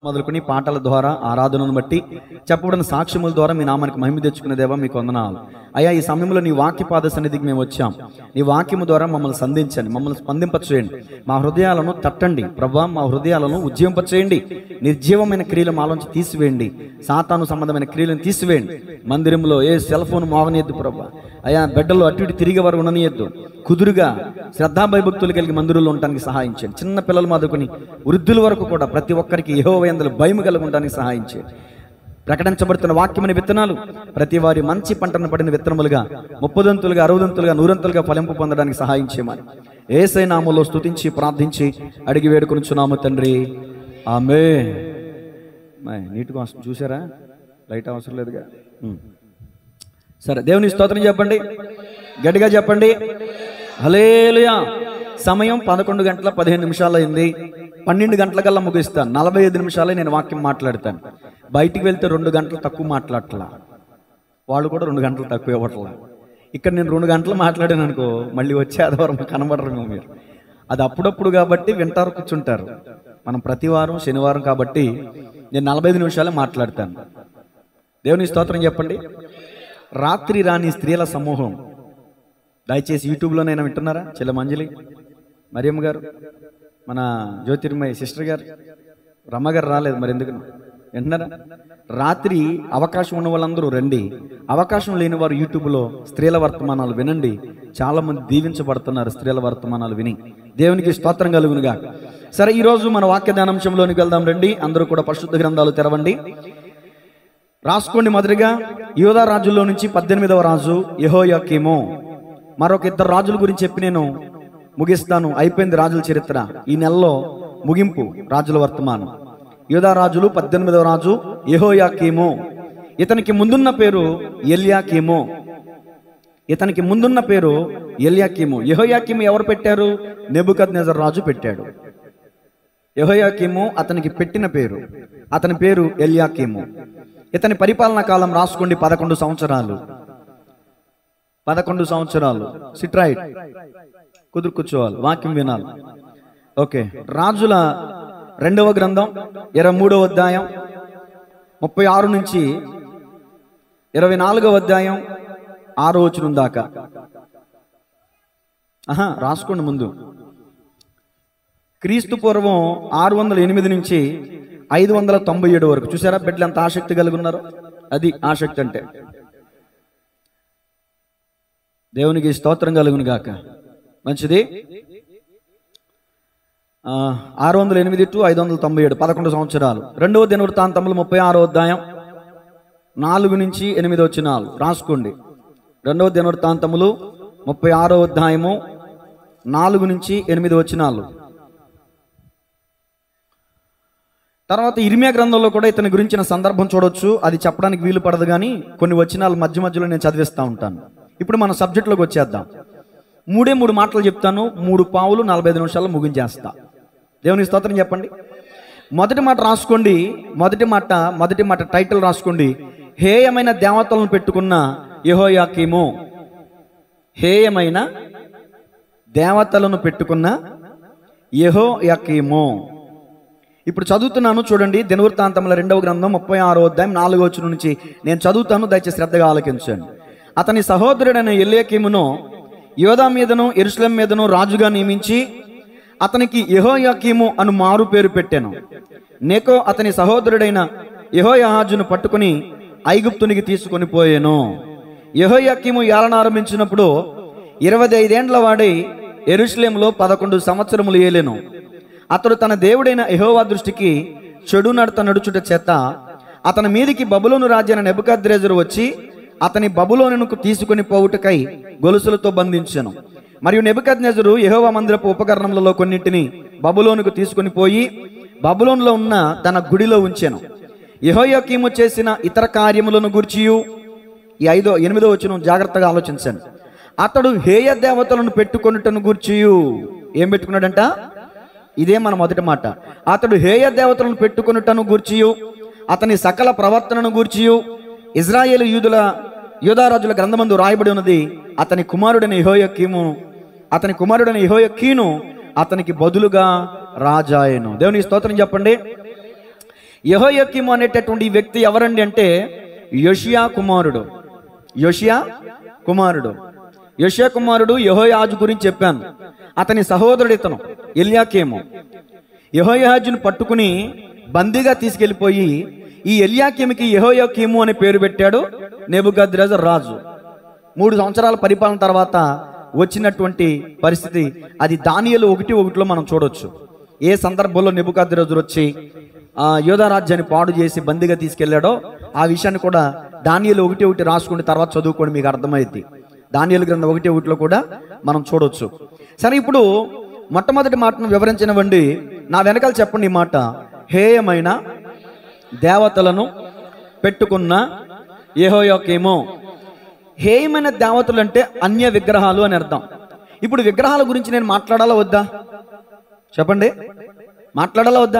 మొదలుకొని పాటల ద్వారా ఆరాధనను బట్టి చెప్పబడిన సాక్ష్యముల ద్వారా మీ నామానికి మహిమ తెచ్చుకునే దేవా మీకు వందనాలు అయ్యా ఈ సమయంలో నీ వాక్యపాద సన్నిధికి మేము వచ్చాం నీ వాక్యము ద్వారా మమ్మల్ని సంధించండి మమ్మల్ని స్పందింపచేయండి మా హృదయాలను తట్టండి ప్రభా మా హృదయాలను ఉజ్జీవింపచేయండి నిర్జీవమైన క్రియలు మాలోంచి తీసివేయండి సాతాను సంబంధమైన క్రియలను తీసివేయండి మందిరంలో ఏ సెల్ ఫోన్ మోగనియద్దు ప్రభా అయ్యా బిడ్డలు అటు ఇటు తిరిగే వారు ఉండనియద్దు కుదురుగా శ్రద్ధా భయభక్తులు కలిగి మందిరంలో ఉండడానికి సహాయం చేయండి చిన్న పిల్లలు మొదలుకొని వృద్ధుల వరకు కూడా ప్రతి ఒక్కరికి ఏహో వేందలు భయం కలిగి ఉండడానికి సహాయం చేయండి ప్రకటించబడుతున్న వాక్యమైన విత్తనాలు ప్రతి వారి మంచి పంటను పడిన విత్తనములుగా ముప్పదంతులుగా అరవదంతులుగా నూరంతులుగా ఫలింపు పొందడానికి సహాయం చేయమని ఏసై నామంలో స్తుతించి ప్రార్థించి అడిగి వేడుకొనుచున్నాము తండ్రి ఆమె నీటిగా వస్తుంది చూసారా లైట్ అవసరం లేదుగా ఉం. సరే దేవుని స్తోత్రం చెప్పండి గట్టిగా చెప్పండి హలేలుయా సమయం పదకొండు గంటల పదిహేను నిమిషాలు అయింది పన్నెండు గంటలకల్లా ముగిస్తాను నలభై ఐదు నిమిషాలే నేను వాక్యం మాట్లాడతాను బయటికి వెళ్తే రెండు గంటలు తక్కువ మాట్లాడట్లా వాళ్ళు కూడా రెండు గంటలు తక్కువ ఇవ్వట్లా ఇక్కడ నేను రెండు గంటలు మాట్లాడాను అనుకో మళ్ళీ వచ్చే ఆదివారం కనబడరు మీరు అది అప్పుడప్పుడు కాబట్టి వింటారు కూర్చుంటారు మనం ప్రతి వారం శనివారం కాబట్టి నేను నలభై ఐదు నిమిషాలే మాట్లాడతాను దేవుని స్తోత్రం చెప్పండి రాత్రి రాని స్త్రీల సమూహం దయచేసి యూట్యూబ్లోనైనా వింటున్నారా చెల్ల మంజలి మరియమ్మ గారు మన జ్యోతిర్మయ సిస్టర్ గారు రమ్మ గారు రాలేదు మరి ఎందుకు వింటున్నారా రాత్రి అవకాశం ఉన్న వాళ్ళందరూ రండి అవకాశం లేని వారు యూట్యూబ్లో స్త్రీల వర్తమానాలు వినండి చాలా మంది దీవించబడుతున్నారు స్త్రీల వర్తమానాలు విని దేవునికి స్తోత్రం కలుగునుగా సరే ఈరోజు మన వాక్య ధ్యానాంశంలోనికి వెళ్దాం రండి అందరూ కూడా పరిశుద్ధ గ్రంథాలు తెరవండి రాసుకోండి మొదటిగా యోధా రాజుల్లో నుంచి పద్దెనిమిదవ రాజు యెహోయాకీము మరొక ఇద్దరు రాజుల గురించి చెప్పి నేను ముగిస్తాను అయిపోయింది రాజుల చరిత్ర ఈ నెలలో ముగింపు రాజుల వర్తమానం యోధా రాజులు పద్దెనిమిదవ రాజు యెహోయాకీము ఇతనికి ముందున్న పేరు ఎల్యాకీము ఇతనికి ముందున్న పేరు ఎల్యాకీము యెహోయాకీము ఎవరు పెట్టారు నెబుకద్నెజర్ రాజు పెట్టాడు యెహోయాకీము అతనికి పెట్టిన పేరు అతని పేరు ఎల్యాకీము ఇతని పరిపాలనా కాలం రాసుకోండి పదకొండు సంవత్సరాలు పదకొండు సంవత్సరాలు సిట్రైట్ కుదురు కూర్చోవాలి వాక్యం వినాలి ఓకే రాజుల రెండవ గ్రంథం ఇరవై మూడవ అధ్యాయం ముప్పై ఆరు నుంచి ఇరవై నాలుగవ అధ్యాయం ఆరో వచనం దాకా ఆహా రాసుకోండి ముందు క్రీస్తు పూర్వం ఆరు వందల ఎనిమిది నుంచి ఐదు వందల తొంభై ఏడు వరకు చూసారా బిడ్డలు ఎంత ఆసక్తి కలిగి ఉన్నారు అది ఆసక్తి అంటే దేవునికి స్తోత్రం కలుగును గాక మంచిది ఆ, ఆరు వందల ఎనిమిది టు ఐదు వందల తొంభై ఏడు పదకొండు సంవత్సరాలు రెండవ దినవృత్తాంతములు ముప్పై ఆరో అధ్యాయం నాలుగు నుంచి ఎనిమిది వచ్చినాలు రాసుకోండి రెండవ దినవృత్తాంతములు ముప్పై ఆరో అధ్యాయము నాలుగు నుంచి ఎనిమిది వచ్చినాలు తర్వాత ఇర్మియా గ్రంథంలో కూడా ఇతని గురించిన సందర్భం చూడొచ్చు అది చెప్పడానికి వీలు పడదు కానీ కొన్ని వచనాలు మధ్య మధ్యలో నేను చదివిస్తూ ఉంటాను ఇప్పుడు మన సబ్జెక్టులోకి వచ్చేద్దాం మూడే మూడు మాటలు చెప్తాను మూడు పావులు నలభై ఐదు నిమిషాలు ముగించేస్తా దేవుని స్తోత్రం చెప్పండి మొదటి మాట రాసుకోండి మొదటి మాట మొదటి మాట టైటిల్ రాసుకోండి హేయమైన దేవతలను పెట్టుకున్న యెహోయాకీము హేయమైన దేవతలను పెట్టుకున్న యెహోయాకీము ఇప్పుడు చదువుతున్నాను చూడండి దినవృత్తాంతముల రెండవ గ్రంథం ముప్పై ఆరో అధ్యాయం నాలుగో వచ్చిన నుంచి నేను చదువుతాను దయచేసి శ్రద్ధగా ఆలకించండి అతని సహోదరుడైన ఎల్లేకిమును యోధా మీదను ఎరుసలం మీదను రాజుగా నియమించి అతనికి యెహోయాకీము అను మారు పేరు పెట్టాను నేకో అతని సహోదరుడైన యెహోయాహాజును పట్టుకుని ఐగుప్తునికి తీసుకొని పోయాను యెహోయాకీము ఏలనారంభించినప్పుడు ఇరవై ఐదేండ్ల వాడై ఎరుషలేంలో పదకొండు సంవత్సరములు ఏలెను అతడు తన దేవుడైన యెహోవా దృష్టికి చెడు నడత నడుచుట చేత అతని మీదికి బబులోను రాజైన నెబుకద్రేజరు వచ్చి అతని బబులోనుకు తీసుకుని పోవుటకై గొలుసులతో బంధించెను మరియు నెబుకద్నెజరు యెహోవా మందిరపు ఉపకరణములలో కొన్నింటిని బబులోనుకు తీసుకుని పోయి బబులోనులో ఉన్న తన గుడిలో ఉంచెను యెహోయాకీము చేసిన ఇతర కార్యములను గూర్చియు ఈ ఐదో ఎనిమిదో వచ్చిన జాగ్రత్తగా ఆలోచించండి అతడు హేయ దేవతలను పెట్టుకొనుటను గూర్చియు ఏం పెట్టుకున్నాడంట ఇదే మన మొదటి మాట అతడు హేయ దేవతలను పెట్టుకొనుటను గూర్చియు అతని సకల ప్రవర్తనను గూర్చియు ఇజ్రాయేలు యూదుల యూదారాజుల గ్రంథమందు రాయబడి ఉన్నది అతని కుమారుడైన యెహోయాకీము అతని కుమారుడైన యెహోయాకీను అతనికి బదులుగా రాజాయను దేవునికి స్తోత్రం చెప్పండి యహోయకిము అనేటటువంటి ఈ వ్యక్తి ఎవరండి అంటే యోషియా కుమారుడు యోషియా కుమారుడు యోషియా కుమారుడు యహోయాజు గురించి చెప్పాను అతని సహోదరుడు ఇతను ఎల్యాకేము యహోయాజును పట్టుకుని బందీగా తీసుకెళ్లిపోయి ఈ ఎల్యాకేమికి యహోయాకీము అనే పేరు పెట్టాడు నెబుగద్రాజు రాజు మూడు సంవత్సరాల పరిపాలన తర్వాత వచ్చినటువంటి పరిస్థితి అది దానియలు ఒకటి ఒకటిలో మనం చూడొచ్చు ఏ సందర్భంలో నెబుకద్రాజు వచ్చి ఆ యోధా రాజ్యాన్ని పాడు చేసి బందీగా తీసుకెళ్లాడో ఆ విషయాన్ని కూడా దానియలు ఒకటి ఒకటి రాసుకుని తర్వాత చదువుకోండి మీకు అర్థమైద్ది దానియలు గ్రంథం ఒకటి ఒకటిలో కూడా మనం చూడొచ్చు సరే ఇప్పుడు మొట్టమొదటి మాటను వివరించినవండి నా వెనకాల చెప్పండి ఈ మాట హేయమైన దేవతలను పెట్టుకున్న ఏహోయోకేమో హేయమైన దేవతలు అంటే అన్య విగ్రహాలు అని అర్థం ఇప్పుడు విగ్రహాల గురించి నేను మాట్లాడాలా వద్దా చెప్పండి మాట్లాడాలా వద్దా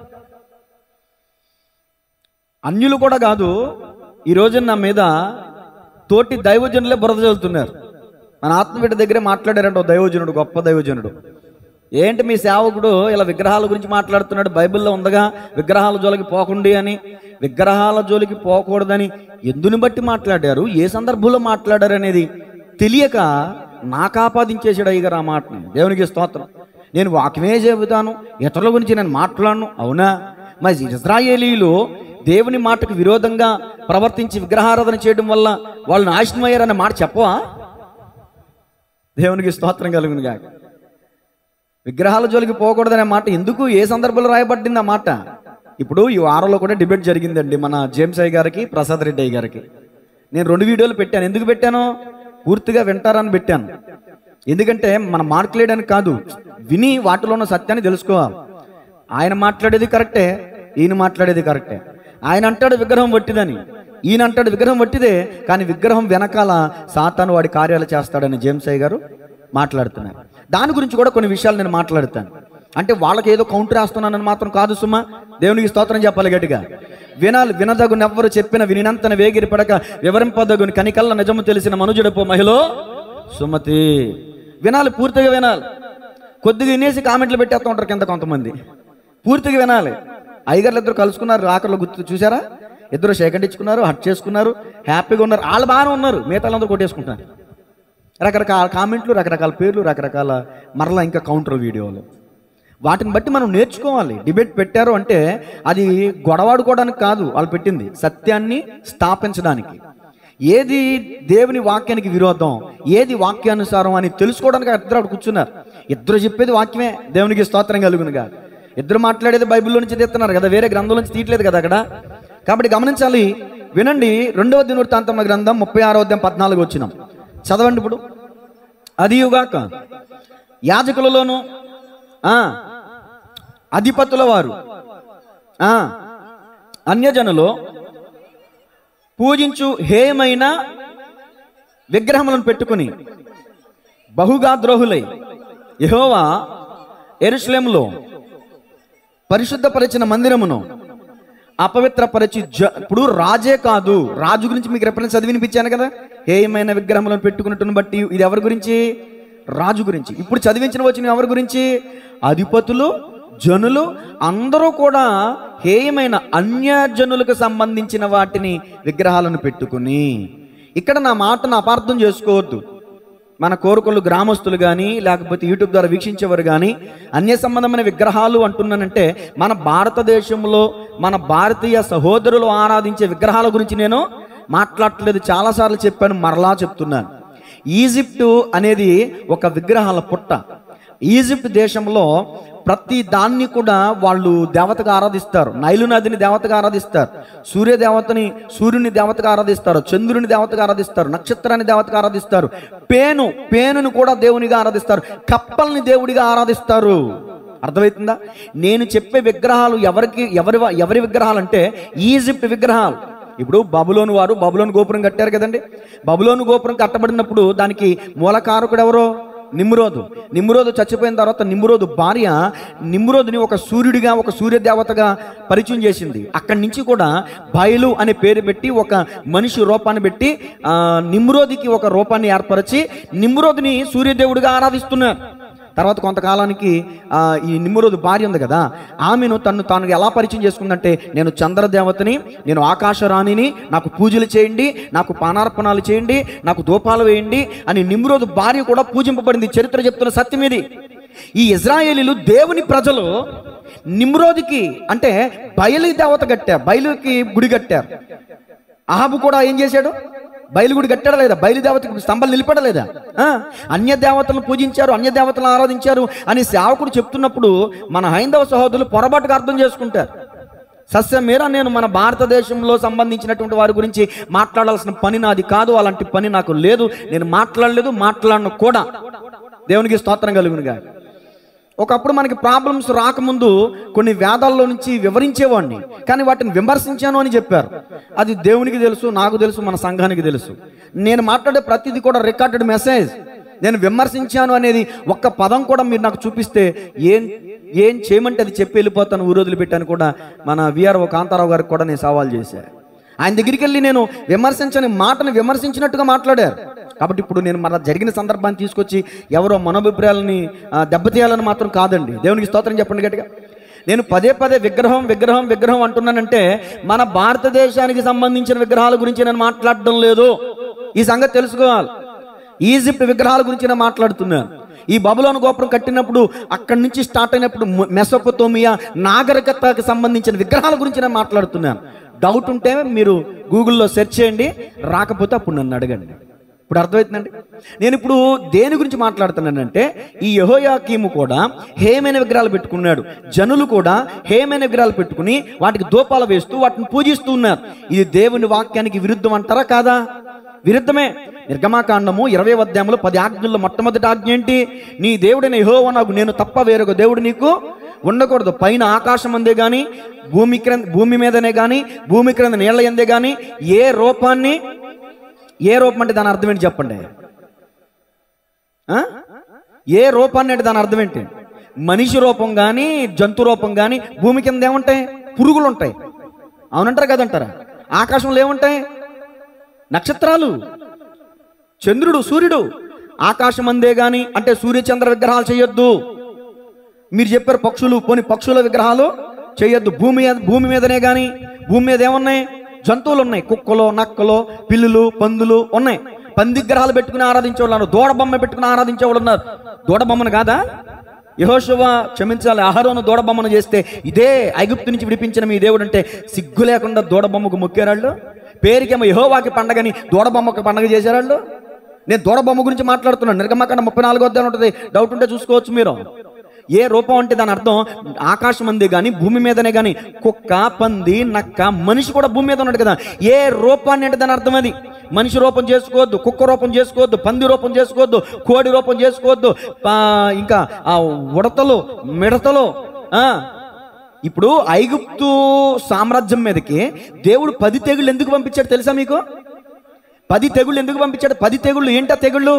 అన్యులు కూడా కాదు ఈ రోజు నా మీద తోటి దైవజనులే బురద చల్లుతున్నారు మన ఆత్మబిడ్డ దగ్గరే మాట్లాడారంట ఓ దైవజనుడు గొప్ప దైవజనుడు ఏంటి మీ సేవకుడు ఇలా విగ్రహాల గురించి మాట్లాడుతున్నాడు బైబిల్లో ఉందగా విగ్రహాల జోలికి పోకండి అని విగ్రహాల జోలికి పోకూడదని ఎందుని బట్టి మాట్లాడారు ఏ సందర్భంలో మాట్లాడారు అనేది తెలియక నాకు ఆపాదించేసాడు అయ్యగారు ఆ మాటని దేవునికి స్తోత్రం నేను వాక్యమే చెబుతాను ఇతరుల గురించి నేను మాట్లాడను అవునా మరి ఇజ్రాయేలీలు దేవుని మాటకు విరోధంగా ప్రవర్తించి విగ్రహారాధన చేయడం వల్ల వాళ్ళు నాశనం అయ్యారనే మాట చెప్పవా దేవునికి స్తోత్రం కలుగును గాక విగ్రహాల జోలికి పోకూడదనే మాట ఎందుకు ఏ సందర్భంలో రాయబడింది ఆ మాట ఇప్పుడు ఈ వారంలో కూడా డిబేట్ జరిగిందండి మన జేమ్స్ అయ్య గారికి ప్రసాద్ రెడ్డి అయ్య గారికి నేను రెండు వీడియోలు పెట్టాను ఎందుకు పెట్టాను పూర్తిగా వింటారని పెట్టాను ఎందుకంటే మన మార్కులేయడానికి కాదు విని వాటిలో ఉన్న సత్యాన్ని తెలుసుకోవాలి ఆయన మాట్లాడేది కరెక్టే ఈయన మాట్లాడేది కరెక్టే ఆయన అంటాడు విగ్రహం వట్టిదని ఈయన అంటాడు విగ్రహం వట్టిదే కానీ విగ్రహం వెనకాల సాతాను వాడి కార్యాలు చేస్తాడని జేమ్స్ అయ్య గారు మాట్లాడుతున్నారు దాని గురించి కూడా కొన్ని విషయాలు నేను మాట్లాడతాను అంటే వాళ్ళకి ఏదో కౌంటర్ వేస్తున్నానని మాత్రం కాదు సుమా దేవునికి స్తోత్రం చెప్పాలి గట్టిగా వినాలి వినదగుని ఎవ్వరు చెప్పిన వినినంతన వేగిరి పడక వివరింపదగుని కనికల్ల నిజము తెలిసిన మనుజుడపో మహిళ సుమతి వినాలి పూర్తిగా వినాలి కొద్దిగా వినేసి కామెంట్లు పెట్టేస్తూ ఉంటారు కింద కొంతమంది పూర్తిగా వినాలి అయ్యగారులు ఇద్దరు కలుసుకున్నారు ఆఖరిలో గుర్తు చూసారా ఇద్దరు షేకండ్ ఇచ్చుకున్నారు హట్ చేసుకున్నారు హ్యాపీగా ఉన్నారు వాళ్ళు బాగానే ఉన్నారు మిగతా వాళ్ళందరూ కొట్టేసుకుంటున్నారు రకరకాల కామెంట్లు రకరకాల పేర్లు రకరకాల మరలా ఇంకా కౌంటర్ వీడియోలు వాటిని బట్టి మనం నేర్చుకోవాలి డిబేట్ పెట్టారు అంటే అది గొడవాడుకోవడానికి కాదు వాళ్ళు పెట్టింది సత్యాన్ని స్థాపించడానికి ఏది దేవుని వాక్యానికి విరోధం ఏది వాక్యానుసారం అని తెలుసుకోవడానికి ఇద్దరు అక్కడ కూర్చున్నారు ఇద్దరు చెప్పేది వాక్యమే దేవునికి స్తోత్రం కలుగునుగా ఇద్దరు మాట్లాడేది బైబిల్లో నుంచి తీస్తున్నారు కదా వేరే గ్రంథం నుంచి తీయట్లేదు కదా అక్కడ కాబట్టి గమనించాలి వినండి రెండవ దినవృత్తాంతమ గ్రంథం ముప్పై ఆరో అధ్యాయం పద్నాలుగు వచ్చినాం చదవండి ఇప్పుడు అదియుగాక యాజకులలోను ఆ, అధిపతుల వారు ఆ, అన్యజనులు పూజించు హేయమైన విగ్రహములను పెట్టుకుని బహుగా ద్రోహులై యెహోవా ఎరుషలేములో పరిశుద్ధపరిచిన మందిరమును అపవిత్రపరిచి జ ఇప్పుడు రాజే కాదు రాజు గురించి మీకు రెఫరెన్స్ చదివి వినిపించాను కదా హేయమైన విగ్రహములను పెట్టుకున్నట్టును బట్టి ఇది ఎవరి గురించి రాజు గురించి ఇప్పుడు చదివించిన వచ్చిన ఎవరి గురించి అధిపతులు జనులు అందరూ కూడా హేయమైన అన్య జనులకు సంబంధించిన వాటిని విగ్రహాలను పెట్టుకుని ఇక్కడ నా మాటను అపార్థం చేసుకోవద్దు మన కోరుకోళ్ళు గ్రామస్తులు కానీ లేకపోతే యూట్యూబ్ ద్వారా వీక్షించేవారు కానీ అన్య సంబంధమైన విగ్రహాలు అంటున్నానంటే మన భారతదేశంలో మన భారతీయ సహోదరులు ఆరాధించే విగ్రహాల గురించి నేను మాట్లాడట్లేదు చాలాసార్లు చెప్పాను మరలా చెప్తున్నాను ఈజిప్టు అనేది ఒక విగ్రహాల పుట్ట ఈజిప్ట్ దేశంలో ప్రతి దాన్ని కూడా వాళ్ళు దేవతగా ఆరాధిస్తారు నైలు నదిని దేవతగా ఆరాధిస్తారు సూర్య దేవతని సూర్యుని దేవతగా ఆరాధిస్తారు చంద్రుని దేవతగా ఆరాధిస్తారు నక్షత్రాన్ని దేవతగా ఆరాధిస్తారు పేను పేనుని కూడా దేవునిగా ఆరాధిస్తారు కప్పల్ని దేవుడిగా ఆరాధిస్తారు అర్థమవుతుందా నేను చెప్పే విగ్రహాలు ఎవరికి ఎవరి ఎవరి విగ్రహాలు అంటే ఈజిప్ట్ విగ్రహాలు ఇప్పుడు బబులోను వారు బబులోను గోపురం కట్టారు కదండి బబులోను గోపురం కట్టబడినప్పుడు దానికి మూలకారకుడు ఎవరో నిమ్రోదు నిమ్రోదు చచ్చిపోయిన తర్వాత నిమ్రోదు భార్య నిమ్రోదుని ఒక సూర్యుడిగా ఒక సూర్య దేవతగా పరిచయం చేసింది అక్కడి నుంచి కూడా బయలు అనే పేరు పెట్టి ఒక మనిషి రూపాన్ని పెట్టి ఆ, నిమ్రోదికి ఒక రూపాన్ని ఏర్పరిచి నిమ్రోదుని సూర్యదేవుడిగా ఆరాధిస్తున్నారు తర్వాత కొంతకాలానికి ఆ, ఈ నిమ్మరోజు భార్య ఉంది కదా ఆమెను తను తాను ఎలా పరిచయం చేసుకుందంటే నేను చంద్రదేవతని నేను ఆకాశరాణిని నాకు పూజలు చేయండి నాకు పానార్పణాలు చేయండి నాకు దూపాలు వేయండి అని నిమ్రోజు భార్య కూడా పూజింపబడింది చరిత్ర చెప్తున్న సత్యం ఇది ఈ ఇజ్రాయేలీలు దేవుని ప్రజలు నిమ్రోదికి అంటే బయలు దేవత కట్టారు బయలుకి గుడి కట్టారు అహాబు కూడా ఏం చేశాడు బయలు గుడి కట్టాడా లేదా బయలు దేవతకి స్తంభాలు నిలిపడలేదా ఆ? అన్య దేవతలను పూజించారు అన్య దేవతలను ఆరాధించారు అని సేవకుడు చెప్తున్నప్పుడు మన హైందవ సహోదరులు పొరపాటుగా అర్థం చేసుకుంటారు సస్యం మీర నేను మన భారతదేశంలో సంబంధించినటువంటి వారి గురించి మాట్లాడాల్సిన పని నాది కాదు అలాంటి పని నాకు లేదు నేను మాట్లాడలేదు మాట్లాడను కూడా దేవునికి స్తోత్రం కలుగునుగా ఒకప్పుడు మనకి ప్రాబ్లమ్స్ రాకముందు కొన్ని వేదాల్లో నుంచి వివరించేవాడిని కానీ వాటిని విమర్శించాను అని చెప్పారు అది దేవునికి తెలుసు నాకు తెలుసు మన సంఘానికి తెలుసు నేను మాట్లాడే ప్రతిదీ కూడా రికార్డెడ్ మెసేజ్ నేను విమర్శించాను అనేది ఒక్క పదం కూడా మీరు నాకు చూపిస్తే ఏం ఏం చేయమంటే అది చెప్పి వెళ్ళిపోతాను ఊరోజులు పెట్టాను కూడా మన విఆర్ఓ కాంతారావు గారికి కూడా నేను సవాల్ చేశాను ఆయన దగ్గరికి వెళ్ళి నేను విమర్శించని మాటను విమర్శించినట్టుగా మాట్లాడారు కాబట్టి ఇప్పుడు నేను మన జరిగిన సందర్భాన్ని తీసుకొచ్చి ఎవరో మనోభిప్రాయాలని ఆ, దెబ్బతీయాలని మాత్రం కాదండి దేవునికి స్తోత్రం చెప్పండి గట్టిగా నేను పదే పదే విగ్రహం విగ్రహం విగ్రహం అంటున్నానంటే మన భారతదేశానికి సంబంధించిన విగ్రహాల గురించి నేను మాట్లాడడం లేదు ఈ సంగతి తెలుసుకోవాలి ఈజిప్ట్ విగ్రహాల గురించి నేను మాట్లాడుతున్నాను ఈ బబులోను గోపురం కట్టినప్పుడు అక్కడి నుంచి స్టార్ట్ అయినప్పుడు మె- మెసొపొతోమియా నాగరికతకు సంబంధించిన విగ్రహాల గురించి నేను మాట్లాడుతున్నాను డౌట్ ఉంటే మీరు గూగుల్లో సెర్చ్ చేయండి రాకపోతే అప్పుడు నన్ను అడగండి ఇప్పుడు అర్థమవుతుందండి నేను ఇప్పుడు దేని గురించి మాట్లాడుతున్నానంటే ఈ యహోయాకీము కూడా హేమైన విగ్రహాలు పెట్టుకున్నాడు జనులు కూడా హేమైన విగ్రహాలు పెట్టుకుని వాటికి దూపాలు వేస్తూ వాటిని పూజిస్తూ ఉన్నారు ఇది దేవుని వాక్యానికి విరుద్ధం అంటారా కాదా విరుద్ధమే నిర్గమాకాండము ఇరవై అధ్యాయంలో పది ఆజ్ఞల్లో మొట్టమొదటి ఆజ్ఞ ఏంటి నీ దేవుడైన యెహోవా నాకు నేను తప్ప వేరొక దేవుడు నీకు ఉండకూడదు పైన ఆకాశం అందే గాని భూమి క్రింద భూమి మీదనే గాని భూమి క్రింద నీళ్ల ఎందే గాని ఏ రూపాన్ని ఏ రూపం అంటే దాని అర్థం ఏంటి చెప్పండి ఆ? ఏ రూపాన్ని అంటే దాని అర్థం ఏంటి మనిషి రూపం కానీ జంతు రూపం కానీ భూమి కింద ఏముంటాయి పురుగులు ఉంటాయి అవునంటారా కదంటారా ఆకాశంలో ఏముంటాయి నక్షత్రాలు చంద్రుడు సూర్యుడు ఆకాశం అందే గాని అంటే సూర్యచంద్ర విగ్రహాలు చేయొద్దు మీరు చెప్పారు పక్షులు పోని పక్షుల విగ్రహాలు చేయొద్దు భూమి భూమి మీదనే గాని భూమి మీద ఏమున్నాయి జంతువులు ఉన్నాయి కుక్కలు నక్కలు పిల్లులు పందులు ఉన్నాయి పంది విగ్రహాలు పెట్టుకుని ఆరాధించే వాళ్ళు ఉన్నారు దూడ బొమ్మ పెట్టుకుని ఆరాధించే వాళ్ళు ఉన్నారు దూడ బొమ్మను కాదా యహోశివ క్షమించాలి ఆహారం దూడ బొమ్మను చేస్తే ఇదే ఐగుప్తు నుంచి విడిపించిన మీ దేవుడు అంటే సిగ్గు లేకుండా దూడ బొమ్మకు మొక్కారాళ్ళు పేరుకేమో యహోవాకి పండగని దూడ బొమ్మకి పండగ చేశారాళ్ళు నేను దూడ బొమ్మ గురించి మాట్లాడుతున్నాను నిర్గమకాండ ముప్పై నాలుగో అధ్యాయం ఉంటుంది డౌట్ ఉంటే చూసుకోవచ్చు మీరు ఏ రూపం అంటే దాని అర్థం ఆకాశం అందే కానీ భూమి మీదనే కానీ కుక్క పంది నక్క మనిషి కూడా భూమి మీద ఉన్నాడు కదా ఏ రూపాన్ని అంటే దాని అర్థం అది మనిషి రూపం చేసుకోవద్దు కుక్క రూపం చేసుకోవద్దు పంది రూపం చేసుకోవద్దు కోడి రూపం చేసుకోవద్దు పా- ఇంకా ఆ ఉడతలు మిడతలు ఆ ఇప్పుడు ఐగుప్తు సామ్రాజ్యం మీదకి దేవుడు పది తెగుళ్ళు ఎందుకు పంపించాడు తెలుసా మీకు పది తెగుళ్ళు ఎందుకు పంపించాడు పది తెగుళ్ళు ఏంటా తెగుళ్ళు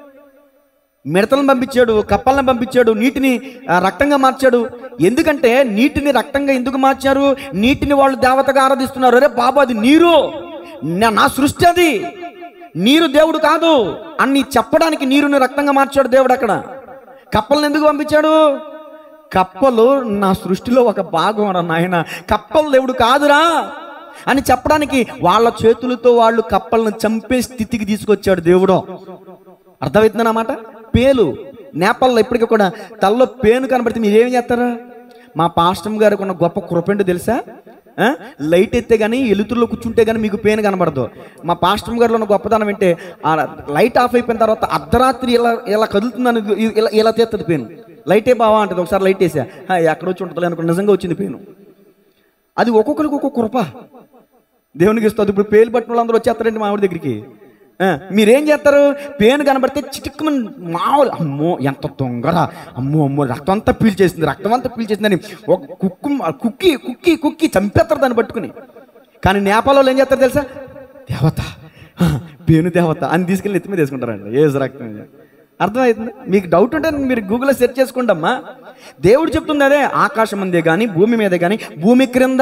మిడతలను పంపించాడు కప్పలను పంపించాడు నీటిని ఆ, రక్తంగా మార్చాడు ఎందుకంటే నీటిని రక్తంగా ఎందుకు మార్చారు నీటిని వాళ్ళు దేవతగా ఆరాధిస్తున్నారు అరే బాబు అది నీరు నా- నా సృష్టి అది నీరు దేవుడు కాదు అని చెప్పడానికి నీరుని రక్తంగా మార్చాడు దేవుడు అక్కడ కప్పలను ఎందుకు పంపించాడు కప్పలు నా సృష్టిలో ఒక భాగం రా నాయన కప్పలు దేవుడు కాదురా అని చెప్పడానికి వాళ్ళ చేతులతో వాళ్ళు కప్పలను చంపే స్థితికి తీసుకొచ్చాడు దేవుడు అర్థమవుతుందన్న మాట పేలు నేపాల్లో ఇప్పటికీ కూడా తలలో పేను కనబడితే మీరు ఏం చేస్తారా మా పాస్టమ్ గారికి ఉన్న గొప్ప కృపేంటో తెలుసా ఆ? లైట్ ఎత్తే కానీ ఎలుతురులో కూర్చుంటే కానీ మీకు పెయిన్ కనబడదు మా పాస్టమ్ గారిలో ఉన్న గొప్పదనం ఏంటే ఆ లైట్ ఆఫ్ అయిపోయిన తర్వాత అర్ధరాత్రి ఇలా ఇలా కదులుతుందని ఇలా ఇలా తీస్తుంది పెయిన్ లైటే బావా అంటది ఒకసారి లైట్ వేసా "ఆ, ఎక్కడ వచ్చి ఉంటుంది అనుకో నిజంగా వచ్చింది పెయిన్ అది ఒక్కొక్కరికి ఒక్కొక్క కృప దేవునికి ఇస్తుంది ఇప్పుడు పేలు పట్టిన వాళ్ళందరూ వచ్చేస్తారండి మా ఆవిడ దగ్గరికి ఆ, మీరేం చేస్తారు పేను కనబడితే చిటిక్కమని మామూలు అమ్మో ఎంత దొంగరా అమ్మో అమ్మో రక్తం అంతా పీల్చేసింది రక్తం అంతా పీల్చేసిందని ఒక కుక్కు కుక్కి కుక్కి కుక్కి చంపేస్తారు దాన్ని పట్టుకుని కానీ నేపాల్లో ఏం చేస్తారు తెలుసా దేవత ఆ, పేను దేవత అని తీసుకెళ్ళి ఎత్తి మీద వేసుకుంటారండి ఏసు రక్తం మీద. అర్థమవుతుంది మీకు డౌట్ ఉంటే మీరు గూగుల్లో సెర్చ్ చేసుకోండమ్మా దేవుడు చెప్తుంది అదే ఆకాశం అందే కానీ భూమి మీద కానీ భూమి క్రింద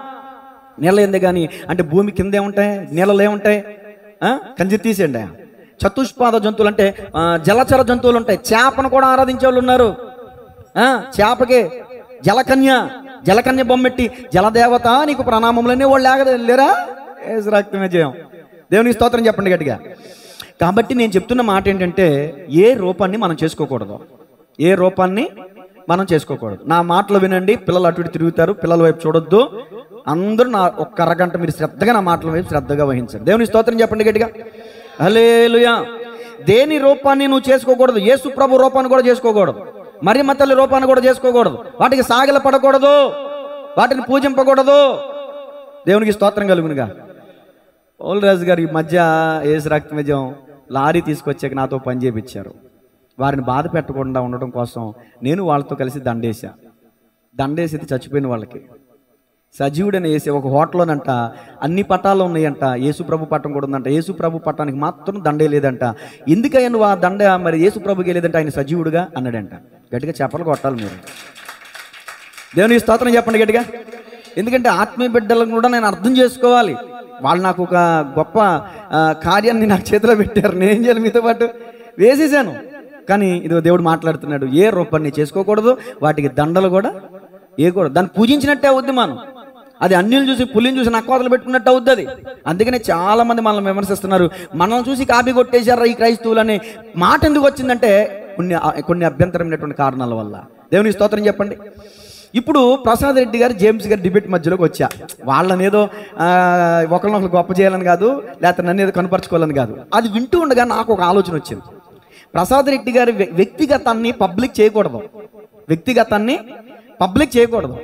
నీళ్ళ ఎందే కానీ అంటే భూమి కింద ఏముంటాయి నీళ్ళలో ఏముంటాయి ఆ? కంజి తీసేయండి చతుష్పాద జంతువులు అంటే ఆ, జలచర జంతువులు ఉంటాయి చేపను కూడా ఆరాధించే వాళ్ళు ఉన్నారు ఆ, చేపకే జలకన్య జలకన్య బొమ్మెట్టి జలదేవత నీకు ప్రణామములన్నీ వాళ్ళు లేక లేరా ఏసు రక్తమే జయం దేవునికి స్తోత్రం చెప్పండి గట్టిగా కాబట్టి నేను చెప్తున్న మాట ఏంటంటే ఏ రూపాన్ని మనం చేసుకోకూడదు ఏ రూపాన్ని మనం చేసుకోకూడదు నా మాటలు వినండి పిల్లలు అటు ఇటు తిరుగుతారు పిల్లల వైపు చూడొద్దు అందరూ నా ఒక్క అరగంట మీరు శ్రద్ధగా నా మాటల వైపు శ్రద్ధగా వహించండి దేవుని స్తోత్రం చెప్పండి గట్టిగా హలేలుయా దేని రూపాన్ని నువ్వు చేసుకోకూడదు యేసు ప్రభు రూపాన్ని కూడా చేసుకోకూడదు మరి తల్లి రూపాన్ని కూడా చేసుకోకూడదు వాటికి సాగిల పడకూడదు వాటిని పూజింపకూడదు దేవునికి స్తోత్రం కలుగునుగా రాజు గారు ఈ మధ్య ఏసు రక్తమజం లారీ తీసుకొచ్చాక నాతో పని చేపించారు వారిని బాధ పెట్టకుండా ఉండడం కోసం నేను వాళ్ళతో కలిసి దండేసా దండేసి చచ్చిపోయిన వాళ్ళకి సజీవుడని వేసి ఒక హోటల్లోనంట అన్ని పట్టాలు ఉన్నాయంట యేసు ప్రభు పట్టం కూడా ఉందంట యేసు ప్రభు పట్టానికి మాత్రం దండే లేదంట ఎందుకయ్యా నువ్వు ఆ దండ మరి యేసు ప్రభుకి లేదంట ఆయన సజీవుడుగా అన్నాడంట గట్టిగా చెప్పలు కొట్టాలి మీరు దేవునికి స్తోత్రం చెప్పండి గట్టిగా ఎందుకంటే ఆత్మీయ బిడ్డలను కూడా నేను అర్థం చేసుకోవాలి వాళ్ళు నాకు ఒక గొప్ప ఆ, కార్యాన్ని నాకు చేతిలో పెట్టారు నేనేం చేయాలి మీతో పాటు వేసేసాను కానీ ఇదిగో దేవుడు మాట్లాడుతున్నాడు ఏ రూపాన్ని చేసుకోకూడదు వాటికి దండలు కూడా వేయకూడదు దాన్ని పూజించినట్టే అవుద్ది మనం అది అన్యులు చూసి పులిని చూసి నక్కోతలు పెట్టుకున్నట్టు అవుద్ది అది అందుకనే చాలా మంది మనల్ని విమర్శిస్తున్నారు మనల్ని చూసి కాపీ కొట్టేశారు ఈ క్రైస్తవులు అనే మాట ఎందుకు వచ్చిందంటే కొన్ని కొన్ని అభ్యంతరమైనటువంటి కారణాల వల్ల దేవుని స్తోత్రం చెప్పండి ఇప్పుడు ప్రసాద్ రెడ్డి గారు జేమ్స్ గారు డిబేట్ మధ్యలోకి వచ్చా వాళ్ళని ఏదో ఆ, ఒకరినొకరు గొప్ప చేయాలని కాదు లేకపోతే నన్ను ఏదో కనపరచుకోవాలని కాదు అది వింటూ ఉండగా నాకు ఒక ఆలోచన వచ్చింది ప్రసాద్ రెడ్డి గారి వ్య- వ్యక్తిగతాన్ని పబ్లిక్ చేయకూడదు వ్యక్తిగతాన్ని పబ్లిక్ చేయకూడదు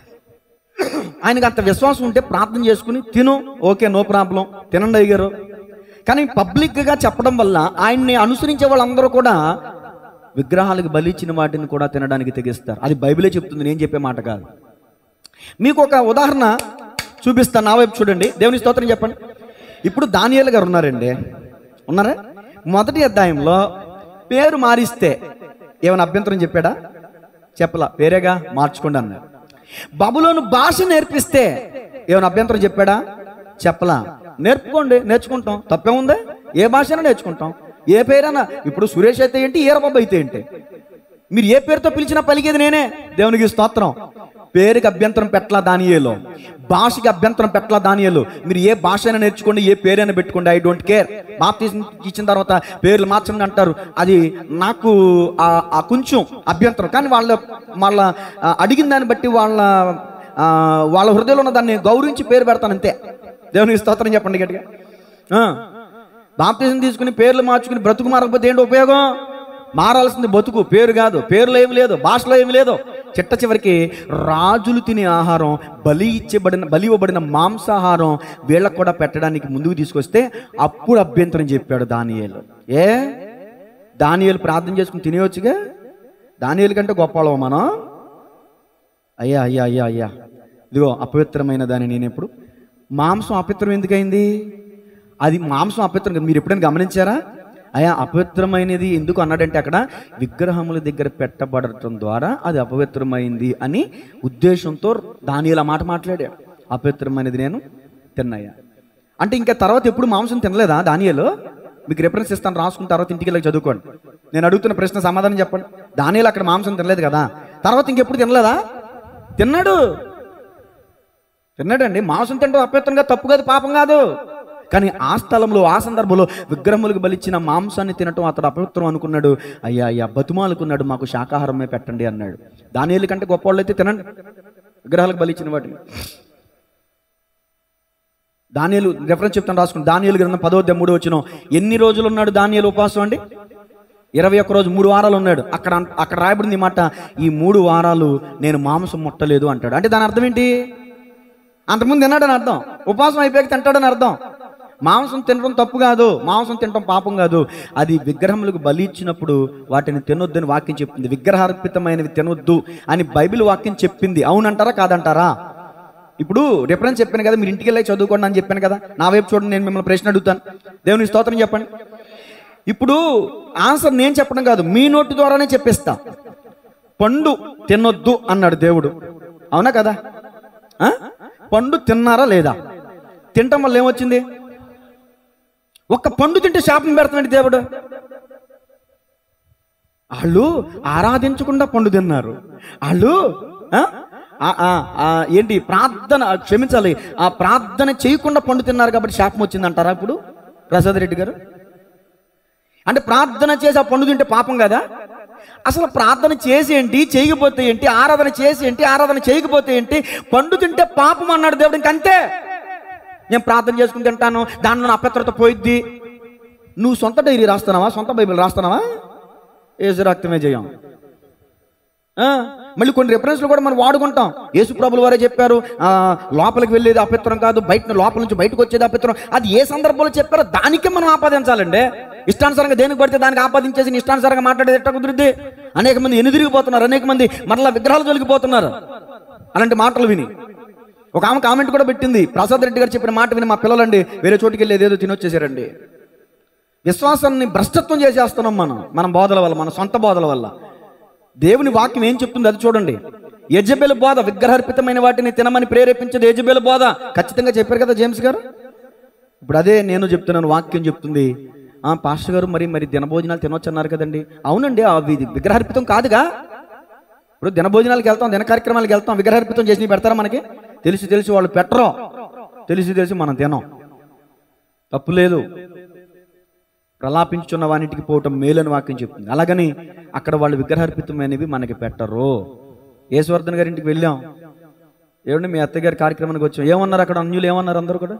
ఆయనకు అంత విశ్వాసం ఉంటే ప్రార్థన చేసుకుని తిను ఓకే నో ప్రాబ్లం తినండి అయ్యారు కానీ పబ్లిక్గా చెప్పడం వల్ల ఆయన్ని అనుసరించే వాళ్ళందరూ కూడా విగ్రహాలకు బలిచ్చిన వాటిని కూడా తినడానికి తెగిస్తారు అది బైబిలే చెప్తుంది నేను చెప్పే మాట కాదు మీకు ఒక ఉదాహరణ చూపిస్తాను నా వైపు చూడండి దేవుని స్తోత్రం చెప్పండి ఇప్పుడు దానియేలు గారు ఉన్నారండి ఉన్నారా మొదటి అధ్యాయంలో పేరు మారిస్తే ఏమైనా అభ్యంతరం చెప్పాడా చెప్పలా పేరేగా మార్చుకోండి అన్నాడు బబులోను భాష నేర్పిస్తే ఏమైనా అభ్యంతరం చెప్పాడా చెప్పలా నేర్పుకోండి నేర్చుకుంటాం తప్పే ఉంది ఏ భాషైనా నేర్చుకుంటాం ఏ పేరైనా ఇప్పుడు సురేష్ అయితే ఏంటి ఈరబాబు అయితే ఏంటి మీరు ఏ పేరుతో పిలిచినా పలికేది నేనే దేవునికి స్తోత్రం పేరుకి అభ్యంతరం పెట్టలా దానియేలో భాషకి అభ్యంతరం పెట్టలా దానియేలు మీరు ఏ భాష అయినా నేర్చుకోండి ఏ పేరైనా పెట్టుకోండి ఐ డోంట్ కేర్ బాప్తీసం ఇచ్చిన తర్వాత పేర్లు మార్చండి అంటారు అది నాకు ఆ- ఆ కొంచెం అభ్యంతరం కానీ వాళ్ళ వాళ్ళ ఆ, అడిగిన దాన్ని బట్టి వాళ్ళ ఆ, వాళ్ళ హృదయంలో ఉన్న దాన్ని గౌరవించి పేరు పెడతాను అంతే దేవునికి స్తోత్రం చెప్పండి గట్టిగా ఆ. బాప్తీసం తీసుకుని పేర్లు మార్చుకుని బ్రతుకు మారకపోతే ఏంటి ఉపయోగం మారాల్సింది బతుకు పేరు కాదు పేరులో ఏమి లేదు భాషలో ఏమి లేదు చిట్ట చివరికి రాజులు తినే ఆహారం బలి ఇచ్చబడిన బలి ఇవ్వబడిన మాంసాహారం వీళ్ళకు కూడా పెట్టడానికి ముందుకు తీసుకొస్తే అప్పుడు అభ్యంతరం చెప్పాడు దానియేలు ఏ దానియేలు ప్రార్థన చేసుకుని తినేయొచ్చుగా దానియేలు కంటే గొప్పవాళ్ళం మనం అయ్యా అయ్యా అయ్యా అయ్యా ఇదిగో అపవిత్రమైన దాన్ని నేను ఎప్పుడు మాంసం అపవిత్రం ఎందుకైంది అది మాంసం అపవిత్రం కదా. మీరు ఎప్పుడైనా గమనించారా అయ్యా అపవిత్రమైనది ఎందుకు అన్నాడంటే అక్కడ విగ్రహముల దగ్గర పెట్టబడటం ద్వారా అది అపవిత్రమైంది అని ఉద్దేశంతో దాని ఇలా మాట మాట్లాడాడు అపవిత్రమైనది నేను తిన్నయ్యా అంటే ఇంకా తర్వాత ఎప్పుడు మాంసం తినలేదా దానియలో మీకు రెఫరెన్స్ ఇస్తాను రాసుకున్న తర్వాత ఇంటికి వెళ్ళి చదువుకోండి నేను అడుగుతున్న ప్రశ్న సమాధానం చెప్పండి దానిలో అక్కడ మాంసం తినలేదు కదా తర్వాత ఇంకెప్పుడు తినలేదా తిన్నాడు తిన్నాడండి మాంసం తినడం అపవిత్రంగా తప్పు కాదు పాపం కాదు కానీ ఆ స్థలంలో ఆ సందర్భంలో విగ్రహములకు బలిచ్చిన మాంసాన్ని తినటం అతడు అపవిత్రం అనుకున్నాడు అయ్యా అయ్యా బతుమాలుకున్నాడు మాకు శాకాహారమే పెట్టండి అన్నాడు దాని కంటే గొప్ప అయితే తినండి విగ్రహాలకు బలిచ్చిన వాటిని దానియలు రెఫరెన్స్ చెప్తాను రాసుకుని దానియలు గ్రంథం పదోద్య మూడు వచ్చిన ఎన్ని రోజులు ఉన్నాడు దానియలు ఉపవాసం అండి ఇరవై ఒక్క రోజు మూడు వారాలు ఉన్నాడు అక్కడ అక్కడ రాయబడింది ఈ మాట ఈ మూడు వారాలు నేను మాంసం ముట్టలేదు అంటాడు అంటే దాని అర్థం ఏంటి అంతకుముందు తిన్నాడని అర్థం ఉపవాసం అయిపోయాక తింటాడని అర్థం మాంసం తినడం తప్పు కాదు మాంసం తినడం పాపం కాదు అది విగ్రహములకు బలి ఇచ్చినప్పుడు వాటిని తినొద్దని వాక్యం చెప్పింది విగ్రహార్పితమైనవి తినొద్దు అని బైబిల్ వాక్యం చెప్పింది అవునంటారా కాదంటారా ఇప్పుడు రిఫరెన్స్ చెప్పాను కదా మీరు ఇంటికి వెళ్ళి చదువుకోండి అని చెప్పాను కదా నా వైపు చూడండి నేను మిమ్మల్ని ప్రశ్న అడుగుతాను దేవుని స్తోత్రం చెప్పండి ఇప్పుడు ఆన్సర్ నేను చెప్పడం కాదు మీ నోటి ద్వారానే చెప్పిస్తా పండు తినొద్దు అన్నాడు దేవుడు అవునా కదా ఆ? పండు తిన్నారా లేదా తినటం వల్ల ఏమొచ్చింది ఒక్క పండు తింటే శాపం పెడతాడు దేవుడు వాళ్ళు ఆరాధించకుండా పండు తిన్నారు వాళ్ళు ఆ? ఆ, ఆ, ఆ, ఏంటి ప్రార్థన క్షమించాలి ఆ ప్రార్థన చేయకుండా పండు తిన్నారు కాబట్టి శాపం వచ్చిందంటారా ఇప్పుడు ప్రసాద్ రెడ్డి గారు అంటే ప్రార్థన చేసి ఆ పండు తింటే పాపం కదా అసలు ప్రార్థన చేసి ఏంటి చేయకపోతే ఏంటి ఆరాధన చేసి ఏంటి ఆరాధన చేయకపోతే ఏంటి పండు తింటే పాపం అన్నాడు దేవుడు ఇంకంతే నేను ప్రార్థన చేసుకుని తింటాను దానిలో నా అపత్రత పోయిద్ది నువ్వు సొంత డైరీ రాస్తున్నావా సొంత బైబిల్ రాస్తున్నావా ఏసు రక్తమే జయం ఆ, మళ్ళీ కొన్ని రెఫరెన్స్లు కూడా మనం వాడుకుంటాం యేసు ప్రభుల వారే చెప్పారు ఆ, లోపలికి వెళ్ళేది అపిత్రం కాదు బయట లోపల నుంచి బయటకు వచ్చేది అపిత్రం అది ఏ సందర్భంలో చెప్పారో దానికే మనం ఆపాదించాలండి ఇష్టానుసారంగా దేనికి పడితే దానికి ఆపాదించేసి నీ ఇష్టానుసారంగా మాట్లాడేది ఎట్ట కుదిరిద్ది అనేక మంది ఎనుదిరిగిపోతున్నారు అనేక మంది మరలా విగ్రహాలు తొలగిపోతున్నారు అలాంటి మాటలు విని ఒక ఆమె కామెంట్ కూడా పెట్టింది ప్రసాద్ రెడ్డి గారు చెప్పిన మాట విని మా పిల్లలండి వేరే చోటుకి వెళ్ళేది ఏదో తినొచ్చేసారండి విశ్వాసాన్ని భ్రష్టత్వం చేసేస్తున్నాం మనం మన బోధల వల్ల మన సొంత బోధల వల్ల దేవుని వాక్యం ఏం చెప్తుంది అది చూడండి యజబెల్ బోధ విగ్రహార్పితమైన వాటిని తినమని ప్రేరేపించేది యజబెల్ బోధ ఖచ్చితంగా చెప్పారు కదా జేమ్స్ గారు ఇప్పుడు అదే నేను చెప్తున్నాను వాక్యం చెప్తుంది ఆ పాస్టర్ గారు మరి మరి దినభోజనాలు తినొచ్చు అన్నారు కదండి అవునండి అవి ఇది విగ్రహార్పితం కాదుగా ఇప్పుడు దినభోజనాలకు వెళ్తాం దిన కార్యక్రమాలకు వెళ్తాం విగ్రహార్పితం చేసి పెడతారా మనకి తెలిసి తెలిసి వాళ్ళు పెట్టరు తెలిసి తెలిసి మనం తినం తప్పు లేదు ప్రలాపించున్న వానిటికి పోవటం మేలని వాక్యం చెప్తుంది అలాగని అక్కడ వాళ్ళు విగ్రహార్పితమైనవి మనకి పెట్టరు యేసువర్ధన్ గారి ఇంటికి వెళ్ళాం ఏమండి మీ అత్తయ్య గారి కార్యక్రమానికి వచ్చాం ఏమన్నారు అక్కడ అన్యులు ఏమన్నారు అందరూ కూడా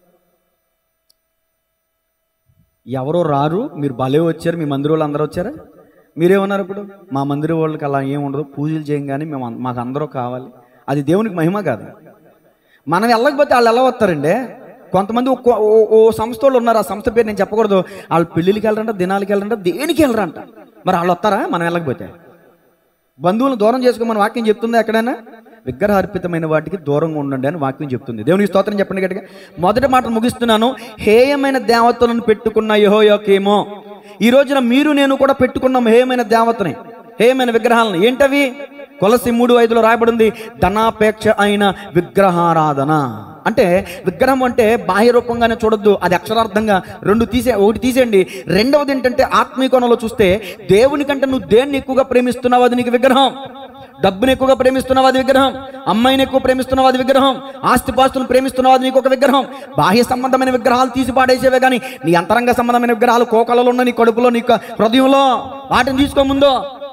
ఎవరో రారు మీరు భలే వచ్చారు మీ మందిరం వాళ్ళు అందరూ వచ్చారా మీరేమన్నారు ఇప్పుడు మా మందిరం వాళ్ళకి అలా ఏం ఉండదు పూజలు చేయం కానీ మేము అం- మాకు అందరూ కావాలి అది దేవునికి మహిమ కాదు మనం వెళ్ళకపోతే వాళ్ళు ఎలా వస్తారండి కొంతమంది ఒక్కో- ఓ ఓ సంస్థ వాళ్ళు ఉన్నారు ఆ సంస్థ పేరు నేను చెప్పకూడదు వాళ్ళు పెళ్ళిళ్ళకి వెళ్ళరంట దినాలకి వెళ్ళరంట దేనికి వెళ్ళరంట మరి వాళ్ళు వస్తారా మనం వెళ్ళకపోతే బంధువులను దూరం చేసుకోమని వాక్యం చెప్తుందా ఎక్కడైనా విగ్రహార్పితమైన వాటికి దూరంగా ఉండండి అని వాక్యం చెప్తుంది దేవునికి స్తోత్రం చెప్పండి గట్టిగా మొదటి మాట ముగిస్తున్నాను హేయమైన దేవతలను పెట్టుకున్న యహోయోకేమో ఈ రోజున మీరు నేను కూడా పెట్టుకున్నాం హేయమైన దేవతని హేయమైన విగ్రహాలను ఏంటవి కొలసి మూడు ఐదులో రాయబడింది ధనాపేక్ష అయిన విగ్రహారాధన అంటే విగ్రహం అంటే బాహ్య రూపంగానే చూడొద్దు అది అక్షరార్థంగా రెండు తీసే ఒకటి తీసేయండి రెండవది ఏంటంటే ఆత్మీయ కోణంలో చూస్తే దేవుని కంటే నువ్వు దేన్ని ఎక్కువగా ప్రేమిస్తున్నావు అది నీకు విగ్రహం డబ్బుని ఎక్కువగా ప్రేమిస్తున్నావు అది విగ్రహం అమ్మాయిని ఎక్కువ ప్రేమిస్తున్నావు అది విగ్రహం ఆస్తిపాస్తులను ప్రేమిస్తున్నావు అది నీకు ఒక విగ్రహం బాహ్య సంబంధమైన విగ్రహాలు తీసి పాడేసేవే కానీ నీ అంతరంగ సంబంధమైన విగ్రహాలు కోకలలో ఉన్న నీ కడుపులో నీ క- హృదయంలో వాటిని తీసుకో ముందు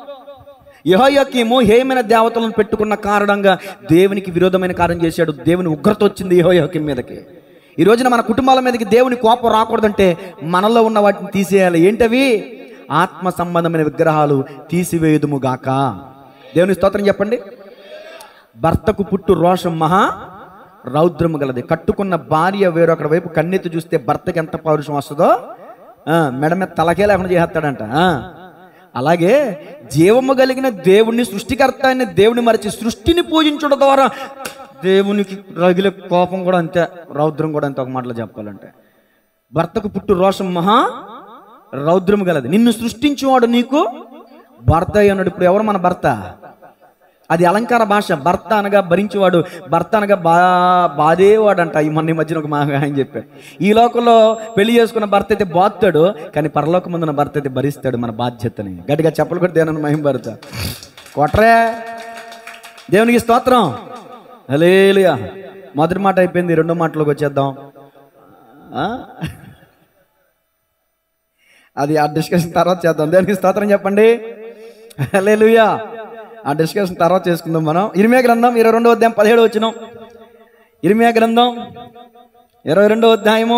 యహోయకీము హేమైన దేవతలను పెట్టుకున్న కారణంగా దేవునికి విరోధమైన కార్యం చేశాడు దేవుని ఉగ్రత వచ్చింది యహోయకీం మీదకి ఈ రోజున మన కుటుంబాల మీదకి దేవుని కోపం రాకూడదంటే మనలో ఉన్న వాటిని తీసేయాలి ఏంటవి ఆత్మ సంబంధమైన విగ్రహాలు తీసివేయుదుముగాక దేవుని స్తోత్రం చెప్పండి భర్తకు పుట్టు రోషం మహా రౌద్రము గలది కట్టుకున్న భార్య వేరొకరి వైపు కన్నెత్తి చూస్తే భర్తకి ఎంత పౌరుషం వస్తుందో ఆ, మెడ మీద తలకే లేకుండా చేస్తాడంట ఆ. అలాగే జీవము కలిగిన దేవుణ్ణి సృష్టికర్త అయిన దేవుని మరిచి సృష్టిని పూజించడం ద్వారా దేవునికి రగిలే కోపం కూడా అంతే రౌద్రం కూడా అంతే ఒక మాటలో చెప్పాలంటే భర్తకు పుట్టు రోషం మహా రౌద్రము గలది నిన్ను సృష్టించేవాడు నీకు భర్త అన్నాడు ఇప్పుడు ఎవరు మన భర్త అది అలంకార భాష భర్త అనగా భరించేవాడు భర్త అనగా బా బాధేవాడు అంట ఈ మొన్న ఈ మధ్యన ఒక మా ఆయన చెప్పాడు ఈ లోకంలో పెళ్లి చేసుకున్న భర్త అయితే బాధతాడు కానీ పరలోకం ముందున్న భర్త అయితే భరిస్తాడు మన బాధ్యతని గట్టిగా చెప్పలు కూడా దేనని మహిమ భర్త కొట్రే దేవునికి స్తోత్రం హలేలుయా మొదటి మాట అయిపోయింది రెండో మాటలోకి వచ్చేద్దాం ఆ? అది ఆ డిస్కషన్ తర్వాత చేద్దాం దేవునికి స్తోత్రం చెప్పండి హల్లెలూయా ఆ డిస్కషన్ తర్వాత చేసుకుందాం మనం ఇరిమియా గ్రంథం ఇరవై రెండో అధ్యాయం పదిహేడు వచ్చిన ఇరిమియా గ్రంథం ఇరవై రెండో అధ్యాయము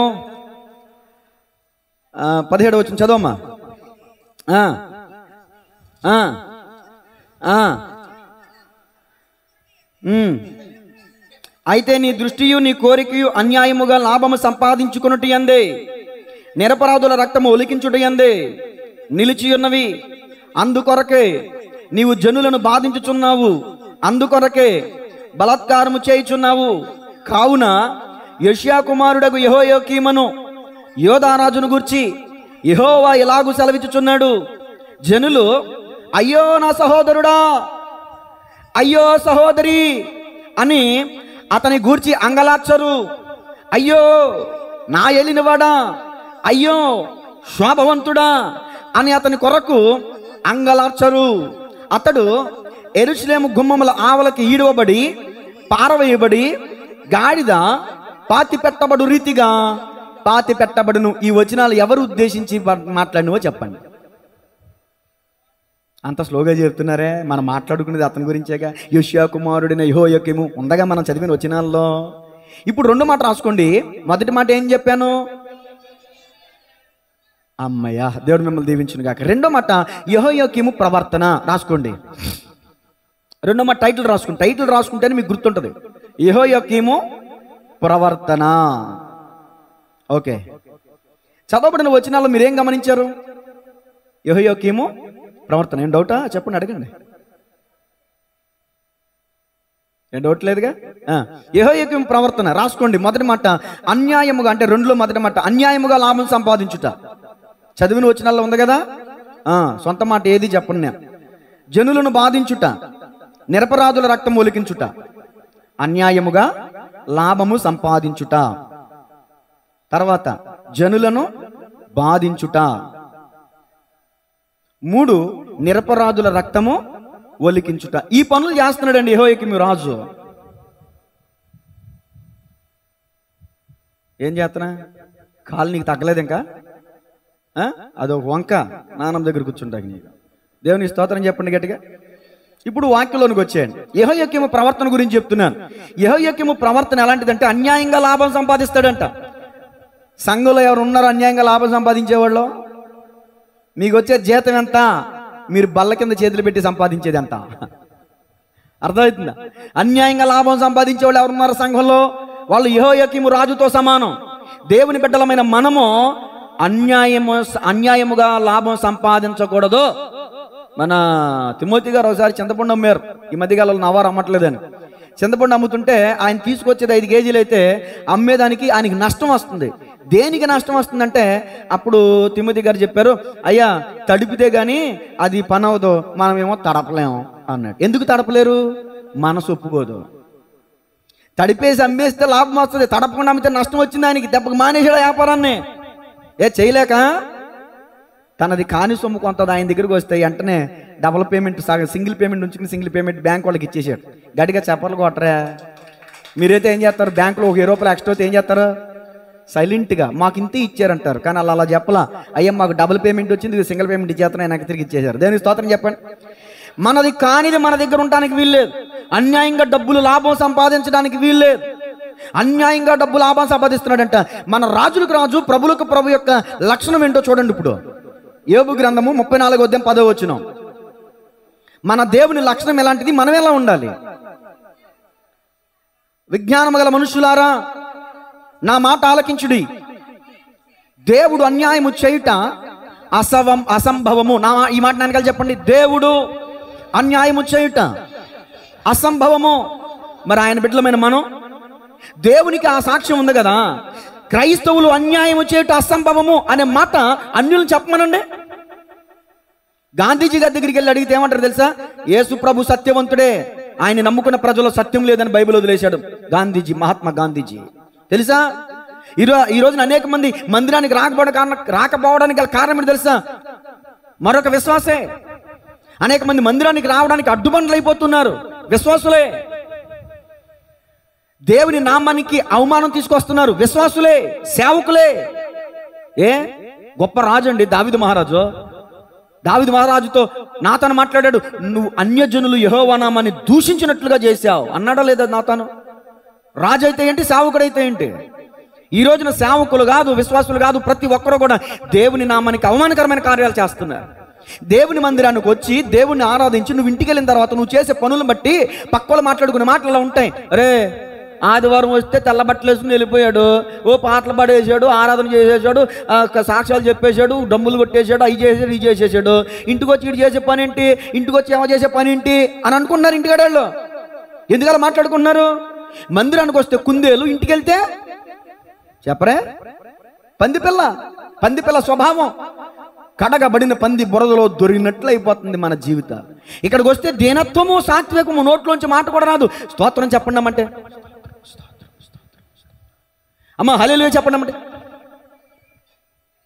ఆ, పదిహేడు వచ్చిన చదవమ్మా ఆ, ఆ, ఆ. ఉమ్. అయితే నీ దృష్టియు నీ కోరికయు అన్యాయముగా లాభము సంపాదించుకున్నట్టు అందే నిరపరాధుల రక్తము ఒలికించుట అందే నిలిచి ఉన్నవి అందుకొరకే నీవు జనులను బాధించుచున్నావు అందుకొరకే బలాత్కారము చేయుచున్నావు కావున యష్యా కుమారుడగు యహోయోకీమను యోధారాజును గూర్చి యహోవా ఇలాగు సెలవిచ్చుచున్నాడు జనులు అయ్యో నా సహోదరుడా అయ్యో సహోదరి అని అతని గూర్చి అంగలార్చరు అయ్యో నా ఎలినవాడా అయ్యో శోభవంతుడా అని అతని కొరకు అంగలార్చరు అతడు ఎరుసలేము గుమ్మముల ఆవలకి ఈడవబడి పారవేయబడి గాడిద పాతి పెట్టబడు రీతిగా పాతి పెట్టబడును ఈ వచనాలు ఎవరు ఉద్దేశించి మాట్లాడినవో చెప్పండి అంత స్లోగా చెప్తున్నారే మనం మాట్లాడుకునేది అతని గురించేగా యోషియా కుమారుడిన యహోయకిము ఉండగా మనం చదివిన వచనాల్లో ఇప్పుడు రెండు మాట రాసుకోండి మొదటి మాట ఏం చెప్పాను అమ్మయ్య దేవుడు మిమ్మల్ని దీవించును గాక రెండో మాట యహోయకిము ప్రవర్తన రాసుకోండి రెండో మాట టైటిల్ రాసుకోండి టైటిల్ రాసుకుంటేనే మీకు గుర్తుంటుంది యహోయకీము ప్రవర్తన ఓకే చదవబడిన వచనాల్లో మీరేం గమనించారు యహోయకీము ప్రవర్తన ఏం డౌటా చెప్పండి అడగండి ఏం డౌట్ లేదుగా యహోయకీము ప్రవర్తన రాసుకోండి మొదటి మాట అన్యాయముగా అంటే రెండులో మొదటి మాట అన్యాయముగా లాభం సంపాదించుట చదివిన వచనాల్లో ఉంది కదా ఆ, సొంత మాట ఏది చెప్పండి నేను జనులను బాధించుట నిరపరాధుల రక్తం ఒలికించుట అన్యాయముగా లాభము సంపాదించుట తర్వాత జనులను బాధించుట మూడు నిరపరాధుల రక్తము ఒలికించుట ఈ పనులు చేస్తున్నాడండి యెహోయాకీము మీ రాజు ఏం చేస్తున్నా కాలు నీకు తగ్గలేదు ఇంకా ఆ? అదొక వంక నానం దగ్గర కూర్చుంటాకి నీకు దేవుని స్తోత్రం చెప్పండి గట్టిగా ఇప్పుడు వాక్యంలోనికి వచ్చేయండి యహోయక్యము ప్రవర్తన గురించి చెప్తున్నాను యహోయక్యము ప్రవర్తన ఎలాంటిదంటే అన్యాయంగా లాభం సంపాదిస్తాడంట సంఘంలో ఎవరు ఉన్నారో అన్యాయంగా లాభం సంపాదించేవాళ్ళు మీకు వచ్చే జీతం ఎంత మీరు బల్ల కింద చేతులు పెట్టి సంపాదించేది ఎంత అర్థమవుతుందా అన్యాయంగా లాభం సంపాదించే వాళ్ళు ఎవరున్నారు సంఘంలో వాళ్ళు యహోయకీము రాజుతో సమానం దేవుని బిడ్డలమైన మనము అన్యాయము అన్యాయముగా లాభం సంపాదించకూడదు మన తిమోతి గారు ఒకసారి చింతపండు అమ్మారు ఈ మధ్యకాలంలో నవారు అమ్మట్లేదని చింతపండు అమ్ముతుంటే ఆయన తీసుకొచ్చేది ఐదు కేజీలు అయితే అమ్మేదానికి ఆయనకి నష్టం వస్తుంది దేనికి నష్టం వస్తుందంటే అప్పుడు తిమోతి గారు చెప్పారు అయ్యా తడిపితే గాని అది పని అవ్వదు మనమేమో తడపలేము అన్నాడు ఎందుకు తడపలేరు మనసు ఒప్పుకోదు తడిపేసి అమ్మేస్తే లాభం వస్తుంది తడపకుండా అమ్మితే నష్టం వచ్చింది ఆయనకి దెబ్బకు మానేసాడు ఆ వ్యాపారాన్ని ఏ చేయలేక తనది కాని సొమ్ము కొంత ఆయన దగ్గరికి వస్తే వెంటనే డబుల్ పేమెంట్ సగం సింగిల్ పేమెంట్ ఉంచుకుని సింగిల్ పేమెంట్ బ్యాంక్ వాళ్ళకి ఇచ్చేసాడు గట్టిగా చెప్పలు కొట్టరా మీరైతే ఏం చేస్తారు బ్యాంకులో ఒక ఇరవై రూపాయలు ఎక్స్ట్రా అయితే ఏం చేస్తారు సైలెంట్గా మాకు ఇంతే ఇచ్చారంటారు కానీ అలా అలా చెప్పలా అయ్యా మాకు డబుల్ పేమెంట్ వచ్చింది ఇది సింగిల్ పేమెంట్ ఇచ్చేస్తాను నాకు తిరిగి ఇచ్చేసారు దేని స్తోత్రం చెప్పండి మనది కానిది మన దగ్గర ఉండడానికి వీల్లేదు అన్యాయంగా డబ్బులు లాభం సంపాదించడానికి వీల్లేదు అన్యాయంగా డబ్బు లాభం సంపాదిస్తున్నాడంట మన రాజులకు రాజు ప్రభులకు ప్రభు యొక్క లక్షణం ఏంటో చూడండి ఇప్పుడు ఏబు గ్రంథము ముప్పై నాలుగో అధ్యాయం పదో వచ్చిన మన దేవుని లక్షణం ఎలాంటిది మనం ఎలా ఉండాలి విజ్ఞానము గల మనుషులారా నా మాట ఆలకించుడి దేవుడు అన్యాయము చేయుట అసవం అసంభవము నా ఈ మాట నాన్నగారు చెప్పండి దేవుడు అన్యాయము చేయుట అసంభవము మరి ఆయన బిడ్డలమైన మనం దేవునికి ఆ సాక్ష్యం ఉంది కదా క్రైస్తవులు అన్యాయము చేయుట అసంభవము అనే మాట అన్యులను చెప్పమనండి గాంధీజీ గారి దగ్గరికి వెళ్ళి అడిగితే ఏమంటారు తెలుసా యేసు ప్రభు సత్యవంతుడే ఆయన నమ్ముకున్న ప్రజలు సత్యం లేదని బైబిల్ వదిలేశాడు గాంధీజీ మహాత్మా గాంధీజీ తెలుసా ఈరో ఈ రోజున అనేక మంది మందిరానికి రాకపోవడం కారణం రాకపోవడానికి గల కారణం ఏంటి తెలుసా మరొక విశ్వాసే అనేక మంది మందిరానికి రావడానికి అడ్డుబండ్లు అయిపోతున్నారు విశ్వాసులే దేవుని నామానికి అవమానం తీసుకొస్తున్నారు విశ్వాసులే సేవకులే ఏ గొప్ప రాజు అండి దావిదు మహారాజు దావిదు మహారాజుతో నాతను మాట్లాడాడు నువ్వు అన్యజనులు యెహోవా నామాన్ని దూషించినట్లుగా చేశావు అన్నాడా లేదా నాతను రాజు అయితే ఏంటి సేవకుడైతే ఏంటి ఈ రోజున సేవకులు కాదు విశ్వాసులు కాదు ప్రతి ఒక్కరు కూడా దేవుని నామానికి అవమానకరమైన కార్యాలు చేస్తున్నారు దేవుని మందిరానికి వచ్చి దేవుని ఆరాధించి నువ్వు ఇంటికి వెళ్ళిన తర్వాత నువ్వు చేసే పనులను బట్టి పక్కలు మాట్లాడుకునే మాటలు అలా ఉంటాయి అరే ఆదివారం వస్తే తెల్ల బట్టలు వేసుకుని వెళ్ళిపోయాడు ఓ పాటలు పడేసాడు ఆరాధన చేసేసాడు ఆ, క- సాక్ష్యాలు చెప్పేశాడు డమ్ములు కొట్టేశాడు అవి చేసాడు ఇది చేసేసాడు ఇంటికి వచ్చి ఇటు చేసే పని ఏంటి ఇంటికి వచ్చి ఏమో చేసే పని ఏంటి అని అనుకుంటున్నారు ఇంటికాడళ్ళు ఎందుకలా మాట్లాడుకుంటున్నారు మందిరానికి వస్తే కుందేలు ఇంటికి వెళ్తే చెప్పరే పంది పిల్ల పంది పిల్ల స్వభావం కడగబడిన పంది బురదలో దొరికినట్లు అయిపోతుంది మన జీవితం ఇక్కడికి వస్తే దీనత్వము సాత్వికము నోట్లోంచి మాట కూడా రాదు స్తోత్రం చెప్పండి అమ్మంటే అమ్మ హలేలు చెప్పండి అమ్మంటే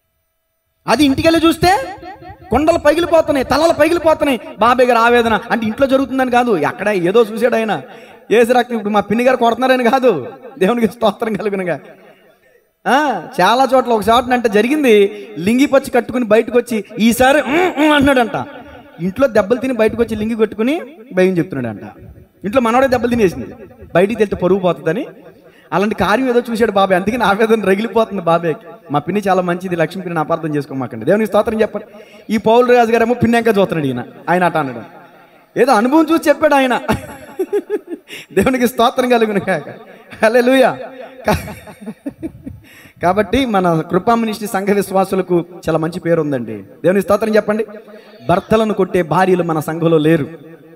అది ఇంటికెళ్ళి చూస్తే కొండలు పగిలిపోతున్నాయి తలలు పగిలిపోతున్నాయి బాబాయ్ గారు ఆవేదన అంటే ఇంట్లో జరుగుతుందని కాదు ఎక్కడ ఏదో చూసాడు ఆయన ఏసు రక్తం ఇప్పుడు మా పిన్ని గారు కొడుతున్నారని కాదు దేవునికి స్తోత్రం కలిగినగా ఆ, చాలా చోట్ల ఒక చోట అంటే జరిగింది లింగి పచ్చి కట్టుకుని బయటకు వచ్చి ఈసారి "ఉమ్, ఉమ్" అన్నాడంట ఇంట్లో దెబ్బలు తిని బయటకు వచ్చి లింగి కట్టుకుని భయం చెప్తున్నాడంట ఇంట్లో మనవడే దెబ్బలు తినేసింది బయటికి వెళ్తే పరుగు పోతుందని అలాంటి కార్యం ఏదో చూశాడు బాబాయ్ అందుకే నా ఆవేదన రగిలిపోతుంది బాబాయ్ మా పిన్ని చాలా మంచిది లక్ష్మి పిన్ని అపార్థం చేసుకోమాకండి దేవునికి స్తోత్రం చెప్పండి ఈ పౌలు రాజు గారేమో పిన్ని ఇంకా చూస్తున్నాడు ఈయన ఆయన అట అన్నాడు ఏదో అనుభవం చూసి చెప్పాడు ఆయన దేవునికి స్తోత్రం కలుగును కాక హల్లెలూయా కా- కాబట్టి మన కృపా మినిస్ట్రీ సంఘ విశ్వాసులకు చాలా మంచి పేరు ఉందండి దేవుని స్తోత్రం చెప్పండి భర్తలను కొట్టే భార్యలు మన సంఘంలో లేరు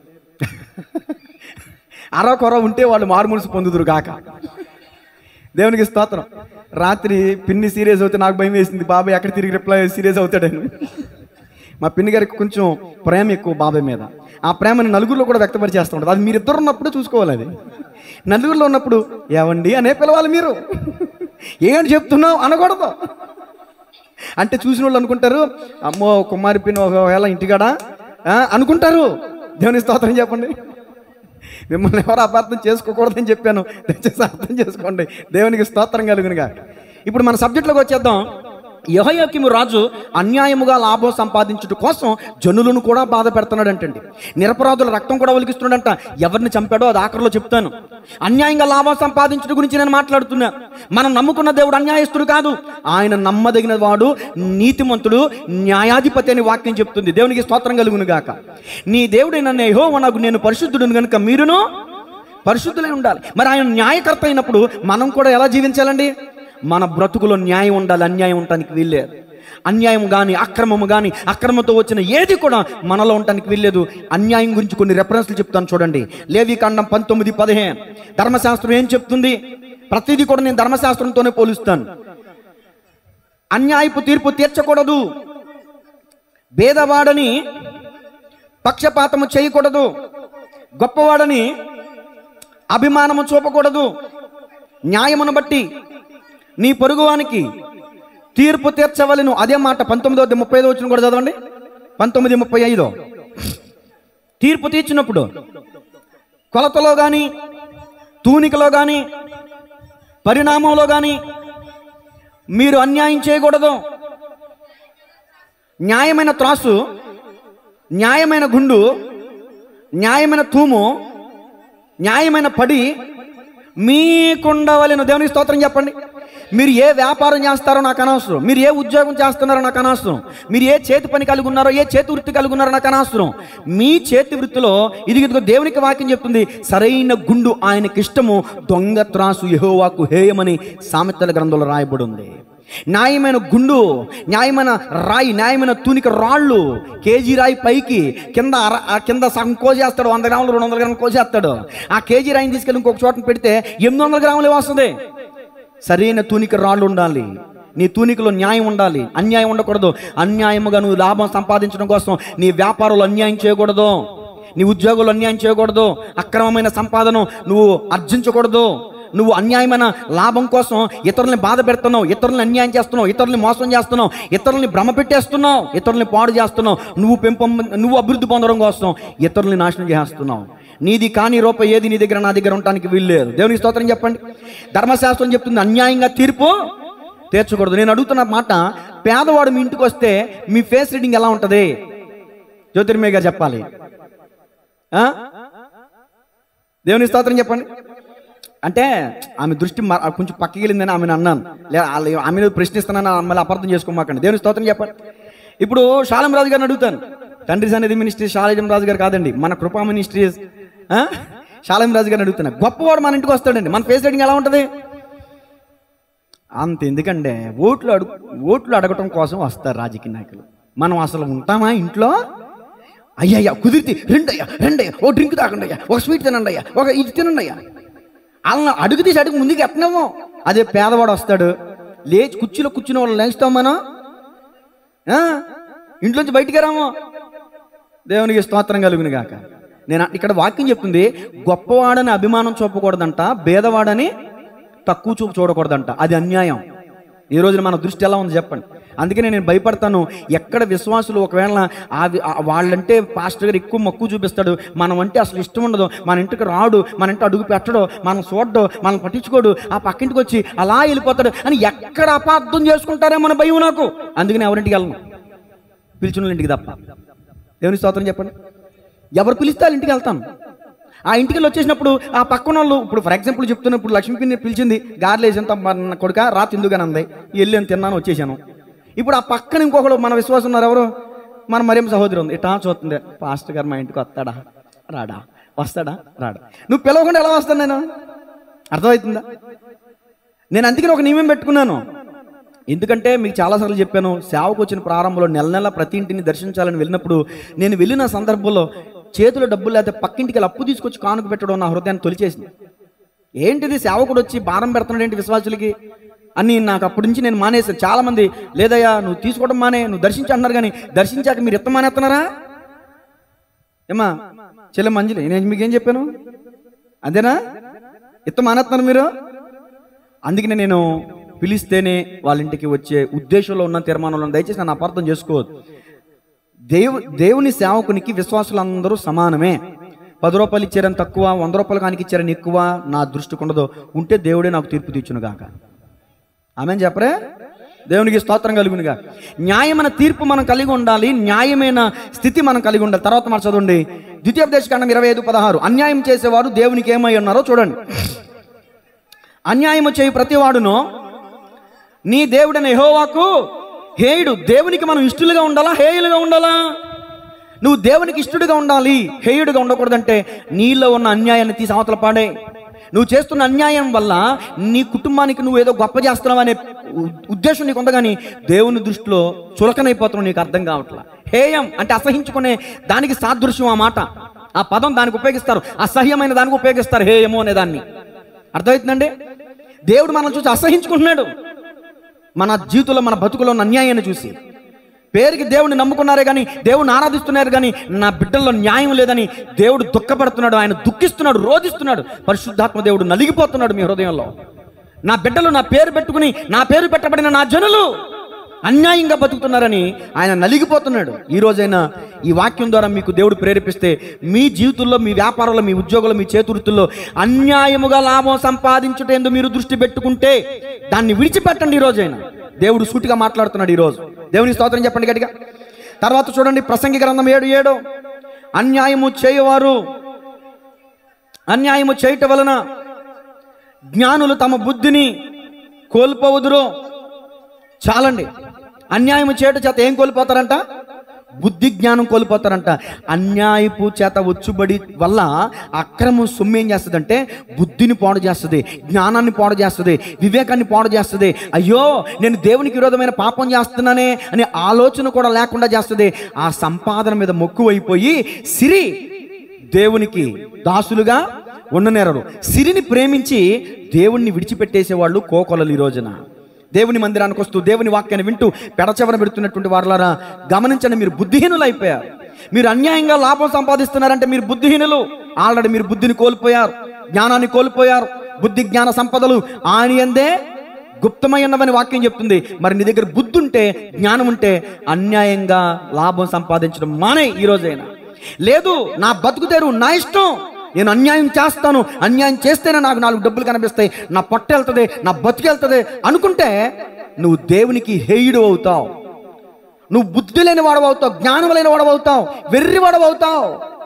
అరకొర ఉంటే వాళ్ళు మారుమనసు పొందుదురు గాక దేవునికి స్తోత్రం రాత్రి పిన్ని సీరియస్ అవుతే నాకు భయం వేసింది బాబాయ్ ఎక్కడ తిరిగి రిప్లై సీరియస్ అవుతాడని మా పిన్ని గారికి కొంచెం ప్రేమ ఎక్కువ బాబాయ్ మీద ఆ ప్రేమని నలుగురిలో కూడా వ్యక్తపరిచేస్తూ ఉంటుంది అది మీరిద్దరు ఉన్నప్పుడు చూసుకోవాలి అది నలుగురిలో ఉన్నప్పుడు ఏవండి అనే పిలవాలి మీరు ఏంటి చెప్తున్నావు అనకూడదు అంటే చూసిన వాళ్ళు అనుకుంటారు అమ్మో కుమారి పిన్ని ఒకవేళ ఇంటికాడ ఆ, అనుకుంటారు దేవుని స్తోత్రం చెప్పండి మిమ్మల్ని ఎవరు అపార్థం చేసుకోకూడదని చెప్పాను దయచేసి అర్థం చేసుకోండి దేవునికి స్తోత్రం కలుగునుగా ఇప్పుడు మన సబ్జెక్టులోకి వచ్చేద్దాం యహోయాకిము రాజు అన్యాయముగా లాభం సంపాదించుట కోసం జనులను కూడా బాధ పెడుతున్నాడంటండి నిరపరాధుల రక్తం కూడా ఒలికిస్తున్నాడంట ఎవరిని చంపాడో అది ఆఖరిలో చెప్తాను అన్యాయంగా లాభం సంపాదించుట గురించి నేను మాట్లాడుతున్నా మనం నమ్ముకున్న దేవుడు అన్యాయస్తుడు కాదు ఆయన నమ్మదగిన వాడు నీతిమంతుడు న్యాయాధిపతి అని వాక్యం చెప్తుంది దేవునికి స్తోత్రం కలుగును గాక నీ దేవుడైన యెహో నాకు నేను పరిశుద్ధుడును కనుక మీరును పరిశుద్ధులై ఉండాలి మరి ఆయన న్యాయకర్త అయినప్పుడు మనం కూడా ఎలా జీవించాలండి మన బ్రతుకులో న్యాయం ఉండాలి అన్యాయం ఉండటానికి వీల్లేదు అన్యాయం కానీ అక్రమము కానీ అక్రమంతో వచ్చిన ఏది కూడా మనలో ఉండటానికి వీల్లేదు అన్యాయం గురించి కొన్ని రెఫరెన్స్లు చెప్తాను చూడండి లేవి కాండం పంతొమ్మిది పదిహేను ధర్మశాస్త్రం ఏం చెప్తుంది ప్రతిదీ కూడా నేను ధర్మశాస్త్రంతోనే పోలుస్తాను అన్యాయపు తీర్పు తీర్చకూడదు భేదవాడని పక్షపాతము చేయకూడదు గొప్పవాడని అభిమానము చూపకూడదు న్యాయమును బట్టి నీ పొరుగువానికి తీర్పు తీర్చవలను అదే మాట పంతొమ్మిదో ముప్పై ఐదో వచ్చిన కూడా చదవండి పంతొమ్మిది ముప్పై ఐదో తీర్పు తీర్చినప్పుడు కొలతలో కానీ తూనికలో కానీ పరిణామంలో కానీ మీరు అన్యాయం చేయకూడదు న్యాయమైన త్రాసు న్యాయమైన గుండు న్యాయమైన తూము న్యాయమైన పడి మీకుండవలెను దేవునికి స్తోత్రం చెప్పండి మీరు ఏ వ్యాపారం చేస్తారో నాకు అనవసరం మీరు ఏ ఉద్యోగం చేస్తున్నారో నాకు అనవసరం మీరు ఏ చేతి పని కలిగి ఉన్నారో ఏ చేతి వృత్తి కలిగి ఉన్నారో నాకు అనవసరం మీ చేతి వృత్తిలో ఇది ఇదిగో దేవునికి వాక్యం చెప్తుంది సరైన గుండు ఆయనకి ఇష్టము దొంగ త్రాసు యెహోవాకు హేయమని సామెతల గ్రంథంలో రాయబడి ఉంది న్యాయమైన గుండు న్యాయమైన రాయి న్యాయమైన తూనిక రాళ్ళు కేజీ రాయి పైకి కింద అర- ఆ కింద సగం కోసేస్తాడు వంద గ్రాములు రెండు వందల గ్రాములు కోసేస్తాడు ఆ కేజీ రాయిని తీసుకెళ్ళి ఇంకొక చోట పెడితే ఎనిమిది వందల గ్రాములు వస్తుంది సరైన తూనిక రాళ్ళు ఉండాలి నీ తూనికలో న్యాయం ఉండాలి అన్యాయం ఉండకూడదు అన్యాయముగా నువ్వు లాభం సంపాదించడం కోసం నీ వ్యాపారంలో అన్యాయం చేయకూడదు నీ ఉద్యోగంలో అన్యాయం చేయకూడదు అక్రమమైన సంపాదన నువ్వు అర్జించకూడదు నువ్వు అన్యాయమైన లాభం కోసం ఇతరుల్ని బాధ పెడుతున్నావు ఇతరుల్ని అన్యాయం చేస్తున్నావు ఇతరుల్ని మోసం చేస్తున్నావు ఇతరుల్ని భ్రమ పెట్టేస్తున్నావు ఇతరుల్ని పాడు చేస్తున్నావు నువ్వు పెంపొం నువ్వు అభివృద్ధి పొందడం కోసం ఇతరుల్ని నాశనం చేస్తున్నావు నీది కాని రూపాయి ఏది నీ దగ్గర నా దగ్గర ఉండటానికి వీల్లేదు దేవునికి స్తోత్రం చెప్పండి ధర్మశాస్త్రం చెప్తుంది అన్యాయంగా తీర్పు తీర్చకూడదు నేను అడుగుతున్న మాట పేదవాడు మీ ఇంటికి వస్తే మీ ఫేస్ రీడింగ్ ఎలా ఉంటుంది జ్యోతిర్మయ్య గారు చెప్పాలి ఆ? దేవుని స్తోత్రం చెప్పండి అంటే ఆమె దృష్టి మ- కొంచెం పక్కకి వెళ్ళిందని ఆమెను అన్నాను లేదా వాళ్ళ- ఆమెను ప్రశ్నిస్తున్నాను మళ్ళీ అపార్థం చేసుకోమాకండి దేవుని స్తోత్రం చెప్పండి ఇప్పుడు శాలం రాజు గారిని అడుగుతాను తండ్రి సన్నిధి మినిస్ట్రీ శాలం రాజు గారు కాదండి మన కృపా మినిస్ట్రీస్ శాలం రాజు గారిని అడుగుతున్నా గొప్పవాడు మన ఇంటికి వస్తాడండి మన ఫేస్ రీడింగ్ ఎలా ఉంటుంది అంత ఎందుకంటే ఓట్లు అడుగు ఓట్లు అడగటం కోసం వస్తారు రాజకీయ నాయకులు మనం అసలు ఉంటామా ఇంట్లో అయ్యయ్యా కుదిరితే రెండయ్యా రెండయ్యా ఓ డ్రింక్ తాగండి అయ్యా ఒక స్వీట్ తినండి అయ్యా ఒక ఇది తినండి అయ్యా అలా అడుగు తీసి అడుగు ముందుకు ఎత్తనేమో అదే పేదవాడు వస్తాడు లేచి కుర్చీలో కూర్చుని వాళ్ళు లేస్తాం మనం ఆ? ఇంట్లోంచి బయటికి రాము దేవునికి స్తోత్రం కలుగును గాక నేను ఇక్కడ వాక్యం చెప్తుంది గొప్పవాడని అభిమానం చూపకూడదంట భేదవాడని తక్కువ చూపు చూడకూడదంట అది అన్యాయం ఈ రోజున మన దృష్టి ఎలా ఉంది చెప్పండి అందుకనే నేను భయపడతాను ఎక్కడ విశ్వాసులు ఒకవేళ ఆ వి- ఆ వాళ్ళంటే పాస్టర్ గారు ఎక్కువ మక్కువ చూపిస్తాడు మనం అంటే అసలు ఇష్టం ఉండదు మన ఇంటికి రాడు మన ఇంటి అడుగు పెట్టడు మనం చూడడు మనం పట్టించుకోడు ఆ పక్కింటికి వచ్చి అలా వెళ్ళిపోతాడు అని ఎక్కడ అపార్థం చేసుకుంటారేమో మన భయం నాకు అందుకని ఎవరింటికి వెళ్ళను పిలిచిన వాళ్ళ ఇంటికి తప్ప దేవుని స్తోత్రం చెప్పండి ఎవరు పిలిస్తే వాళ్ళ ఇంటికి వెళ్తాను ఆ ఇంటికి వెళ్ళి వచ్చేసినప్పుడు ఆ పక్కన వాళ్ళు ఇప్పుడు ఫర్ ఎగ్జాంపుల్ చెప్తున్నప్పుడు లక్ష్మీ పిన్ని పిలిచింది గారెలు వేసేంత మన కొడుక రా తిందుగానే అంది వెళ్ళి తిన్నాను వచ్చేసాను ఇప్పుడు ఆ పక్కన ఇంకొకరు మన విశ్వాసం ఉన్నారు ఎవరు మన మరియం సహోదరి ఉంది ఇటా చూస్తుంది పాస్టర్ గారు మా ఇంటికి వస్తాడా రాడా వస్తాడా రాడా నువ్వు పిలవకుండా ఎలా వస్తాను నేను అర్థమవుతుందా నేను అందుకని ఒక నియమం పెట్టుకున్నాను ఎందుకంటే మీకు చాలాసార్లు చెప్పాను సేవకు వచ్చిన ప్రారంభంలో నెల నెల ప్రతి ఇంటిని దర్శించాలని వెళ్ళినప్పుడు నేను వెళ్ళిన సందర్భంలో చేతిలో డబ్బులు లేకపోతే పక్కింటికి వెళ్ళి అప్పు తీసుకొచ్చి కానుక పెట్టడం నా హృదయాన్ని తొలిచేసింది ఏంటిది సేవకుడు వచ్చి భారం పెడుతున్నాడు ఏంటి విశ్వాసులకి అని నాకు అప్పటి నుంచి నేను మానేసాను చాలా మంది లేదయ్యా నువ్వు తీసుకోవడం మానే నువ్వు దర్శించి అంటున్నారు కానీ దర్శించాక మీరు ఎత్త మానేస్తున్నారా ఏమా చెల్లె మంజులి నేను మీకేం చెప్పాను అంతేనా ఎత్త మానేస్తున్నారు మీరు అందుకనే నేను పిలిస్తేనే వాళ్ళ ఇంటికి వచ్చే ఉద్దేశంలో ఉన్న తీర్మానంలో ఉన్న దయచేసి నన్ను అపార్థం చేసుకోవద్దు దేవు దేవుని సేవకునికి విశ్వాసులందరూ సమానమే పది రూపాయలు ఇచ్చారని తక్కువ వంద రూపాయలు కానికి ఇచ్చారని ఎక్కువ నా దృష్టికి ఉండదు ఉంటే దేవుడే నాకు తీర్పు తీర్చును గాక ఆమె చెప్పరే దేవునికి స్తోత్రం కలుగునుగా న్యాయమైన తీర్పు మనం కలిగి ఉండాలి న్యాయమైన స్థితి మనం కలిగి ఉండాలి తర్వాత మాట చదవండి ద్వితీయోపదేశకాండం ఇరవై ఐదు పదహారు అన్యాయం చేసేవారు దేవునికి ఏమై ఉన్నారో చూడండి అన్యాయము చేయి ప్రతివాడును నీ దేవుడైన యెహోవాకు హేయుడు దేవునికి మనం ఇష్టలుగా ఉండాలా హేయులుగా ఉండాలా నువ్వు దేవునికి ఇష్టడుగా ఉండాలి హేయుడుగా ఉండకూడదంటే నీలో ఉన్న అన్యాయాన్ని తీసి అవతల పాడే నువ్వు చేస్తున్న అన్యాయం వల్ల నీ కుటుంబానికి నువ్వు ఏదో గొప్ప చేస్తున్నావు అనే ఉ- ఉద్దేశం నీకు ఉంది కానీ దేవుని దృష్టిలో చులకనైపోతున్నావు నీకు అర్థం కావట్లా హేయం అంటే అసహించుకునే దానికి సాదృశ్యం ఆ మాట ఆ పదం దానికి ఉపయోగిస్తారు అసహ్యమైన దానికి ఉపయోగిస్తారు హేయము అనే దాన్ని అర్థమవుతుందండి దేవుడు మనల్ని చూసి అసహించుకుంటున్నాడు మన జీవితంలో మన బతుకులో ఉన్న అన్యాయాన్ని చూసి పేరుకి దేవుడిని నమ్ముకున్నారే కానీ దేవుడిని ఆరాధిస్తున్నారు కానీ నా బిడ్డల్లో న్యాయం లేదని దేవుడు దుఃఖపడుతున్నాడు ఆయన దుఃఖిస్తున్నాడు రోధిస్తున్నాడు పరిశుద్ధాత్మ దేవుడు నలిగిపోతున్నాడు మీ హృదయంలో నా బిడ్డలు నా పేరు పెట్టుకుని నా పేరు పెట్టబడిన నా జనులు అన్యాయంగా బతుకుతున్నారని ఆయన నలిగిపోతున్నాడు ఈ రోజైనా ఈ వాక్యం ద్వారా మీకు దేవుడు ప్రేరేపిస్తే మీ జీవితంలో మీ వ్యాపారంలో మీ ఉద్యోగంలో మీ చేతువృత్తుల్లో అన్యాయముగా లాభం సంపాదించుటేందుకు మీరు దృష్టి పెట్టుకుంటే దాన్ని విడిచిపెట్టండి ఈ రోజైనా దేవుడు సూటిగా మాట్లాడుతున్నాడు ఈ రోజు దేవుని స్తోత్రం చెప్పండి గట్టిగా తర్వాత చూడండి ప్రసంగి గ్రంథం ఏడు ఏడు అన్యాయము చేయవారు అన్యాయము చేయటం వలన జ్ఞానులు తమ బుద్ధిని కోల్పోవుదురు చాలండి అన్యాయము చేయటం చేత ఏం కోల్పోతారంట బుద్ధి జ్ఞానం కోల్పోతారంట అన్యాయపు చేత వచ్చుబడి వల్ల అక్రమం సొమ్ము ఏం చేస్తుందంటే బుద్ధిని పాడు చేస్తుంది జ్ఞానాన్ని పాడు చేస్తుంది వివేకాన్ని పాడు చేస్తుంది అయ్యో నేను దేవునికి విరోధమైన పాపం చేస్తున్నానే అనే ఆలోచన కూడా లేకుండా చేస్తుంది ఆ సంపాదన మీద మొక్కువైపోయి సిరి దేవునికి దాసులుగా ఉండనేరరు సిరిని ప్రేమించి దేవుణ్ణి విడిచిపెట్టేసేవాళ్ళు కోకొలలు ఈ రోజున దేవుని మందిరానికి వస్తూ దేవుని వాక్యాన్ని వింటూ పెడచెవన పెడుతున్నటువంటి వారులారా గమనించండి మీరు బుద్ధిహీనులు అయిపోయారు మీరు అన్యాయంగా లాభం సంపాదిస్తున్నారంటే మీరు బుద్ధిహీనులు ఆల్రెడీ మీరు బుద్ధిని కోల్పోయారు జ్ఞానాన్ని కోల్పోయారు బుద్ధి జ్ఞాన సంపదలు ఆని అందే గుప్తమై ఉన్నవని వాక్యం చెప్తుంది మరి నీ దగ్గర బుద్ధి ఉంటే జ్ఞానం ఉంటే అన్యాయంగా లాభం సంపాదించడం మానే ఈ రోజైనా లేదు నా బతుకుదేరు నా ఇష్టం నేను అన్యాయం చేస్తాను అన్యాయం చేస్తేనే నాకు నాలుగు డబ్బులు కనిపిస్తాయి నా పొట్ట వెళ్తుంది నా బతుకు వెళ్తుంది అనుకుంటే నువ్వు దేవునికి హేయుడు అవుతావు నువ్వు బుద్ధి లేని వాడవు అవుతావు జ్ఞానం లేని వాడవు అవుతావు వెర్రి వాడవు అవుతావు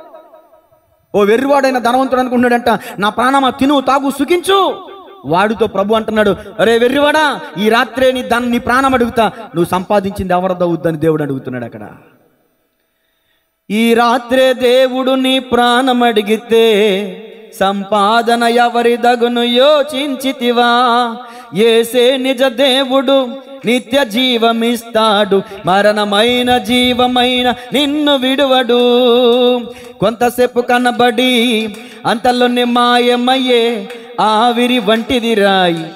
ఓ వెర్రివాడైన ధనవంతుడు అనుకుంటున్నాడంట నా ప్రాణమా తిను తాగు సుఖించు వాడితో ప్రభు అంటున్నాడు అరే వెర్రివాడా ఈ రాత్రే నీ దాన్ని నీ ప్రాణం అడుగుతా నువ్వు సంపాదించింది ఎవరదవుద్దని దేవుడు అడుగుతున్నాడు అక్కడ ఈ రాత్రే దేవుడు నీ ప్రాణం అడిగితే సంపాదన ఎవరి దగును యోచించితివా ఏసే నిజ దేవుడు నిత్య జీవమిస్తాడు మరణమైన జీవమైన నిన్ను విడువడు కొంతసేపు కనబడి అంతలోనే మాయమయ్యే ఆవిరి వంటిది రాయి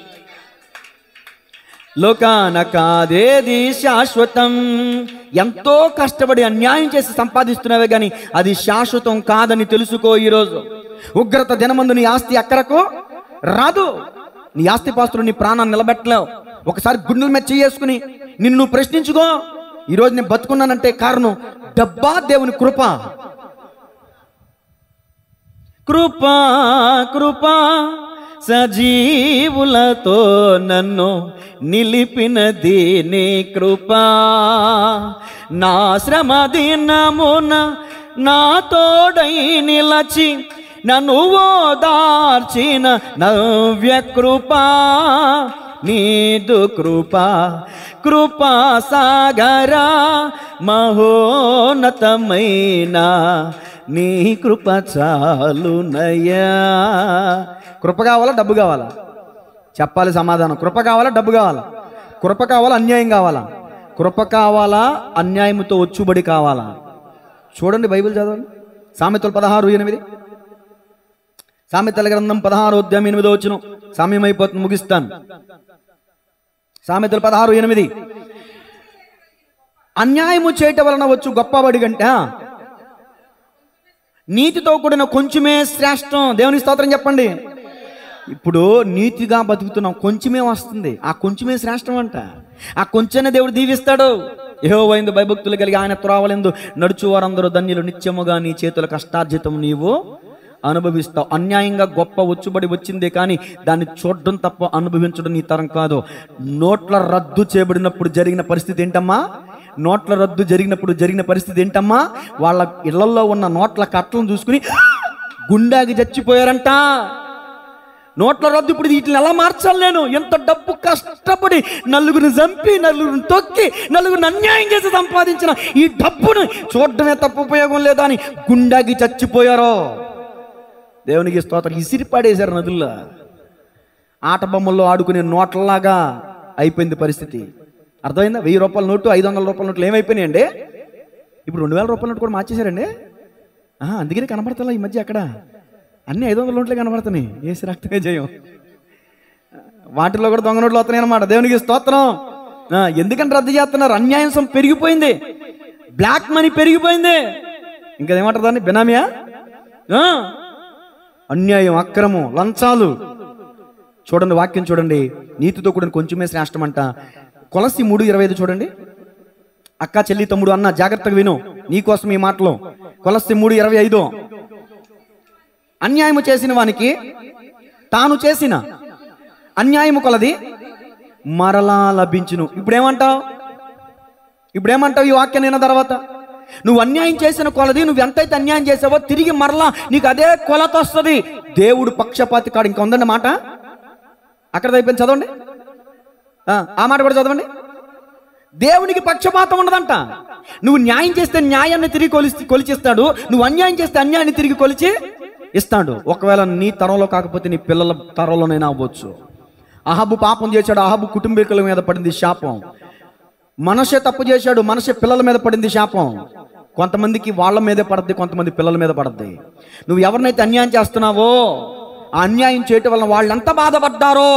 లోకాన కాదేది శాశ్వతం ఎంతో కష్టపడి అన్యాయం చేసి సంపాదిస్తున్నావే కానీ అది శాశ్వతం కాదని తెలుసుకో ఈరోజు ఉగ్రత దినమందు నీ ఆస్తి అక్కరకు రాదు నీ ఆస్తి పాస్తులు నీ ప్రాణాన్ని నిలబెట్టలేవు ఒకసారి గుండెల మీద చేసుకుని నిన్ను నువ్వు ప్రశ్నించుకో ఈరోజు నేను బతుకున్నానంటే కారణం డబ్బా దేవుని కృప కృపా కృపా సజీవులతో నన్ను నిలిపినది నీ కృపా నా శ్రమ దినమున నా తోడై నిలచి నన్ను ఓదార్చిన నవ్య కృపా నీదు కృపా కృపా సాగరా మహోన్నతమైన నీ కృప చాలునయ్యా కృప కావాలా డబ్బు కావాలా చెప్పాలి సమాధానం కృప కావాలా డబ్బు కావాలా కృప కావాలా అన్యాయం కావాలా కృప కావాలా అన్యాయముతో వచ్చుబడి కావాలా చూడండి బైబిల్ చదవండి సామెతలు పదహారు ఎనిమిది సామెతల గ్రంథం పదహారు అధ్యాయం ఎనిమిదో వచ్చిన సమయం అయిపోతుంది ముగిస్తాను సామెతలు పదహారు ఎనిమిది అన్యాయము చేయటం వలన వచ్చు గొప్పబడి కంటే నీతితో కూడిన కొంచెమే శ్రేష్టం దేవుని స్తోత్రం చెప్పండి ఇప్పుడు నీతిగా బతుకుతున్నాం కొంచెమే వస్తుంది ఆ కొంచెమే శ్రేష్టం అంట ఆ కొంచెమే దేవుడు దీవిస్తాడు ఏహో వైందు భయభక్తులు కలిగి ఆయన త్రోవలందు నడుచు వారందరూ ధన్యులు నిత్యముగా నీ చేతుల కష్టార్జితం నీవు అనుభవిస్తావు అన్యాయంగా గొప్ప వచ్చుబడి వచ్చిందే కానీ దాన్ని చూడడం తప్ప అనుభవించడం నీ తరం కాదు నోట్ల రద్దు చేయబడినప్పుడు జరిగిన పరిస్థితి ఏంటమ్మా నోట్ల రద్దు జరిగినప్పుడు జరిగిన పరిస్థితి ఏంటమ్మా వాళ్ళ ఇళ్లలో ఉన్న నోట్ల కట్టలను చూసుకుని గుండాకి చచ్చిపోయారంట నోట్ల రద్దు ఇప్పుడు వీటిని ఎలా మార్చాలి నేను ఎంత డబ్బు కష్టపడి నలుగురిని చంపి నలుగురిని తొక్కి నలుగురిని అన్యాయం చేసి సంపాదించిన ఈ డబ్బును చూడడమే తప్ప ఉపయోగం లేదా అని గుండాకి చచ్చిపోయారో దేవునికి స్తోత్రం ఇసిరి పడేశారు నదుల్లో ఆట బొమ్మల్లో ఆడుకునే నోట్లలాగా అయిపోయింది పరిస్థితి అర్థమైందా వెయ్యి రూపాయల నోటు ఐదు వందల రూపాయల నోట్లు ఏమైపోయినాయండి ఇప్పుడు రెండు వేల రూపాయల నోటు కూడా మార్చేశారండి ఆహా, అందుకనే కనబడతా ఈ మధ్య అక్కడ అన్ని ఐదు వందల నోట్లే కనబడుతున్నాయి ఏసి రక్తమే జయం వాటిలో కూడా దొంగ నోట్లు వస్తున్నాయి అనమాట దేవునికి స్తోత్రం ఆ, ఎందుకని రద్దు చేస్తున్నారు అన్యాయం పెరిగిపోయింది బ్లాక్ మనీ పెరిగిపోయింది ఇంకా ఏమంటారు దాన్ని బినామియా ఆ, అన్యాయం అక్రమం లంచాలు చూడండి వాక్యం చూడండి నీతితో కూడిన కొంచెమే శ్రేష్టం అంట కొలసి మూడు ఇరవై ఐదు చూడండి అక్క చెల్లి తమ్ముడు అన్న జాగ్రత్తగా విను నీకోసం ఈ మాటలు కొలసి మూడు ఇరవై ఐదు అన్యాయము చేసిన వానికి తాను చేసిన అన్యాయము కొలది మరలా లభించును ఇప్పుడేమంటావు ఇప్పుడేమంటావు ఈ వాక్యం విన్న తర్వాత నువ్వు అన్యాయం చేసిన కొలది నువ్వు ఎంతైతే అన్యాయం చేసావో తిరిగి మరలా నీకు అదే కొలత వస్తుంది దేవుడు పక్షపాతి కాడు ఇంకా ఉందండి మాట అక్కడ అయిపోయింది చదవండి ఆ, ఆ మాట కూడా చదవండి దేవునికి పక్షపాతం ఉండదంట నువ్వు న్యాయం చేస్తే న్యాయాన్ని తిరిగి కొలిసి కొలిచిస్తాడు నువ్వు అన్యాయం చేస్తే అన్యాయాన్ని తిరిగి కొలిచి ఇస్తాడు ఒకవేళ నీ తరంలో కాకపోతే నీ పిల్లల తరంలోనైనా అవ్వచ్చు అహబు పాపం చేశాడు అహబు కుటుంబీకుల మీద పడింది శాపం మనసే తప్పు చేశాడు మనసే పిల్లల మీద పడింది శాపం కొంతమందికి వాళ్ళ మీదే పడద్ది కొంతమంది పిల్లల మీద పడద్ది నువ్వు ఎవరినైతే అన్యాయం చేస్తున్నావో ఆ అన్యాయం చేయటం వల్ల వాళ్ళెంత బాధపడ్డారో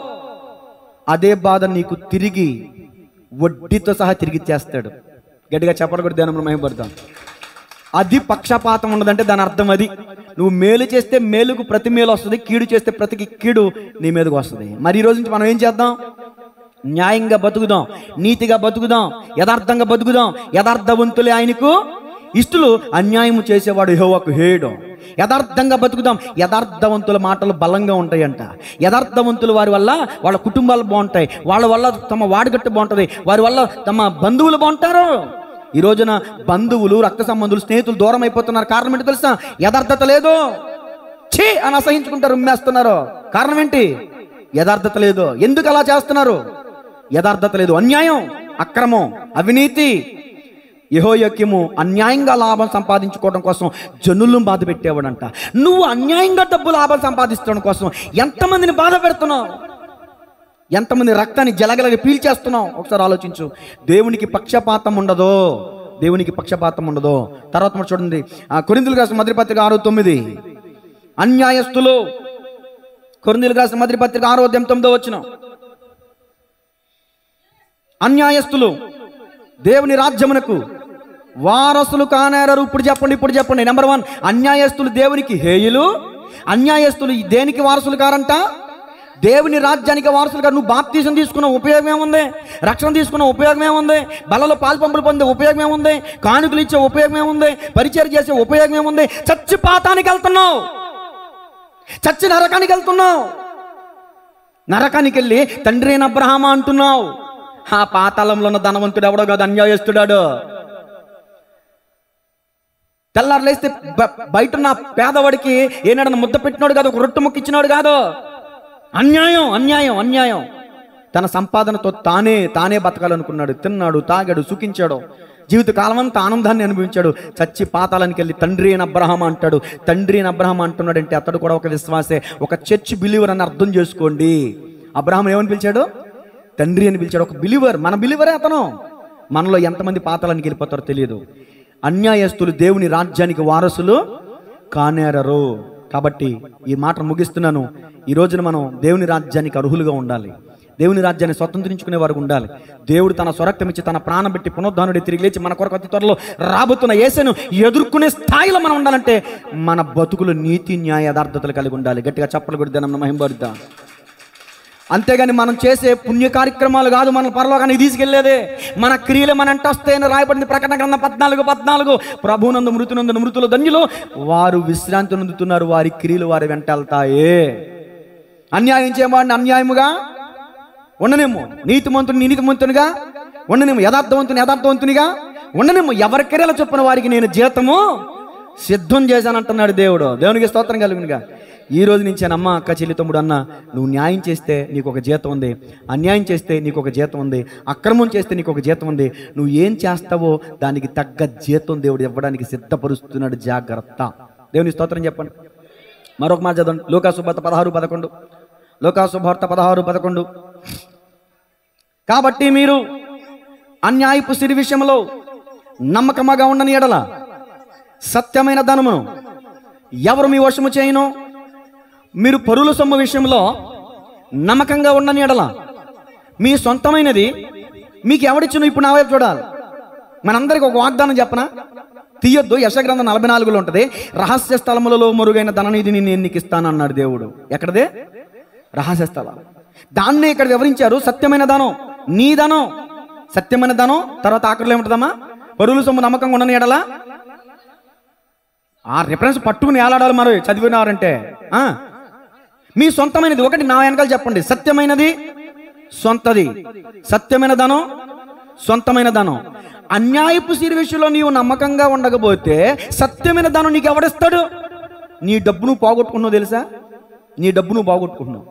అదే బాధ నీకు తిరిగి వడ్డీతో సహా తిరిగి ఇచ్చేస్తాడు గట్టిగా చెప్పడం కూడా ధ్యానంలో మహిమపడతాం అది పక్షపాతం ఉండదంటే దాని అర్థం అది నువ్వు మేలు చేస్తే మేలుకు ప్రతి మేలు వస్తుంది కీడు చేస్తే ప్రతి కీడు నీ మీదకు వస్తుంది మరి ఈ రోజు నుంచి మనం ఏం చేద్దాం న్యాయంగా బతుకుదాం నీతిగా బతుకుదాం యథార్థంగా బతుకుదాం యథార్థవంతులే ఆయనకు ఇష్టలు అన్యాయము చేసేవాడు యెహోవాకు హేడు యథార్థంగా బతుకుదాం యథార్థవంతుల మాటలు బలంగా ఉంటాయంట యథార్థవంతుల వారి వల్ల వాళ్ళ కుటుంబాలు బాగుంటాయి వాళ్ళ వల్ల తమ వాడిగట్టు బాగుంటుంది వారి వల్ల తమ బంధువులు బాగుంటారు ఈ రోజున బంధువులు రక్త సంబంధులు స్నేహితులు దూరం అయిపోతున్నారు కారణం ఏంటి తెలుసా యథార్థత లేదు ఛీ అని అసహించుకుంటారు ఉమ్మేస్తున్నారు కారణం ఏంటి యథార్థత లేదు ఎందుకు అలా చేస్తున్నారు యథార్థత లేదు అన్యాయం అక్రమం అవినీతి యహోయక్యము అన్యాయంగా లాభం సంపాదించుకోవడం కోసం జనులను బాధ పెట్టేవాడంట నువ్వు అన్యాయంగా డబ్బు లాభం సంపాదించడం కోసం ఎంతమందిని బాధ పెడుతున్నావు ఎంతమంది రక్తాన్ని జలగలగా పీల్చేస్తున్నావు ఒకసారి ఆలోచించు దేవునికి పక్షపాతం ఉండదు దేవునికి పక్షపాతం ఉండదు తర్వాత మరి చూడండి ఆ కొరిందులు రాసిన మొదటి పత్రిక ఆరు తొమ్మిది అన్యాయస్తులు కొరిందులు రాసిన మొదటి పత్రిక ఆరో అధ్యాయం తొమ్మిదో వచ్చిన అన్యాయస్తులు దేవుని రాజ్యమునకు వారసులు కానేరరు ఇప్పుడు చెప్పండి ఇప్పుడు చెప్పండి నెంబర్ వన్ అన్యాయస్తులు దేవునికి హేయులు అన్యాయస్తులు దేనికి వారసులు కారంట దేవుని రాజ్యానికి వారసులుగా నువ్వు బాప్తీసం తీసుకున్న ఉపయోగం ఏముంది రక్షణ తీసుకున్న ఉపయోగం ఏముంది బలలో పాల్పంపులు పొందే ఉపయోగం ఏముంది కానుకలు ఇచ్చే ఉపయోగం ఏముంది పరిచయం చేసే ఉపయోగం ఏముంది చచ్చి పాతానికి వెళ్తున్నావు చచ్చి నరకానికి వెళ్తున్నావు నరకానికి వెళ్ళి తండ్రి అయిన అబ్రహామా అంటున్నావు ఆ పాతాళంలో ఉన్న ధనవంతుడు ఎవడో కాదు అన్యాయస్తుడాడు తెల్లారు లేస్తే బ- బయట ఉన్న పేదవాడికి ఏనాడన్నా ముద్ద పెట్టినాడు కాదు ఒక రొట్టె ముక్క ఇచ్చినాడు కాదు అన్యాయం అన్యాయం అన్యాయం తన సంపాదనతో తానే తానే బతకాలనుకున్నాడు తిన్నాడు తాగాడు సుఖించాడు జీవిత కాలం అంతా ఆనందాన్ని అనుభవించాడు చచ్చి పాతాళానికి వెళ్ళి తండ్రి అయిన అబ్రహం అంటాడు తండ్రి అయిన అబ్రహం అంటున్నాడంటే అతడు కూడా ఒక విశ్వాసే ఒక చర్చ్ బిలీవర్ అని అర్థం చేసుకోండి అబ్రహం ఏమని పిలిచాడు తండ్రి అని పిలిచాడు ఒక బిలీవర్ మన బిలీవరే అతను మనలో ఎంతమంది పాతాళానికి వెళ్ళిపోతారో తెలియదు అన్యాయస్తులు దేవుని రాజ్యానికి వారసులు కానేరరు కాబట్టి ఈ మాట ముగిస్తున్నాను ఈ రోజున మనం దేవుని రాజ్యానికి అర్హులుగా ఉండాలి దేవుని రాజ్యాన్ని స్వతంత్రించుకునే వారు ఉండాలి దేవుడు తన స్వరక్తం ఇచ్చి తన ప్రాణం పెట్టి పునరుద్ధానుడి తిరిగి లేచి మన కొరకు అతి త్వరలో రాబోతున్న యేసును ఎదుర్కొనే స్థాయిలో మనం ఉండాలంటే మన బతుకులు నీతి న్యాయ యథార్థతలు కలిగి ఉండాలి గట్టిగా చెప్పలు కొడితే నమ్మ మహింపరుద్దా అంతేగాని మనం చేసే పుణ్య కార్యక్రమాలు కాదు మన పరలోకానికి తీసుకెళ్లేదే మన క్రియలు మన ఎంట వస్తాయని రాయబడింది ప్రకటన గ్రంథం పద్నాలుగు పద్నాలుగు ప్రభునందు మృతునందు మృతులు ధన్యులు వారు విశ్రాంతి నొందుతున్నారు వారి క్రియలు వారి వెంట వెళ్తాయే అన్యాయం చేయవాడిని అన్యాయముగా ఉండనేమో నీతిమంతుని నీతిమంతునిగా ఉండనేమో యథార్థవంతుని యథార్థవంతునిగా ఉండనేమో ఎవరి క్రియల చొప్పున వారికి నేను జీతము సిద్ధం చేశానంటున్నాడు దేవుడు దేవునికి స్తోత్రం కలుగునుగా ఈ రోజు నుంచి అమ్మ అక్క చెల్లి తమ్ముడు అన్న నువ్వు న్యాయం చేస్తే నీకు ఒక జీతం ఉంది అన్యాయం చేస్తే నీకు ఒక జీతం ఉంది అక్రమం చేస్తే నీకు ఒక జీతం ఉంది నువ్వు ఏం చేస్తావో దానికి తగ్గ జీతం దేవుడు ఇవ్వడానికి సిద్ధపరుస్తున్నాడు జాగ్రత్త దేవుని స్తోత్రం చెప్పండి మరొక మాట చదవండి లోకాసుభార్త పదహారు పదకొండు లోకాసుభార్త పదహారు పదకొండు కాబట్టి మీరు అన్యాయపు సిరి విషయంలో నమ్మకముగా ఉండని ఎడల సత్యమైన ధనమును ఎవరు మీ వశము చేయను మీరు పరుల సొమ్ము విషయంలో నమ్మకంగా ఉండని ఎడల మీ సొంతమైనది మీకు ఎవడిచ్చును ఇప్పుడు నా వైపు చూడాలి మనందరికి ఒక వాగ్దానం చెప్పనా తీయొద్దు యశగ్రంథం నలభై నాలుగులో ఉంటుంది రహస్య స్థలములలో మరుగైన ధననిధిని నేను నీకు ఇస్తాను అన్నాడు దేవుడు ఎక్కడదే రహస్య స్థలం దాన్నే ఇక్కడ వివరించారు సత్యమైన ధనం నీ ధనం సత్యమైన ధనం తర్వాత ఆఖరిలో ఏముంటుందమ్మా పరువుల సొమ్ము నమ్మకంగా ఉండని ఎడలా ఆ రిఫరెన్స్ పట్టుకుని ఏలాడాలి మరి చదివినారంటే ఆ. మీ సొంతమైనది ఒకటి నా వెనకాల చెప్పండి సత్యమైనది సొంతది సత్యమైన ధనం సొంతమైన ధనం అన్యాయపు సిరి విషయంలో నీవు నమ్మకంగా ఉండకపోతే సత్యమైన ధనం నీకు ఎవడిస్తాడు నీ డబ్బు నువ్వు పోగొట్టుకున్నావు తెలుసా నీ డబ్బు నువ్వు పోగొట్టుకుంటున్నావు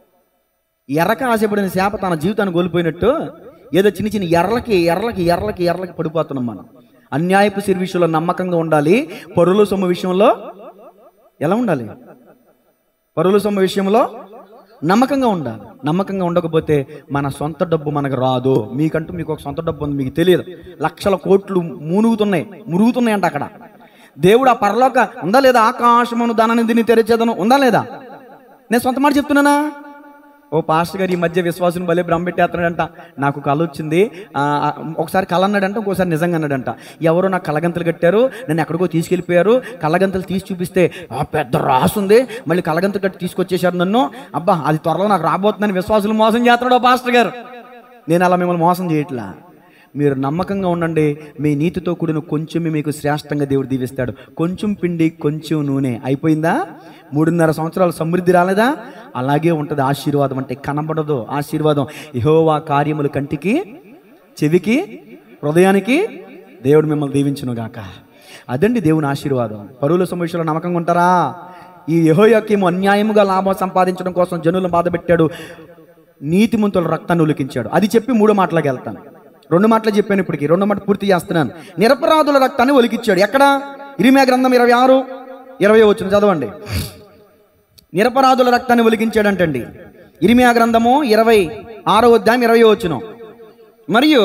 ఎర్రక ఆశపడిన చేప తన జీవితాన్ని కోల్పోయినట్టు ఏదో చిన్న చిన్న ఎర్రలకి ఎర్రలకి ఎర్రలకి ఎర్రలకి పడిపోతున్నాం మనం అన్యాయపు సిరి విషయంలో నమ్మకంగా ఉండాలి పరుల సొమ్ము విషయంలో ఎలా ఉండాలి పరుల సొమ్ము విషయంలో నమ్మకంగా ఉండాలి నమ్మకంగా ఉండకపోతే మన సొంత డబ్బు మనకు రాదు మీకంటూ మీకు ఒక సొంత డబ్బు ఉంది మీకు తెలియదు లక్షల కోట్లు మునుగుతున్నాయి మురుగుతున్నాయంట అక్కడ దేవుడు ఆ పరలోక ఉందా లేదా ఆకాశమును ధననిధిని తెరిచేదను ఉందా లేదా నేను సొంత మాట చెప్తున్నానా ఓ పాస్టర్ గారు ఈ మధ్య విశ్వాసం భలే భ్రమ పెట్టేస్తున్నాడంట నాకు కళ వచ్చింది ఆ, ఆ, ఒకసారి కళ అన్నాడంట ఇంకోసారి నిజంగా అన్నాడంట ఎవరో నాకు కలగంతలు కట్టారు నన్ను ఎక్కడికో తీసుకెళ్ళిపోయారు కళ్ళగంతలు తీసి చూపిస్తే ఆ పెద్ద రాసు ఉంది మళ్ళీ కలగంతలు కట్టి తీసుకొచ్చేసారు నన్ను అబ్బా అది త్వరలో నాకు రాబోతుందని విశ్వాసులు మోసం చేస్తున్నాడు ఓ పాస్టర్ గారు నేను అలా మిమ్మల్ని మోసం చేయట్లా మీరు నమ్మకంగా ఉండండి మీ నీతితో కూడిన కొంచెం మీకు శ్రేష్టంగా దేవుడు దీవిస్తాడు కొంచెం పిండి కొంచెం నూనె అయిపోయిందా మూడున్నర సంవత్సరాలు సమృద్ధి రాలేదా అలాగే ఉంటుంది ఆశీర్వాదం అంటే కనబడదు ఆశీర్వాదం ఇహోవా కార్యములు కంటికి చెవికి హృదయానికి దేవుడు మిమ్మల్ని దీవించును గాక అదండి దేవుని ఆశీర్వాదం పరువుల సమస్యలో నమ్మకంగా ఉంటారా ఈ యహోయాకేమో అన్యాయముగా లాభం సంపాదించడం కోసం జనులను బాధపెట్టాడు నీతిమంతుల రక్తాన్ని ఉలికించాడు అది చెప్పి మూడో మాటలకు వెళ్తాను రెండు మాటలు చెప్పాను ఇప్పటికి రెండు మాట పూర్తి చేస్తున్నాను నిరపరాధుల రక్తాన్ని ఒలికిచ్చాడు ఎక్కడ ఇరిమే గ్రంథం ఇరవై ఆరు ఇరవై వచ్చిన చదవండి నిరపరాధుల రక్తాన్ని ఒలికించాడంటండి ఇరిమియా గ్రంథము ఇరవై ఆరో అధ్యాయం ఇరవై వచ్చును మరియు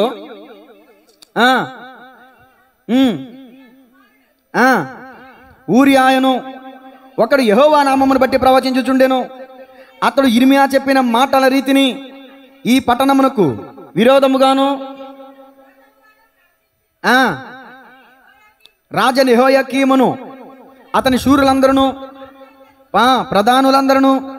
ఆ, ఉమ్, ఆ, ఊరియాయను ఒకడు యెహోవా నామమును బట్టి ప్రవచించుచుండెను అతడు ఇర్మియా చెప్పిన మాటల రీతిని ఈ పట్టణమునకు విరోధముగాను ఆ, రాజ నిహోయకీమును అతని శూరులందరూ ప్రధానులందరూ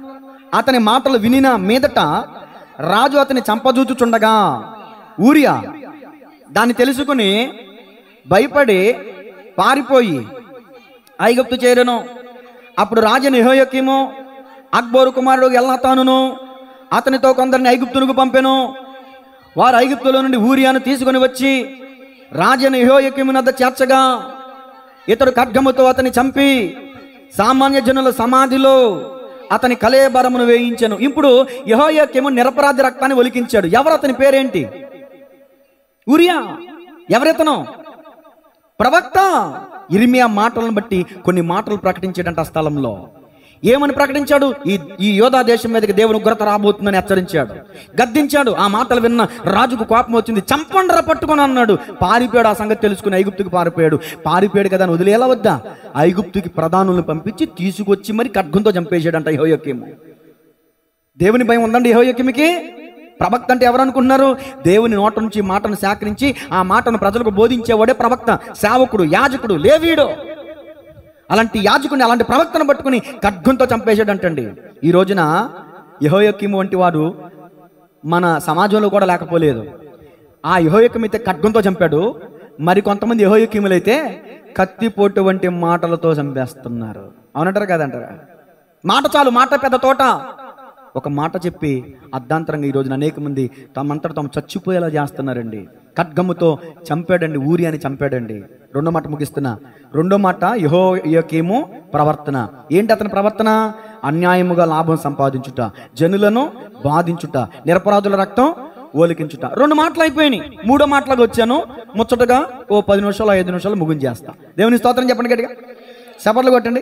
అతని మాటలు వినిన మీదట రాజు అతని చంపజూచుచుండగా ఊరియా దాన్ని తెలుసుకుని భయపడి పారిపోయి ఐగుప్తు చేరను అప్పుడు రాజుని యెహోయాకీము అక్బోరు కుమారుడు ఎల్నాతానును అతనితో కొందరిని ఐగుప్తునకు పంపెను వారు ఐగుప్తులో నుండి ఊరియాను తీసుకొని వచ్చి రాజుని యెహోయాకీము నద్ద చేర్చగా ఇతడు ఖడ్గముతో అతని చంపి సామాన్య జనుల సమాధిలో అతని కలేబరమును వేయించెను ఇప్పుడు యెహోయాకీము నిరపరాధి రక్తాన్ని ఒలికించాడు ఎవరు అతని పేరేంటి ఉరియా ఎవరెతను ప్రవక్త ఇరిమియా మాటలను బట్టి కొన్ని మాటలు ప్రకటించాడంట ఆ స్థలంలో ఏమని ప్రకటించాడు ఈ ఈ యోధా దేశం మీదకి దేవుని ఉగ్రత రాబోతుందని హెచ్చరించాడు గద్దించాడు ఆ మాటలు విన్న రాజుకు కోపం వచ్చింది చంపండ్రా పట్టుకొని అన్నాడు పారిపోయాడు ఆ సంగతి తెలుసుకుని ఐగుప్తుకి పారిపోయాడు పారిపోయాడు కదా అని వదిలేలా వద్దా ఐగుప్తుకి ప్రధానులను పంపించి తీసుకొచ్చి మరి ఖడ్గంతో చంపేశాడంట యెహోయాకీము దేవుని భయం ఉందండి యెహోయాకీముకి ప్రవక్త అంటే ఎవరు అనుకుంటున్నారు దేవుని నోట నుంచి ఈ మాటను సేకరించి ఆ మాటను ప్రజలకు బోధించేవాడే ప్రవక్త సేవకుడు యాజకుడు లేవీడు అలాంటి యాజకుని అలాంటి ప్రవక్తను పట్టుకుని ఖడ్గంతో చంపేశాడంటండి ఈ రోజున యహోయక్కిము వంటి వారు మన సమాజంలో కూడా లేకపోలేదు ఆ యహోయకమైతే ఖడ్గంతో చంపాడు మరి కొంతమంది యహోయకీములైతే కత్తిపోటు వంటి మాటలతో చంపేస్తున్నారు అవునంటారా కాదంటారా మాట చాలు మాట పెద్ద తోట ఒక మాట చెప్పి అర్ధాంతరంగా ఈ రోజున అనేక మంది తమంతట తాము చచ్చిపోయేలా చేస్తున్నారండి ఖడ్గముతో చంపాడండి ఊరి అని చంపాడండి రెండో మాట ముగిస్తున్నా రెండో మాట యహో యకేమో ప్రవర్తన ఏంటి అతని ప్రవర్తన అన్యాయముగా లాభం సంపాదించుట జనులను బాధించుట నిరపరాధుల రక్తం ఓలికించుట రెండు మాటలు అయిపోయినాయి మూడో మాటలకు వచ్చాను ముచ్చటగా ఓ పది నిమిషాలు ఐదు నిమిషాలు ముగించేస్తా దేవుని స్తోత్రం చెప్పండి గట్టిగా చప్పట్లు కొట్టండి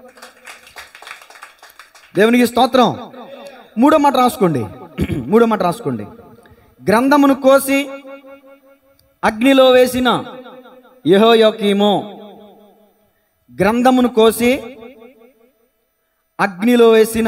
దేవునికి స్తోత్రం మూడో మాట రాసుకోండి మూడో మాట రాసుకోండి గ్రంథమును కోసి అగ్నిలో వేసిన యెహోయాకీము గ్రంథమును కోసి అగ్నిలో వేసిన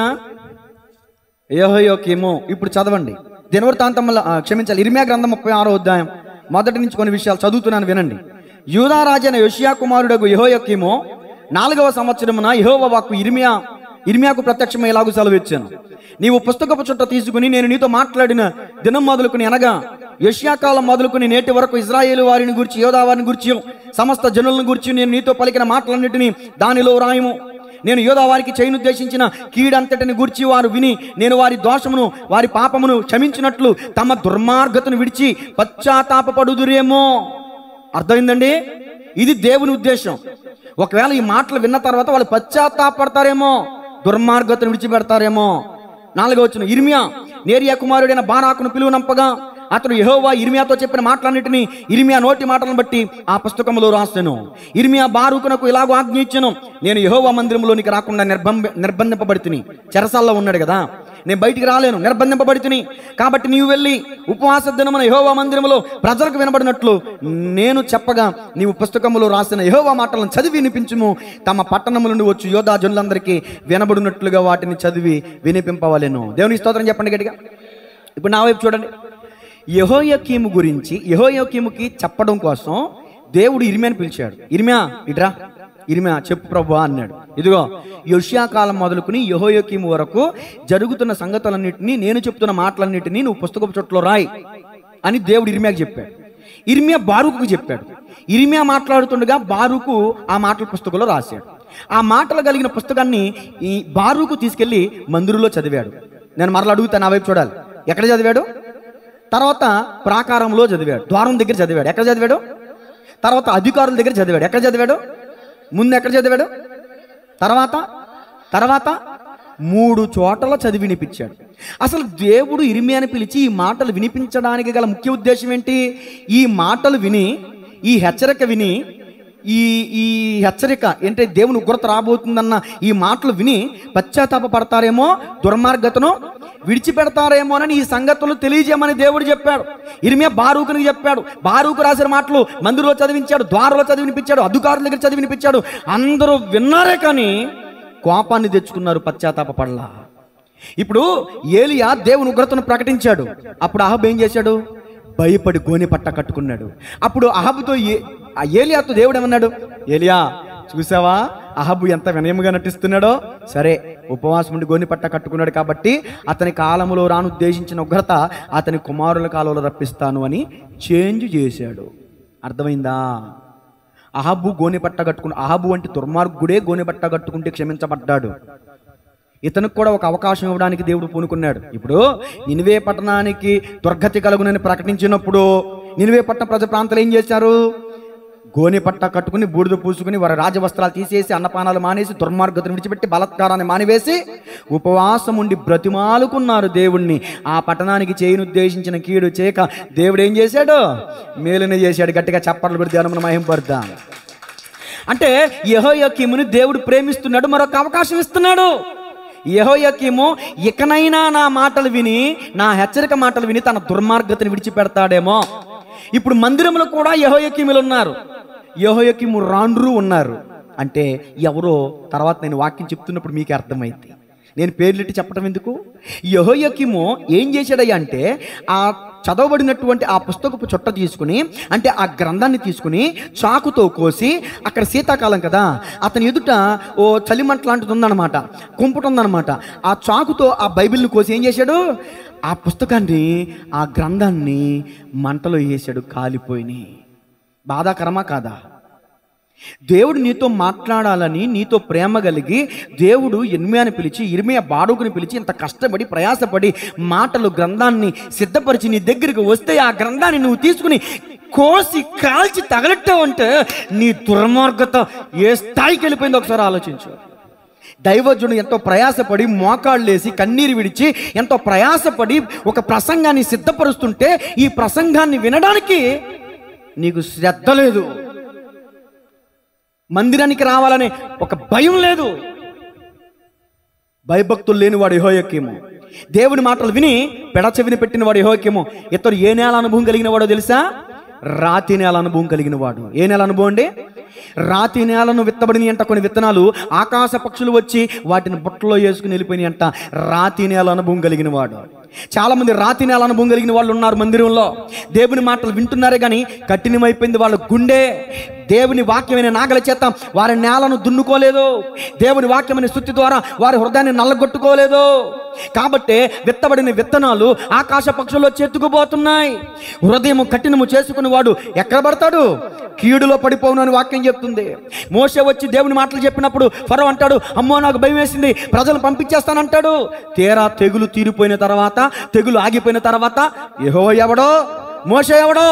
యెహోయాకీము ఇప్పుడు చదవండి దినవృత్తాంతం వల్ల ఆ, క్షమించాలి ఇర్మియా గ్రంథం ముప్పై ఆరో అధ్యాయం మొదటి నుంచి కొన్ని విషయాలు చదువుతున్నాను వినండి యూదారాజైన యోషియా కుమారుడకు యెహోయాకీము నాలుగవ సంవత్సరమున యెహోవా వాక్కు ఇర్మియా ఇర్మియాకు ప్రత్యక్షమై ఇలాగు సెలవు ఇచ్చాను నీవు పుస్తకపు చుట్ట తీసుకుని నేను నీతో మాట్లాడిన దినం మొదలుకుని అనగా యష్యా కాలం మొదలుకుని నేటి వరకు ఇజ్రాయేలు వారిని గురించి యోధా వారిని గురించి సమస్త జనులను గురించి నేను నీతో పలికిన మాటలన్నిటినీ దానిలో రాయము నేను యోధా వారికి చేయనుద్దేశించిన కీడంతటిని గూర్చి వారు విని నేను వారి దోషమును వారి పాపమును క్షమించినట్లు తమ దుర్మార్గతను విడిచి పశ్చాత్తాపడుదురేమో అర్థమైందండి ఇది దేవుని ఉద్దేశం ఒకవేళ ఈ మాటలు విన్న తర్వాత వాళ్ళు పశ్చాత్తాపడతారేమో దుర్మార్గతను విడిచిపెడతారేమో నాలుగో వచ్చిన ఇర్మియా నేరియా కుమారుడైన బారాకును పిలువనంపగా అతడు యెహోవా ఇర్మియాతో చెప్పిన మాటలన్నిటినీ ఇర్మియా నోటి మాటలను బట్టి ఆ పుస్తకంలో రాస్తాను ఇర్మియా బారూకునకు ఇలాగో ఆజ్ఞ ఇచ్చాను నేను యెహోవా మందిరంలోనికి రాకుండా నిర్బంధ నిర్బంధింపబడితిని చెరసాల్లో ఉన్నాడు కదా నేను బయటికి రాలేను నిర్బంధింపబడితిని కాబట్టి నీవు వెళ్ళి ఉపవాస దినమున యెహోవా మందిరములో ప్రజలకు వినబడినట్లు నేను చెప్పగా నీవు పుస్తకములో రాసిన యెహోవా మాటలను చదివి వినిపించుము తమ పట్టణముల నుండి వచ్చి యోధా జనులందరికీ వినబడినట్లుగా వాటిని చదివి వినిపింపవలెను దేవుని స్తోత్రం చెప్పండి గట్టిగా ఇప్పుడు నా వైపు చూడండి యహోయకీము గురించి యహోయకీముకి చెప్పడం కోసం దేవుడు ఇరిమియాని పిలిచాడు ఇరిమియా ఇట్రా ఇరిమియా చెప్పు ప్రభు అన్నాడు ఇదిగో యోషియా కాలం మొదలుకుని యహోయకీము వరకు జరుగుతున్న సంగతులన్నింటినీ నేను చెప్తున్న మాటలన్నింటినీ నువ్వు పుస్తకపు చుట్టలో రాయి అని దేవుడు ఇరిమియాకి చెప్పాడు ఇర్మియా బారూకుకి చెప్పాడు ఇర్మియా మాట్లాడుతుండగా బారూకు ఆ మాటల పుస్తకంలో రాశాడు ఆ మాటలు కలిగిన పుస్తకాన్ని ఈ బారూకు తీసుకెళ్లి మందిరంలో చదివాడు నేను మరలా అడుగుతాను నా వైపు చూడాలి ఎక్కడ చదివాడు తర్వాత ప్రాకారంలో చదివాడు ద్వారం దగ్గర చదివాడు ఎక్కడ చదివాడు తర్వాత అధికారుల దగ్గర చదివాడు ఎక్కడ చదివాడు ముందు ఎక్కడ చదివాడు తర్వాత తర్వాత మూడు చోట్ల చదివి వినిపించాడు అసలు దేవుడు ఇరిమియాని పిలిచి ఈ మాటలు వినిపించడానికి గల ముఖ్య ఉద్దేశం ఏంటి ఈ మాటలు విని ఈ హెచ్చరిక విని ఈ ఈ హెచ్చరిక ఏంటంటే దేవుని ఉగ్రత రాబోతుందన్న ఈ మాటలు విని పశ్చాత్తాప పడతారేమో దుర్మార్గతను విడిచిపెడతారేమోనని ఈ సంగతులు తెలియజేయమని దేవుడు చెప్పాడు ఇరిమియా బారూకునికి చెప్పాడు బారూకు రాసిన మాటలు మందిరంలో చదివించాడు ద్వారంలో చదివినిపించాడు అధికారుల దగ్గర చదివినిపించాడు అందరూ విన్నారే కానీ కోపాన్ని తెచ్చుకున్నారు పశ్చాత్తాప పడలా ఇప్పుడు ఏలియా దేవుని ఉగ్రతను ప్రకటించాడు అప్పుడు అహబ్ ఏం చేశాడు భయపడి గోనె పట్ట కట్టుకున్నాడు అప్పుడు అహబుతో ఏ ఆ ఏలియాతో దేవుడు ఏమన్నాడు ఏలియా చూసావా అహబు ఎంత వినయముగా నటిస్తున్నాడో సరే ఉపవాసం ఉండి గోని పట్ట కట్టుకున్నాడు కాబట్టి అతని కాలంలో రాను ఉద్దేశించిన ఉగ్రత అతని కుమారుల కాలంలో రప్పిస్తాను అని చేంజ్ చేశాడు అర్థమైందా అహాబు గోనె పట్ట కట్టుకుని అహాబు వంటి దుర్మార్గుడే గోనె పట్ట కట్టుకుంటే క్షమించబడ్డాడు ఇతనికి కూడా ఒక అవకాశం ఇవ్వడానికి దేవుడు పూనుకున్నాడు ఇప్పుడు నినివే పట్టణానికి దుర్గతి కలుగునని ప్రకటించినప్పుడు నినివే పట్టణ ప్రజ ప్రాంతాలు ఏం చేశారు గోనె పట్ట కట్టుకుని బూడిద పూసుకుని వారి రాజవస్త్రాలు తీసేసి అన్నపానాలు మానేసి దుర్మార్గతను విడిచిపెట్టి బలత్కారాన్ని మానివేసి ఉపవాసం ఉండి బ్రతిమాలుకున్నారు దేవుణ్ణి ఆ పట్టణానికి చేయను ఉద్దేశించిన కీడు చేయక దేవుడు ఏం చేశాడు మేలునే చేశాడు గట్టిగా చప్పట్లు పెడితే అనుమని మహింపడతాం అంటే యెహోయాకీముని దేవుడు ప్రేమిస్తున్నాడు మరొక అవకాశం ఇస్తున్నాడు యెహోయాకీము ఇకనైనా నా మాటలు విని నా హెచ్చరిక మాటలు విని తన దుర్మార్గతను విడిచిపెడతాడేమో ఇప్పుడు మందిరంలో కూడా యెహోయాకీములు ఉన్నారు యెహోయాకీము రాండ్రు ఉన్నారు అంటే ఎవరో తర్వాత నేను వాక్యం చెప్తున్నప్పుడు మీకు అర్థమైంది నేను పేర్లెట్టి చెప్పడం ఎందుకు యెహోయాకీము ఏం చేశాడయ్యా అంటే ఆ చదవబడినటువంటి ఆ పుస్తకపు చుట్ట తీసుకుని అంటే ఆ గ్రంథాన్ని తీసుకుని చాకుతో కోసి అక్కడ శీతాకాలం కదా అతని ఎదుట ఓ చలిమంట లాంటిది ఉందన్నమాట కుంపట ఉందన్నమాట ఆ చాకుతో ఆ బైబిల్ని కోసి ఏం చేశాడు ఆ పుస్తకాన్ని ఆ గ్రంథాన్ని మంటలో వేసాడు కాలిపోయినాయి బాధాకరమా కాదా దేవుడు నీతో మాట్లాడాలని నీతో ప్రేమ కలిగి దేవుడు ఇర్మియాని పిలిచి ఇర్మియా బాడుకుని పిలిచి ఇంత కష్టపడి ప్రయాసపడి మాటలు గ్రంథాన్ని సిద్ధపరిచి నీ దగ్గరికి వస్తే ఆ గ్రంథాన్ని నువ్వు తీసుకుని కోసి కాల్చి తగలట్టావంటే నీ దుర్మార్గత ఏ స్థాయికి వెళ్ళిపోయిందో ఒకసారి ఆలోచించు దైవజుడు ఎంతో ప్రయాసపడి మోకాళ్ళేసి కన్నీరు విడిచి ఎంతో ప్రయాసపడి ఒక ప్రసంగాన్ని సిద్ధపరుస్తుంటే ఈ ప్రసంగాన్ని వినడానికి నీకు శ్రద్ధ లేదు మందిరానికి రావాలనే ఒక భయం లేదు భయభక్తులు లేనివాడు యెహోయాకీము దేవుని మాటలు విని పెడ చెవిని పెట్టిన వాడు యెహోయాకీము ఇతడు ఏ నేల అనుభవం కలిగిన వాడో తెలుసా రాతి నేల అనుభవం కలిగిన వాడు ఏ నేల అనుభవం అండి రాతి నేలను విత్తబడిన అంట కొన్ని విత్తనాలు ఆకాశ పక్షులు వచ్చి వాటిని బుట్టలో వేసుకుని వెళ్ళిపోయినాయి అంట రాతి నేల అనుభవం కలిగిన వాడు చాలా మంది రాతి నేల అనుభవం కలిగిన వాళ్ళు ఉన్నారు మందిరంలో దేవుని మాటలు వింటున్నారే కానీ కఠినమైపోయింది వాళ్ళ గుండె దేవుని వాక్యమైన నాగల చేత వారి నేలను దున్నుకోలేదు దేవుని వాక్యమైన స్థుతి ద్వారా వారి హృదయాన్ని నల్లగొట్టుకోలేదు కాబట్టే విత్తబడిన విత్తనాలు ఆకాశ పక్షుల్లో చెత్తుకుపోతున్నాయి హృదయం కఠినము చేసుకుని వాడు ఎక్కడ పడతాడు కీడులో పడిపోవును అని వాక్యం చెప్తుంది మోసే వచ్చి దేవుని మాటలు చెప్పినప్పుడు ఫరో అంటాడు అమ్మో నాకు భయం వేసింది ప్రజలు పంపించేస్తానంటాడు తీరా తెగులు తీరిపోయిన తర్వాత తెగులు ఆగిపోయిన తర్వాత యెహో ఎవడో మోసే ఎవడో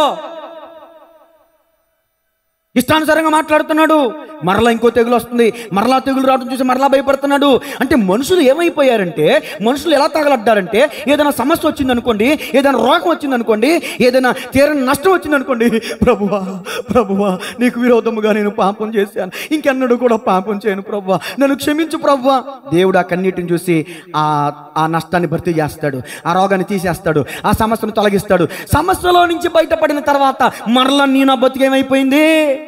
ఇష్టానుసారంగా మాట్లాడుతున్నాడు మరలా ఇంకో తెగులు వస్తుంది మరలా తెగులు రావడం చూసి మరలా భయపడుతున్నాడు అంటే మనుషులు ఏమైపోయారంటే మనుషులు ఎలా తగలడ్డారంటే ఏదైనా సమస్య వచ్చింది అనుకోండి ఏదైనా రోగం వచ్చింది అనుకోండి ఏదైనా తీరని నష్టం వచ్చింది అనుకోండి ప్రభువా ప్రభువా నీకు విరోధముగా నేను పాపం చేశాను ఇంకెన్నడూ కూడా పాపం చేయను ప్రభువా నన్ను క్షమించు ప్రభువా దేవుడు ఆ కన్నీటిని చూసి ఆ ఆ నష్టాన్ని భర్తీ చేస్తాడు ఆ రోగాన్ని తీసేస్తాడు ఆ సమస్యను తొలగిస్తాడు సమస్యలో నుంచి బయటపడిన తర్వాత మరలా నీ నా బతికేమైపోయింది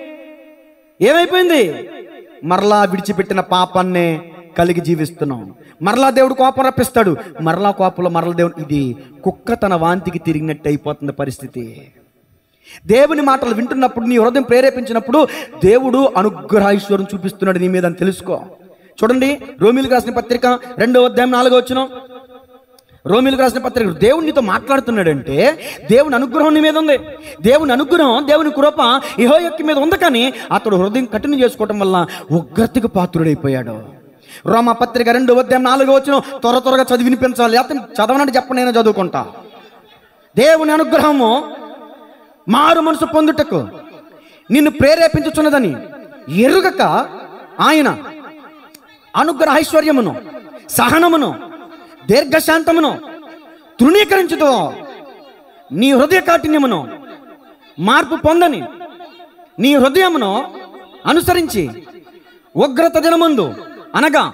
ఏమైపోయింది మరలా విడిచిపెట్టిన పాపాన్నే కలిగి జీవిస్తున్నాం మరలా దేవుడు కోపం రప్పిస్తాడు మరలా కోపంలో మరలా దేవుడు ఇది కుక్క తన వాంతికి తిరిగినట్టు అయిపోతుంది పరిస్థితి దేవుని మాటలు వింటున్నప్పుడు నీ హృదయం ప్రేరేపించినప్పుడు దేవుడు అనుగ్రహైశ్వరం చూపిస్తున్నాడు నీ మీద అని తెలుసుకో చూడండి రోమిలకు రాసిన పత్రిక రెండో అధ్యాయం నాలుగో వచ్చిన రోమిలకు రాసిన పత్రిక దేవుడు నీతో మాట్లాడుతున్నాడంటే దేవుని అనుగ్రహం నీ మీద ఉంది దేవుని అనుగ్రహం దేవుని కృప ఇహోయక్కి మీద ఉంది కానీ అతడు హృదయం కఠినం చేసుకోవటం వల్ల ఉగ్రతకు పాత్రుడైపోయాడు రోమ పత్రిక రెండు అధ్యాయం నాలుగో వచ్చిన త్వర త్వరగా చదివి వినిపించాలి అతను చదవనంటే చెప్పండి నేను చదువుకుంటా దేవుని అనుగ్రహము మారు మనసు పొందుటకు నిన్ను ప్రేరేపించుచున్నదని ఎరుగక ఆయన అనుగ్రహ ఐశ్వర్యమును సహనమును దీర్ఘశాంతమును తృణీకరించుతో నీ హృదయ కాఠిన్యమును మార్పు పొందని నీ హృదయమును అనుసరించి ఉగ్రత దినమందు అనగా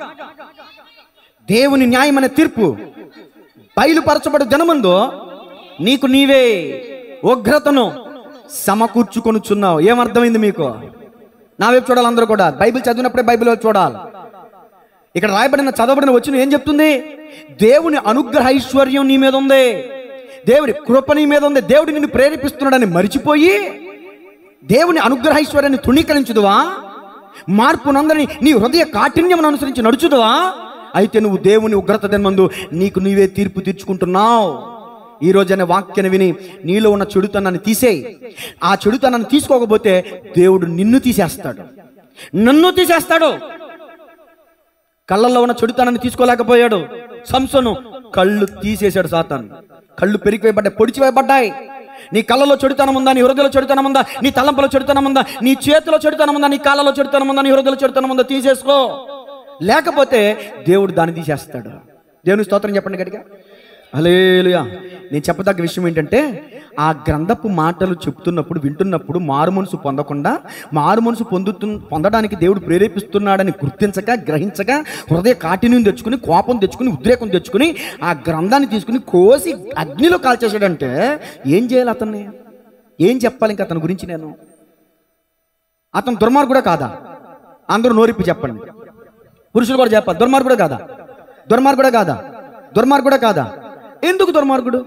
దేవుని న్యాయమైన తీర్పు బయలుపరచబడు దినమందు నీకు నీవే ఉగ్రతను సమకూర్చుకొనుచున్నావు ఏమర్థమైంది మీకు నా వైపు చూడాలి అందరూ కూడా బైబిల్ చదివినప్పుడే బైబిల్ వైపు చూడాలి ఇక్కడ రాయబడిన చదవబడిన వచ్చిన ఏం చెప్తుంది దేవుని అనుగ్రహ ఐశ్వర్యం నీ మీద ఉంది దేవుని కృప నీ మీద ఉంది దేవుడు నిన్ను ప్రేరేపిస్తున్నాడని మరిచిపోయి దేవుని అనుగ్రహ ఐశ్వర్యాన్ని తృణీకరించుదువా మార్పు నందని నీ హృదయ కాఠిన్యమును అనుసరించి నడుచుదువా అయితే నువ్వు దేవుని ఉగ్రత దినమందు నీకు నీవే తీర్పు తీర్చుకుంటున్నావు ఈ రోజనే వాక్యాన్ని విని నీలో ఉన్న చెడుతనాన్ని తీసేయి ఆ చెడుతనాన్ని తీసుకోకపోతే దేవుడు నిన్ను తీసేస్తాడు నన్ను తీసేస్తాడు కళ్ళల్లో ఉన్న చెడుతనాన్ని తీసుకోలేకపోయాడు సంసను కళ్ళు తీసేశాడు సాతాన్ కళ్ళు పెరిగిపోయబడ్డాయి పొడిచివేయబడ్డాయి నీ కళ్ళలో చెడుతనం ఉందా నీ హృదయలో చెడుతనం ఉందా నీ తలంపులో చెడుతనం ఉందా నీ చేతిలో చెడుతనం ఉందా నీ కాళ్ళలో చెడుతనం ఉందా నీ హృదయలో చెడుతనం ఉందా తీసేసుకో లేకపోతే దేవుడు దాన్ని తీసేస్తాడు దేవుని స్తోత్రం చెప్పండి గట్టిగా హలేలుయా నేను చెప్పదగ్గ విషయం ఏంటంటే ఆ గ్రంథపు మాటలు చెప్తున్నప్పుడు వింటున్నప్పుడు మారు మనసు పొందకుండా మారు మనసు పొందుతు పొందడానికి దేవుడు ప్రేరేపిస్తున్నాడని గుర్తించక గ్రహించక హృదయ కాఠిన్యం తెచ్చుకుని కోపం తెచ్చుకుని ఉద్రేకం తెచ్చుకుని ఆ గ్రంథాన్ని తీసుకుని కోసి అగ్నిలో కాల్చేసాడంటే ఏం చేయాలి అతన్ని ఏం చెప్పాలి ఇంకా అతని గురించి నేను అతను దుర్మార్గుడా కాదా అందరూ నోరిప్పి చెప్పండి పురుషులు కూడా చెప్పాలి దుర్మార్గుడా కాదా దుర్మార్గుడా కాదా దుర్మార్గుడా కాదా ఎందుకు దుర్మార్గుడు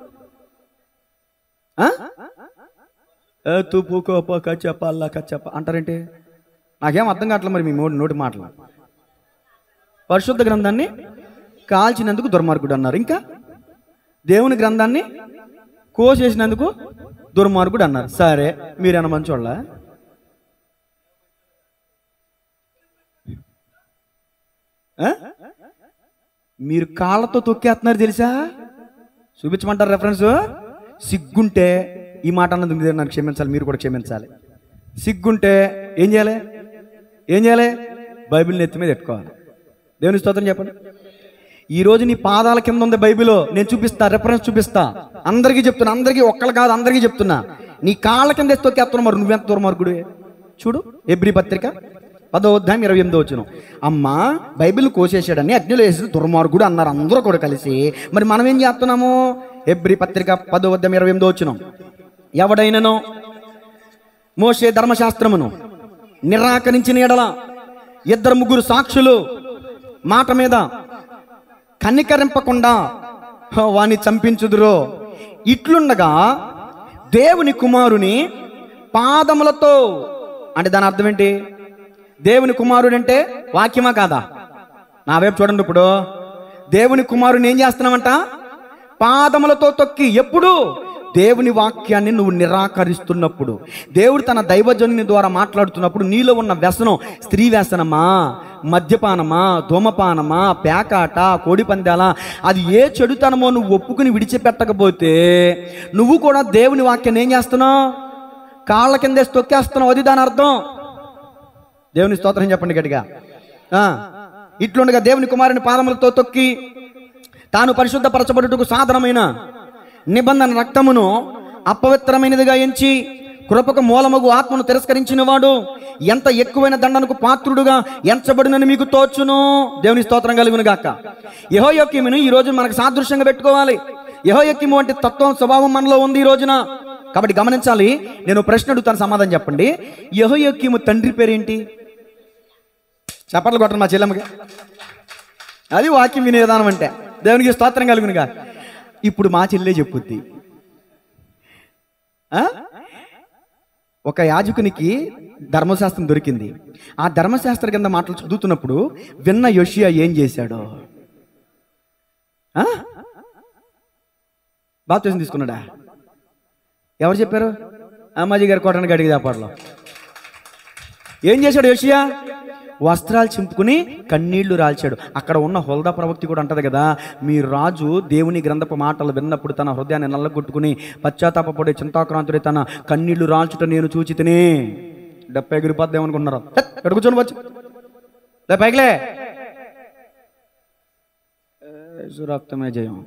ఆ? ఏ తూ పూకో పోక చెప్పాలా కచ్చప్ప అంటారేంటి నాకేం అర్థం కావట్లేదు మరి మీ నోటి నోటి మాటలు పరిశుద్ధ గ్రంథాన్ని కాల్చినందుకు దుర్మార్గుడు అన్నారు ఇంకా దేవుని గ్రంథాన్ని కోసేసినందుకు దుర్మార్గుడు అన్నారు సరే మీరేనా మంచోళ్ళ ఆ? మీరు కాళ్ళతో తొక్కేస్తున్నారు తెలుసా చూపించమంటారు రెఫరెన్స్ సిగ్గుంటే ఈ మాట అన్నది మీరు నన్ను క్షమించాలి మీరు కూడా క్షమించాలి సిగ్గుంటే ఏం చేయాలి ఏం చేయాలి బైబిల్ని ఎత్తి మీద పెట్టుకోవాలి దేవుని స్తోత్రం చెప్పండి ఈ రోజు నీ పాదాల కింద ఉంది బైబిల్ నేను చూపిస్తా రెఫరెన్స్ చూపిస్తా అందరికీ చెప్తున్నా అందరికీ ఒక్కళ్ళు కాదు అందరికీ చెప్తున్నా నీ కాళ్ళ కింద ఎత్తి తొక్కేస్తున్నావు మరి నువ్వెంత దుర్మార్గుడు చూడు ఎబ్రి పత్రిక పదో అధ్యాయం ఇరవై ఎనిమిదో వచ్చిన అమ్మ బైబిల్ కోసేసాడని అగ్నిలో వేసిన దుర్మార్గుడు అన్నారు అందరూ కూడా కలిసి మరి మనం ఏం చేస్తున్నాము ఎబ్రి పత్రిక పదో అధ్యాయం ఇరవై ఎనిమిదో వచ్చిన ఎవడైనను మోసే ధర్మశాస్త్రమును నిరాకరించిన ఎడల ఇద్దరు ముగ్గురు సాక్షులు మాట మీద కనికరింపకుండా వాని చంపించుదురో ఇట్లుండగా దేవుని కుమారుని పాదములతో అంటే దాని అర్థం ఏంటి దేవుని కుమారుడు అంటే వాక్యమా కాదా నా వైపు చూడండి ఇప్పుడు దేవుని కుమారుని ఏం చేస్తున్నామంట పాదములతో తొక్కి ఎప్పుడు దేవుని వాక్యాన్ని నువ్వు నిరాకరిస్తున్నప్పుడు దేవుడు తన దైవజనుని ద్వారా మాట్లాడుతున్నప్పుడు నీలో ఉన్న వ్యసనం స్త్రీ వ్యసనమా మద్యపానమా ధూమపానమా పేకాట కోడిపందాల అది ఏ చెడుతనమో నువ్వు ఒప్పుకుని విడిచిపెట్టకపోతే నువ్వు కూడా దేవుని వాక్యాన్ని ఏం చేస్తున్నావు కాళ్ళ కిందేసి తొక్కేస్తున్నావు అది దాని అర్థం దేవుని స్తోత్రం చెప్పండి గట్టిగా ఆ, ఇట్లుండగా దేవుని కుమారుని పాదములతో తొక్కి తాను పరిశుద్ధపరచబడుటకు సాధనమైన నిబంధన రక్తమును అపవిత్రమైనదిగా ఎంచి కృపకు మూలమగు ఆత్మను తిరస్కరించిన వాడు ఎంత ఎక్కువైన దండనకు పాత్రుడుగా ఎంచబడినని మీకు తోచును దేవుని స్తోత్రం కలుగును గాక యహోయోక్యమును ఈ రోజు మనకు సాదృశ్యంగా పెట్టుకోవాలి యహోయోక్యము వంటి తత్వం స్వభావం మనలో ఉంది ఈ రోజున కాబట్టి గమనించాలి నేను ప్రశ్న అడుగుతాను సమాధానం చెప్పండి యహోయోక్యము తండ్రి పేరేంటి చప్పట్లు కొట్టండి మా చెల్లెమ్మకి అది వాక్యం వినే విధానం అంటే దేవునికి స్తోత్రం కలుగునుగా ఇప్పుడు మా చెల్లె చెప్పుద్ది ఆ? ఒక యాజకునికి ధర్మశాస్త్రం దొరికింది ఆ ధర్మశాస్త్ర కింద మాటలు చదువుతున్నప్పుడు విన్న యోషియా ఏం చేశాడు ఆ? బాప్తీసం తీసుకున్నాడా ఎవరు చెప్పారు అమ్మాజీ గారి కోటని గడిగి దాపాడులో ఏం చేశాడు యోషియా వస్త్రాలు చింపుకుని కన్నీళ్లు రాల్చాడు అక్కడ ఉన్న హోల్దా ప్రవక్తి కూడా అంటది కదా మీ రాజు దేవుని గ్రంథపు మాటలు విన్నప్పుడు తన హృదయాన్ని నల్లగొట్టుకుని పశ్చాత్తాపడే చింతాక్రాంతుడే తన కన్నీళ్లు రాల్చుట నేను చూచి తినే డెబ్బై ఎగిరిపోద్దాం అనుకుంటున్నారు హెత్, ఇక్కడ కూర్చొని వచ్చు లే పైకిలే సురాప్తమే జయం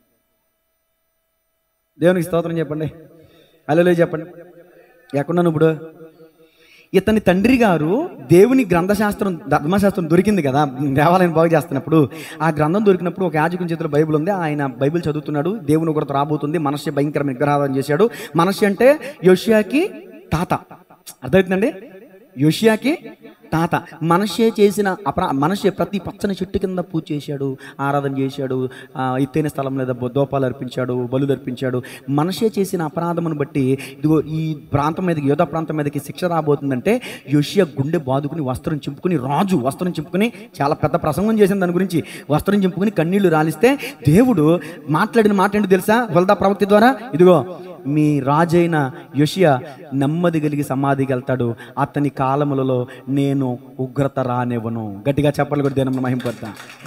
దేవునికి స్తోత్రం చెప్పండి అల్లెలే చెప్పండి ఎక్కడున్నాను ఇప్పుడు ఇతని తండ్రి గారు దేవుని గ్రంథశాస్త్రం ధర్మశాస్త్రం దొరికింది కదా దేవాలయం బాగు చేస్తున్నప్పుడు ఆ గ్రంథం దొరికినప్పుడు ఒక యాజకుని చేతిలో బైబిల్ ఉంది ఆయన బైబిల్ చదువుతున్నాడు దేవుని ఒకటి రాబోతుంది మనస్య భయంకరమైన విగ్రహారాధన చేశాడు మనస్య అంటే యోషియాకి తాత అర్థమవుతుందండి యోషియాకి తాత మనషే చేసిన అప్రా మనషే ప్రతి పచ్చని చెట్టు కింద పూజ చేశాడు ఆరాధన చేశాడు ఆ, ఎత్తైన స్థలం లేదా బొ- దోపాలు అర్పించాడు బలులు అర్పించాడు మనషే చేసిన అపరాధమును బట్టి ఇదిగో ఈ ప్రాంతం మీదకి యోధ ప్రాంతం మీదకి శిక్ష రాబోతుందంటే యోషియా గుండె బాదుకుని వస్త్రం చింపుకుని రాజు వస్త్రం చింపుకుని చాలా పెద్ద ప్రసంగం చేసిన దాని గురించి వస్త్రం చింపుకుని కన్నీళ్లు రాలిస్తే దేవుడు మాట్లాడిన మాట ఏంటి తెలుసా వల్దా ప్రవక్తి ద్వారా ఇదిగో మీ రాజైన యోషియా నెమ్మది కలిగి సమాధికి వెళ్తాడు అతని కాలములలో నేను ఉగ్రత రానివ్వను గట్టిగా చెప్పాలి కూడా దేనమ్మ మహింపడతా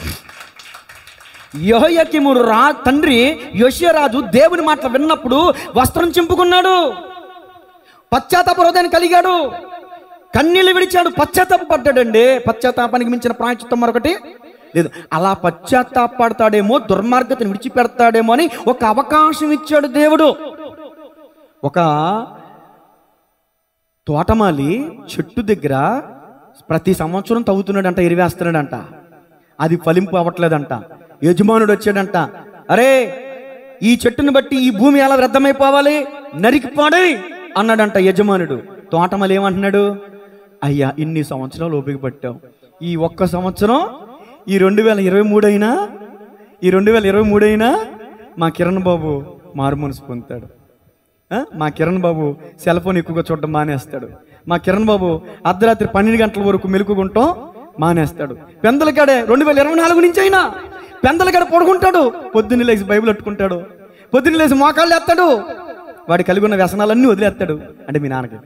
యెహోయాకీము రా తండ్రి యోషియరాజు దేవుని మాటలు విన్నప్పుడు వస్త్రం చింపుకున్నాడు పశ్చాత్తాప హృదయాన్ని కలిగాడు కన్నీళ్ళు విడిచాడు పశ్చాత్తాపడ్డాడండి పశ్చాత్తాపానికి మించిన ప్రాయచిత్తం మరొకటి లేదు అలా పశ్చాత్తాపడతాడేమో దుర్మార్గతను విడిచిపెడతాడేమో అని ఒక అవకాశం ఇచ్చాడు దేవుడు ఒక తోటమాలి చెట్టు దగ్గర ప్రతి సంవత్సరం తవ్వుతున్నాడంట ఎరివేస్తున్నాడంట అది ఫలింపు అవ్వట్లేదంట యజమానుడు వచ్చాడంట అరే ఈ చెట్టుని బట్టి ఈ భూమి ఎలా వ్యర్థమైపోవాలి నరికిపోడే అన్నాడంట యజమానుడు తోటమాలి ఏమంటున్నాడు అయ్యా ఇన్ని సంవత్సరాలు ఓపిక పట్టావు ఈ ఒక్క సంవత్సరం ఈ రెండు వేల ఇరవై మూడు అయినా ఈ రెండు వేల ఇరవై మూడు అయినా మా కిరణ్ బాబు మారు మనసు పొందుతాడు ఆ? మా కిరణ్ బాబు సెల్ ఫోన్ ఎక్కువగా చూడడం మానేస్తాడు మా కిరణ్ బాబు అర్ధరాత్రి పన్నెండు గంటల వరకు మెలుకుంటాం మానేస్తాడు పెందలకాడే రెండు వేల ఇరవై నాలుగు నుంచి అయినా పెందలకాడ పడుకుంటాడు పొద్దున్న లేచి బైబిల్ పట్టుకుంటాడు పొద్దున్న లేచి మోకాళ్ళు ఎత్తాడు వాడి కలిగి ఉన్న వ్యసనాలన్నీ వదిలేస్తాడు అంటే మీ నాన్నకి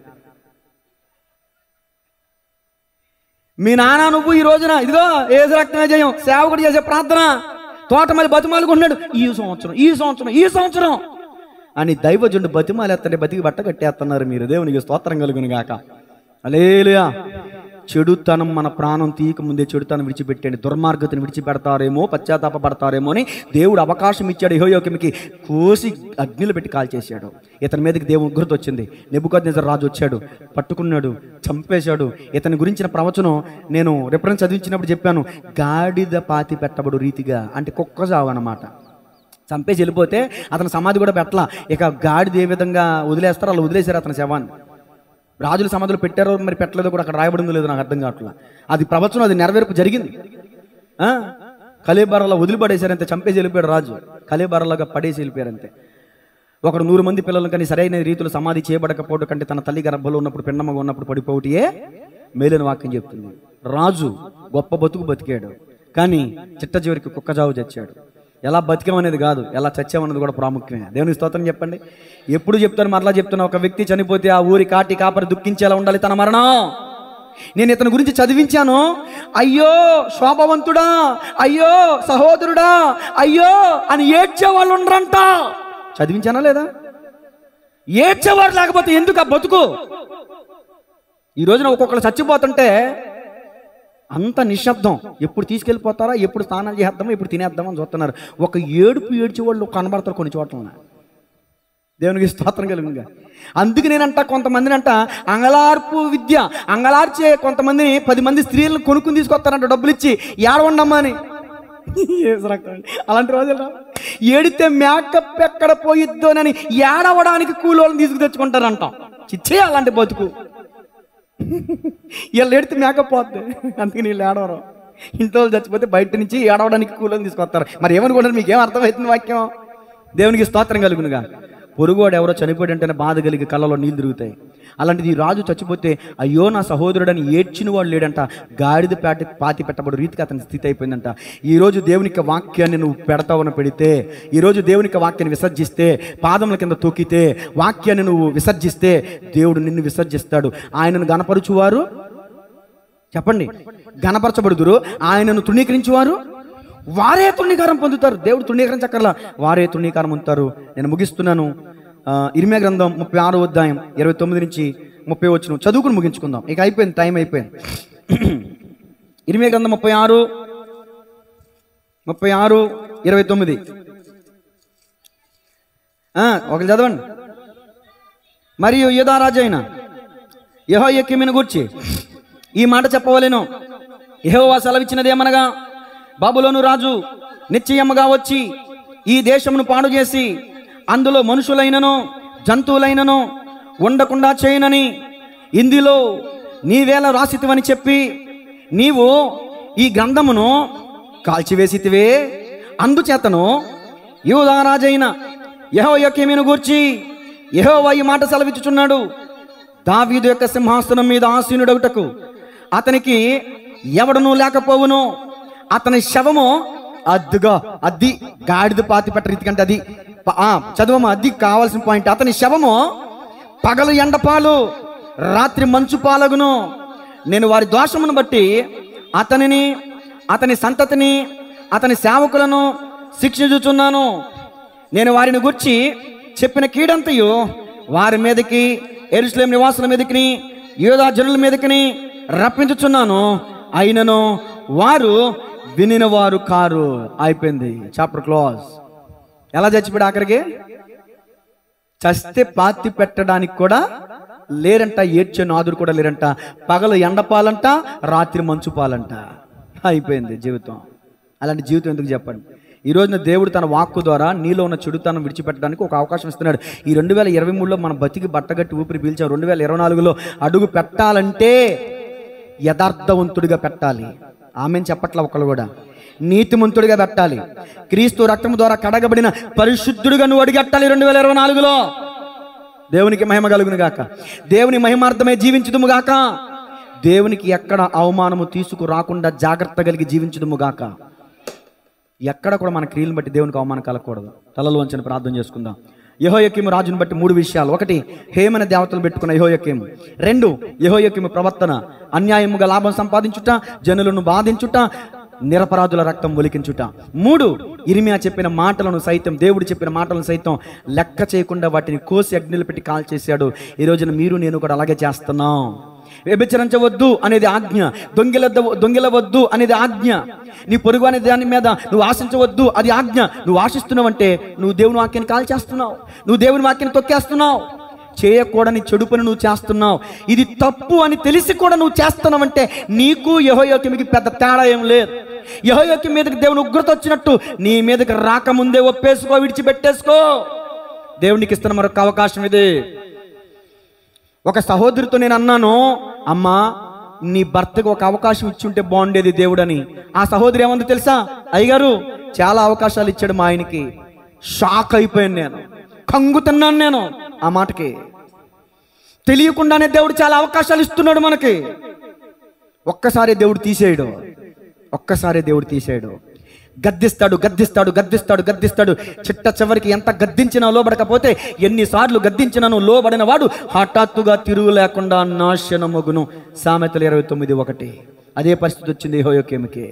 మీ నాన్న నువ్వు ఈ రోజున ఇదిగో ఏసు రక్తమే జయం సేవకుడు చేసే ప్రార్థన తోట మళ్ళీ బతిమాలుకుంటున్నాడు ఈ సంవత్సరం ఈ సంవత్సరం ఈ సంవత్సరం అని దైవజుండు బతిమాలేస్తాడే బతికి బట్ట కట్టేస్తున్నారు మీరు దేవునికి స్తోత్రం కలుగును గాక అలేలుయా చెడుతనం మన ప్రాణం తీయక ముందే చెడుతనం విడిచిపెట్టండి దుర్మార్గతను విడిచిపెడతారేమో పశ్చాత్తాపడతారేమో అని దేవుడు అవకాశం ఇచ్చాడు యెహోయాకీముకి కోసి అగ్నిలో పెట్టి కాల్చేశాడు ఇతని మీదకి దేవుని ఉగ్రత వచ్చింది నెబుకద్నేజర్ రాజు వచ్చాడు పట్టుకున్నాడు చంపేశాడు ఇతని గురించిన ప్రవచనం నేను రిఫరెన్స్ చదివించినప్పుడు చెప్పాను గాడిద పాతి పెట్టబడు రీతిగా అంటే కుక్క సావు అన్నమాట చంపేసి వెళ్ళిపోతే అతని సమాధి కూడా పెట్టలా ఇక గాడిద ఏ విధంగా వదిలేస్తారో అలా వదిలేశారు అతని శవాన్ని రాజుల సమాధులు పెట్టారో మరి పెట్టలేదో కూడా అక్కడ రాయబడిందో లేదో నాకు అర్థం కావట్లా అది ప్రవచనం అది నెరవేర్పు జరిగింది ఆ? కలేబరలో వదిలిపడేశారంతే చంపేసి వెళ్ళిపోయాడు రాజు కలేబరలాగా పడేసి వెళ్ళిపోయారంతే ఒకడు నూరు మంది పిల్లలను కానీ సరైన రీతిలో సమాధి చేయబడకపోవడం కంటే తన తల్లి గర్భంలో ఉన్నప్పుడు పెన్నమ్మగా ఉన్నప్పుడు పడిపోవటియే మేలైన వాక్యం చెప్తుంది రాజు గొప్ప బతుకు బతికాడు కానీ చిట్ట చివరికి కుక్క చావు చచ్చాడు ఎలా బతికామనేది కాదు ఎలా చచ్చామనేది కూడా ప్రాముఖ్యమే దేవుని స్తోత్రం చెప్పండి ఎప్పుడు చెప్తాను మరలా చెప్తున్నా ఒక వ్యక్తి చనిపోతే ఆ ఊరి కాటి కాపరి దుఃఖించేలా ఉండాలి తన మరణం నేను ఇతని గురించి చదివించాను అయ్యో శోభవంతుడా అయ్యో సహోదరుడా అయ్యో అని ఏడ్చే వాళ్ళు ఉండరంట చదివించానా లేదా ఏడ్చేవాడు లేకపోతే ఎందుకు ఆ బతుకు ఈ రోజున ఒక్కొక్కరు చచ్చిపోతుంటే అంత నిశ్శబ్దం ఎప్పుడు తీసుకెళ్ళిపోతారా ఎప్పుడు స్నానం చేద్దామా ఎప్పుడు తినేద్దామని చూస్తున్నారు ఒక ఏడుపు ఏడ్చే వాళ్ళు కనబడతారు కొన్ని చోట్ల దేవునికి స్తోత్రం కలుగుగా అందుకు నేనంట కొంతమందిని అంట అంగలార్పు విద్య అంగలార్చే కొంతమందిని పది మంది స్త్రీలను కొనుక్కుని తీసుకొస్తారంట డబ్బులు ఇచ్చి ఏడవండమ్మా అని ఏసు రక్తం అండి. అలాంటి రోజులు రా. ఏడితే మేకప్ ఎక్కడ పోయిద్దోనని ఏడవడానికి కూలోళ్ళని తీసుకు తెచ్చుకుంటారంట చిచ్చే అలాంటి బతుకు వీళ్ళు ఎడితే మేకప్ పోద్ది అందుకని వీళ్ళు ఏడవరు ఇంట్లో వాళ్ళు చచ్చిపోతే బయట నుంచి ఏడవడానికి కూలని తీసుకొస్తారు మరి ఏమనుకుంటారు మీకు ఏం అర్థమవుతుంది వాక్యం దేవునికి స్తోత్రం కలుగునుగా పొరుగువాడు ఎవరో చనిపోయాడు అంటేనే బాధ కలిగి కళ్ళలో నీళ్ళు తిరుగుతాయి అలాంటిది ఈ రాజు చచ్చిపోతే అయ్యో నా సహోదరుడని ఏడ్చిన వాడు లేడంట గాడిద పేట పాతి పెట్టబడు రీతికి అతని స్థితి అయిపోయిందంట ఈ రోజు దేవునికి వాక్యాన్ని నువ్వు పెడతావని పెడితే ఈ రోజు దేవునికి వాక్యాన్ని విసర్జిస్తే పాదముల కింద తొక్కితే వాక్యాన్ని నువ్వు విసర్జిస్తే దేవుడు నిన్ను విసర్జిస్తాడు ఆయనను గనపరుచువారు చెప్పండి గణపరచబడుదురు ఆయనను తృణీకరించువారు వారే తృణీకారం పొందుతారు దేవుడు తృణీకరించక్కర్లా వారే తృణీకారం పొందుతారు నేను ముగిస్తున్నాను ఆ, ఇరిమే గ్రంథం ముప్పై ఆరో అధ్యాయం ఇరవై తొమ్మిది నుంచి ముప్పై వచ్చిన చదువుకుని ముగించుకుందాం ఇక అయిపోయింది టైం అయిపోయింది ఇరిమే గ్రంథం ముప్పై ఆరు ముప్పై ఆరు ఇరవై తొమ్మిది ఆ, ఒకరు చదవండి మరియు యూదారాజు అయిన యహో ఎక్కిమిని గూర్చి ఈ మాట చెప్పవలెను యెహోవా సెలవిచ్చినదేమనగా బాబులోను రాజు నిశ్చయముగా వచ్చి ఈ దేశమును పాడు చేసి అందులో మనుషులైనను జంతువులైనను ఉండకుండా చేయనని ఇందులో నీవేళ రాసితివని చెప్పి నీవు ఈ గ్రంథమును కాల్చివేసితివే అందుచేతను యూదారాజైన యహో యొక్కేమీను గూర్చి యహో ఈ మాట సెలవిచ్చుచున్నాడు దావీదు యొక్క సింహాసనం మీద ఆసీనుడగుటకు అతనికి ఎవడనూ లేకపోవును అతని శవము అద్దుగా అద్ది గాడిద పాతి పెట్ట రీతి కంటే అది ప- ఆ, చదువమ్మ అది కావాల్సిన పాయింట్ అతని శవము పగలు ఎండపాలు రాత్రి మంచు పాలగును నేను వారి దోషమును బట్టి అతనిని అతని సంతతిని అతని సేవకులను శిక్షించుచున్నాను నేను వారిని గుర్చి చెప్పిన కీడంతయు వారి మీదకి ఎరుసలేం నివాసుల మీదకి యోధా జనుల మీదకి రప్పించుచున్నాను అయినను వారు వినిన వారు కారు అయిపోయింది చాప్టర్ క్లోజ్ ఎలా చచ్చిపోయాడు ఆఖరికి చస్తే పాతి పెట్టడానికి కూడా లేరంట ఏడ్చే నాదురు కూడా లేరంట పగలు ఎండపాలంట రాత్రి మంచు పాలంట అయిపోయింది జీవితం అలాంటి జీవితం ఎందుకు చెప్పండి ఈ రోజున దేవుడు తన వాక్కు ద్వారా నీలో ఉన్న చెడుతనం విడిచిపెట్టడానికి ఒక అవకాశం ఇస్తున్నాడు ఈ రెండు వేల ఇరవై మూడులో మన బతికి బట్టగట్టి ఊపిరి పీల్చాం రెండు వేల ఇరవై నాలుగులో అడుగు పెట్టాలంటే యథార్థవంతుడిగా పెట్టాలి ఆమెను చెప్పట్ల ఒకళ్ళు కూడా నీతిమంతుడిగా పెట్టాలి క్రీస్తు రక్తం ద్వారా కడగబడిన పరిశుద్ధుడిగా నువ్వు అడిగట్టాలి రెండు వేల ఇరవై నాలుగులో దేవునికి మహిమ కలుగును గాక దేవుని మహిమార్థమే జీవించుదుము గాక దేవునికి ఎక్కడ అవమానము తీసుకురాకుండా జాగ్రత్త కలిగి జీవించుదుము గాక ఎక్కడ కూడా మన క్రియలను బట్టి దేవునికి అవమానం కలగకూడదు తలలో వంచని ప్రార్థన చేసుకుందాం యహోయకీము రాజుని బట్టి మూడు విషయాలు ఒకటి హేమన దేవతలు పెట్టుకున్న యహోయకీము రెండు యహోయకీము ప్రవర్తన అన్యాయముగా లాభం సంపాదించుట జనులను బాధించుట నిరపరాధుల రక్తం ఒలికించుట మూడు ఇరిమియా చెప్పిన మాటలను సైతం దేవుడు చెప్పిన మాటలను సైతం లెక్క చేయకుండా వాటిని కోసి అగ్నిలు పెట్టి కాల్ చేశాడు ఈ రోజున మీరు నేను కూడా అలాగే చేస్తున్నాం వ్యభిచరించవద్దు అనేది ఆజ్ఞ దొంగిల దొంగిలవద్దు అనేది ఆజ్ఞ నీ పొరుగు అనే దాని మీద నువ్వు ఆశించవద్దు అది ఆజ్ఞ నువ్వు ఆశిస్తున్నావంటే నువ్వు దేవుని వాక్యాన్ని కాల్ చేస్తున్నావు నువ్వు దేవుని వాక్యాన్ని తొక్కేస్తున్నావు చేయకూడని చెడు పని నువ్వు చేస్తున్నావు ఇది తప్పు అని తెలిసి కూడా నువ్వు చేస్తున్నావంటే నీకు యహోయోక్యమికి పెద్ద తేడా ఏం లేదు యహోయోక్యం మీదకి దేవుని ఉగ్రత వచ్చినట్టు నీ మీదకి రాకముందే ఒప్పేసుకో విడిచిపెట్టేసుకో దేవునికి ఇస్తున్న మరొక అవకాశం ఇది ఒక సహోదరితో నేను అన్నాను అమ్మా నీ భర్తకు ఒక అవకాశం ఇచ్చి ఉంటే బాగుండేది దేవుడని ఆ సహోదరి ఏమంది తెలుసా అయ్యగారు చాలా అవకాశాలు ఇచ్చాడు మా ఆయనకి షాక్ అయిపోయాను నేను కంగుతున్నాను నేను ఆ మాటకి తెలియకుండానే దేవుడు చాలా అవకాశాలు ఇస్తున్నాడు మనకి ఒక్కసారి దేవుడు తీసేయడు ఒక్కసారి దేవుడు తీసేయడు గద్దిస్తాడు గద్దిస్తాడు గద్దిస్తాడు గద్దిస్తాడు చిట్ట చివరికి ఎంత గద్దించినా లోబడకపోతే ఎన్నిసార్లు గద్దించినాను లోబడిన వాడు హఠాత్తుగా తిరుగు లేకుండా నాశనమగును సామెతలు ఇరవై తొమ్మిది ఒకటి అదే పరిస్థితి వచ్చింది హోయోకేమికి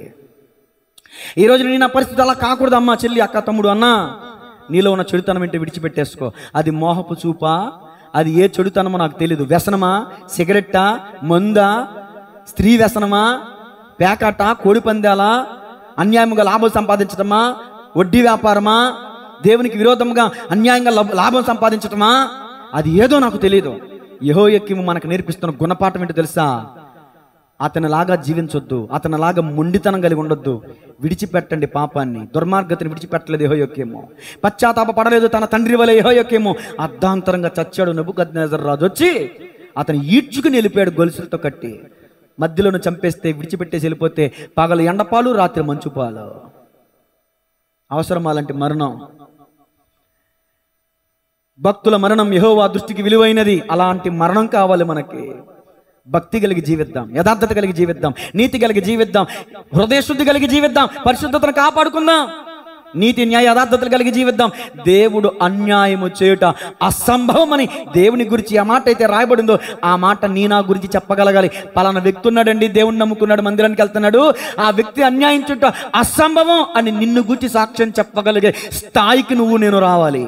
ఈ రోజు నేను నా పరిస్థితి అలా కాకూడదు అమ్మా చెల్లి అక్క తమ్ముడు అన్నా నీలో ఉన్న చెడుతనం ఏంటి విడిచిపెట్టేసుకో అది మోహపు చూపా అది ఏ చెడుతనమో నాకు తెలియదు వ్యసనమా సిగరెట్టా మందా స్త్రీ వ్యసనమా పేకాట కోడి పందాలా అన్యాయముగా లాభం సంపాదించటమా వడ్డీ వ్యాపారమా దేవునికి విరోధముగా అన్యాయంగా లబ్- లాభం సంపాదించటమా అది ఏదో నాకు తెలియదు యహో మనకు నేర్పిస్తున్న గుణపాఠం ఏంటో తెలుసా అతనిలాగా జీవించొద్దు అతనిలాగా మొండితనం కలిగి ఉండొద్దు విడిచిపెట్టండి పాపాన్ని దుర్మార్గతని విడిచిపెట్టలేదు యెహోయాకీము పశ్చాత్తాప పడలేదు తన తండ్రి వలె యెహోయాకీము అర్ధాంతరంగా చచ్చాడు నెబుకద్నేజర్ రాజు వచ్చి అతను ఈడ్చుకుని వెళ్ళిపోయాడు గొలుసులతో కట్టి మధ్యలోను చంపేస్తే విడిచిపెట్టేసి వెళ్ళిపోతే పగలు ఎండపాలు రాత్రి మంచుపాలు అవసరం అలాంటి మరణం భక్తుల మరణం యెహోవా దృష్టికి విలువైనది అలాంటి మరణం కావాలి మనకి భక్తి కలిగి జీవిద్దాం యథార్థత కలిగి జీవిద్దాం నీతి కలిగి జీవిద్దాం హృదయ శుద్ధి కలిగి జీవిద్దాం పరిశుద్ధతను కాపాడుకుందాం నీతి న్యాయ యథార్థతలు కలిగి జీవిద్దాం దేవుడు అన్యాయము చేయుట అసంభవం అని దేవుని గురించి ఆ మాట అయితే రాయబడిందో ఆ మాట నీ నా గురించి చెప్పగలగాలి పలానా వ్యక్తి ఉన్నాడండి దేవుని నమ్ముకున్నాడు మందిరానికి వెళ్తున్నాడు ఆ వ్యక్తి అన్యాయం చేయుట అసంభవం అని నిన్ను గురించి సాక్ష్యం చెప్పగలిగే స్థాయికి నువ్వు నేను రావాలి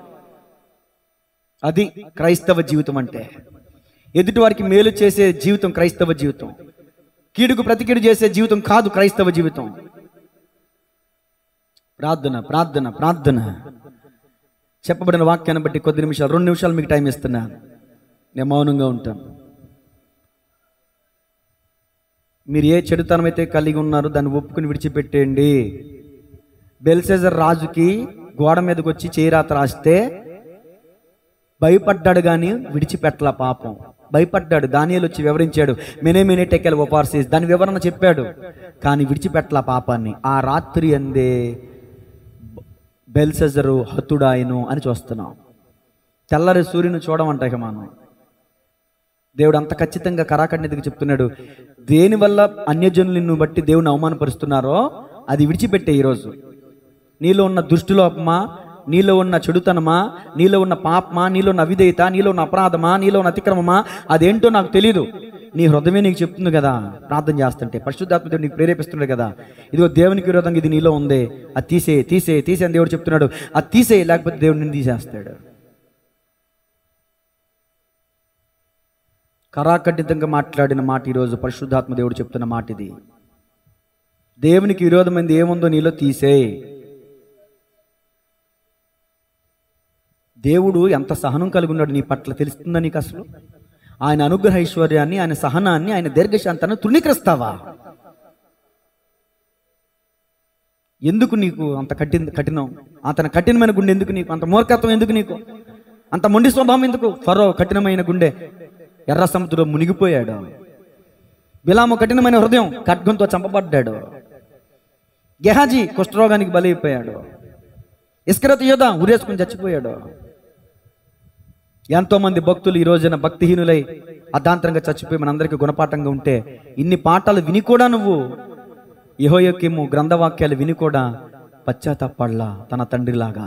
అది క్రైస్తవ జీవితం అంటే ఎదుటివారికి మేలు చేసే జీవితం క్రైస్తవ జీవితం కీడుకు ప్రతికీడు చేసే జీవితం కాదు క్రైస్తవ జీవితం ప్రార్థన ప్రార్థన ప్రార్థన చెప్పబడిన వాక్యాన్ని బట్టి కొద్ది నిమిషాలు రెండు నిమిషాలు మీకు టైం ఇస్తున్నా నేను మౌనంగా ఉంటాను మీరు ఏ చెడుతనం అయితే కలిగి ఉన్నారో దాన్ని ఒప్పుకుని విడిచిపెట్టేయండి బెల్సెజర్ రాజుకి గోడ మీదకి వచ్చి చేరాత రాస్తే భయపడ్డాడు కానీ విడిచిపెట్టల పాపం భయపడ్డాడు దానియాలు వచ్చి వివరించాడు మెనే మెనే టెకెల్ ఒపార్సిస్ దాని వివరణ చెప్పాడు కానీ విడిచిపెట్టల పాపాన్ని ఆ రాత్రి అందే బెల్సెజరు హతుడాయను అని చూస్తున్నాం తెల్లరి సూర్యుని చూడమంట ఇక మనం దేవుడు అంత ఖచ్చితంగా కరాఖండితకి చెప్తున్నాడు దేనివల్ల అన్యజనులు నిన్ను బట్టి దేవుని అవమానపరుస్తున్నారో అది విడిచిపెట్టే ఈరోజు నీలో ఉన్న దుష్టులోపమా నీలో ఉన్న చెడుతనమా నీలో ఉన్న పాపమా నీలో ఉన్న అవిధేయత నీలో ఉన్న అపరాధమా నీలో ఉన్న అతిక్రమమా అదేంటో నాకు తెలియదు నీ హృదయమే నీకు చెప్తుంది కదా ప్రార్థన చేస్తుంటే పరిశుద్ధాత్మ దేవుడు నీకు ప్రేరేపిస్తున్నాడు కదా ఇదిగో దేవునికి విరోధంగా ఇది నీలో ఉంది అది తీసే తీసే తీసే అని దేవుడు చెప్తున్నాడు అది తీసే లేకపోతే దేవుడు నిన్ను తీసేస్తాడు కరాఖండితంగా మాట్లాడిన మాట ఈరోజు పరిశుద్ధాత్మ దేవుడు చెప్తున్న మాట ఇది దేవునికి విరోధమైంది ఏముందో నీలో తీసే దేవుడు ఎంత సహనం కలిగి ఉన్నాడు నీ పట్ల తెలుస్తుందా నీకు అసలు ఆయన అనుగ్రహ ఐశ్వర్యాన్ని ఆయన సహనాన్ని ఆయన దీర్ఘశాంతాన్ని తృణీకరిస్తావా ఎందుకు నీకు అంత కఠిన కఠినం అతని కఠినమైన గుండె ఎందుకు నీకు అంత మూర్ఖత్వం ఎందుకు నీకు అంత మొండి స్వభావం ఎందుకు ఫరో కఠినమైన గుండె ఎర్ర సముద్రం మునిగిపోయాడు బిలాము కఠినమైన హృదయం ఖడ్గంతో చంపబడ్డాడు గెహాజీ కుష్ఠరోగానికి బలైపోయాడు ఇస్కరత్ యోధ ఉరేసుకుని చచ్చిపోయాడు ఎంతో మంది భక్తులు ఈ రోజున భక్తిహీనులై అర్ధాంతరంగా చచ్చిపోయి మనందరికీ గుణపాఠంగా ఉంటే ఇన్ని పాఠాలు విని కూడా నువ్వు యహోయకేమో గ్రంథవాక్యాలు విని కూడా పశ్చాత్తాపడలా తన తండ్రిలాగా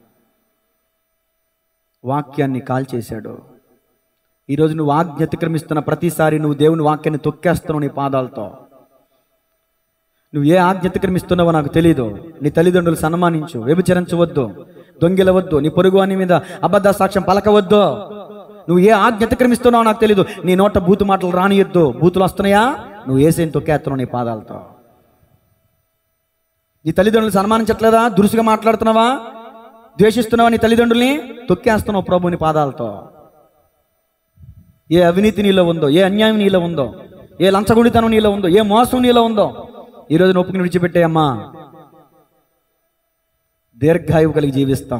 వాక్యాన్ని కాల్చేశాడు ఈరోజు నువ్వు ఆజ్ఞ అతిక్రమిస్తున్న ప్రతిసారి నువ్వు దేవుని వాక్యాన్ని తొక్కేస్తున్నావు నీ పాదాలతో నువ్వు ఏ ఆజ్ఞ అతిక్రమిస్తున్నావో నాకు తెలియదు నీ తల్లిదండ్రులు సన్మానించు వ్యభిచరించవద్దు దొంగిలవద్దు నీ పొరుగు అని మీద అబద్ధ సాక్ష్యం పలకవద్దు నువ్వు ఏ ఆజ్ఞ అతిక్రమిస్తున్నావో నాకు తెలియదు నీ నోట బూతు మాటలు రానియొద్దు బూతులు వస్తున్నాయా నువ్వు ఏసేని తొక్కేస్తున్నావు నీ పాదాలతో నీ తల్లిదండ్రులు సన్మానించట్లేదా దురుసుగా మాట్లాడుతున్నావా ద్వేషిస్తున్నావా నీ తల్లిదండ్రుల్ని తొక్కేస్తున్నావు ప్రభు నీ పాదాలతో ఏ అవినీతి నీలో ఉందో ఏ అన్యాయం నీలో ఉందో ఏ లంచగుడితనం నీలో ఉందో ఏ మోసం నీలో ఉందో ఈరోజు నొప్పుకుని విడిచిపెట్టాయమ్మా దీర్ఘాయువు కలిగి జీవిస్తాం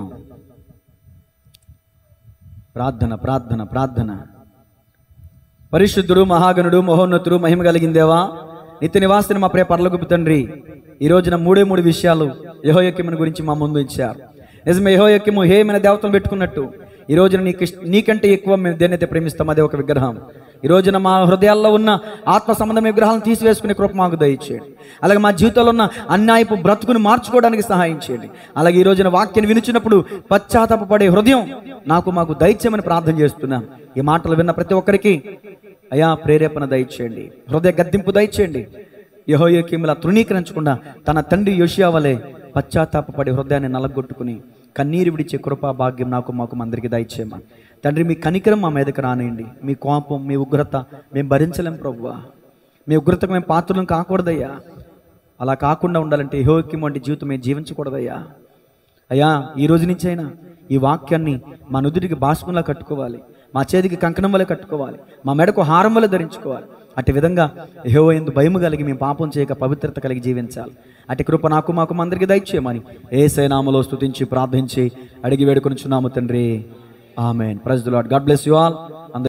ప్రార్థన ప్రార్థన ప్రార్థన పరిశుద్ధుడు మహాగణుడు మహోన్నతుడు మహిమ కలిగిందేవా నిత్య నివాసిని మా ప్రియ పర్లగుపు తండ్రి ఈ రోజున మూడే మూడు విషయాలు యహోయక్యముని గురించి మా ముందు ఇచ్చారు నిజమే యహోయక్యము హేమైన దేవతలు పెట్టుకున్నట్టు ఈ రోజున నీకు ఇష్ట- నీకంటే ఎక్కువ మేము దేన్నైతే ప్రేమిస్తాం అదే ఒక విగ్రహం ఈ రోజున మా హృదయాల్లో ఉన్న ఆత్మ సంబంధమైన విగ్రహాలను తీసివేసుకునే కృప మాకు దయచేయండి అలాగే మా జీవితంలో ఉన్న అన్యాయపు బ్రతుకుని మార్చుకోవడానికి సహాయం చేయండి అలాగే ఈ రోజున వాక్యాన్ని వినిచినప్పుడు పశ్చాత్తాపపడే హృదయం నాకు మాకు దయచేయమని ప్రార్థన చేస్తున్నాం ఈ మాటలు విన్న ప్రతి ఒక్కరికి అయా ప్రేరేపణ దయచేయండి హృదయ గద్దింపు దయచేయండి యహోయోక్యముల తృణీకరించకుండా తన తండ్రి యోషియా వలె పశ్చాత్తాపపడి హృదయాన్ని నలగొట్టుకుని కన్నీరు విడిచే కృపా భాగ్యం నాకు మాకు అందరికి దయచేయమని తండ్రి మీ కనికరం మా మీదకి రానియండి మీ కోపం మీ ఉగ్రత మేము భరించలేం ప్రభువా మీ ఉగ్రతకు మేము పాత్రలం కాకూడదయ్యా అలా కాకుండా ఉండాలంటే యహోక్యం వంటి జీవితం మేము జీవించకూడదయ్యా అయ్యా ఈ రోజు నుంచి అయినా ఈ వాక్యాన్ని మా నుదుటికి బాష్పంలా కట్టుకోవాలి మా చేతికి కంకణం వల్ల కట్టుకోవాలి మా మెడకు హారం వల్ల ధరించుకోవాలి అటు విధంగా యహో ఎందు భయము కలిగి మేము పాపం చేయక పవిత్రత కలిగి జీవించాలి అటు కృప నాకు మాకు అందరికి దయచేయమని ఏ సైనామలో స్తుతించి ప్రార్థించి అడిగి వేడుకొనిచున్నాము తండ్రి amen praise the lord god bless you all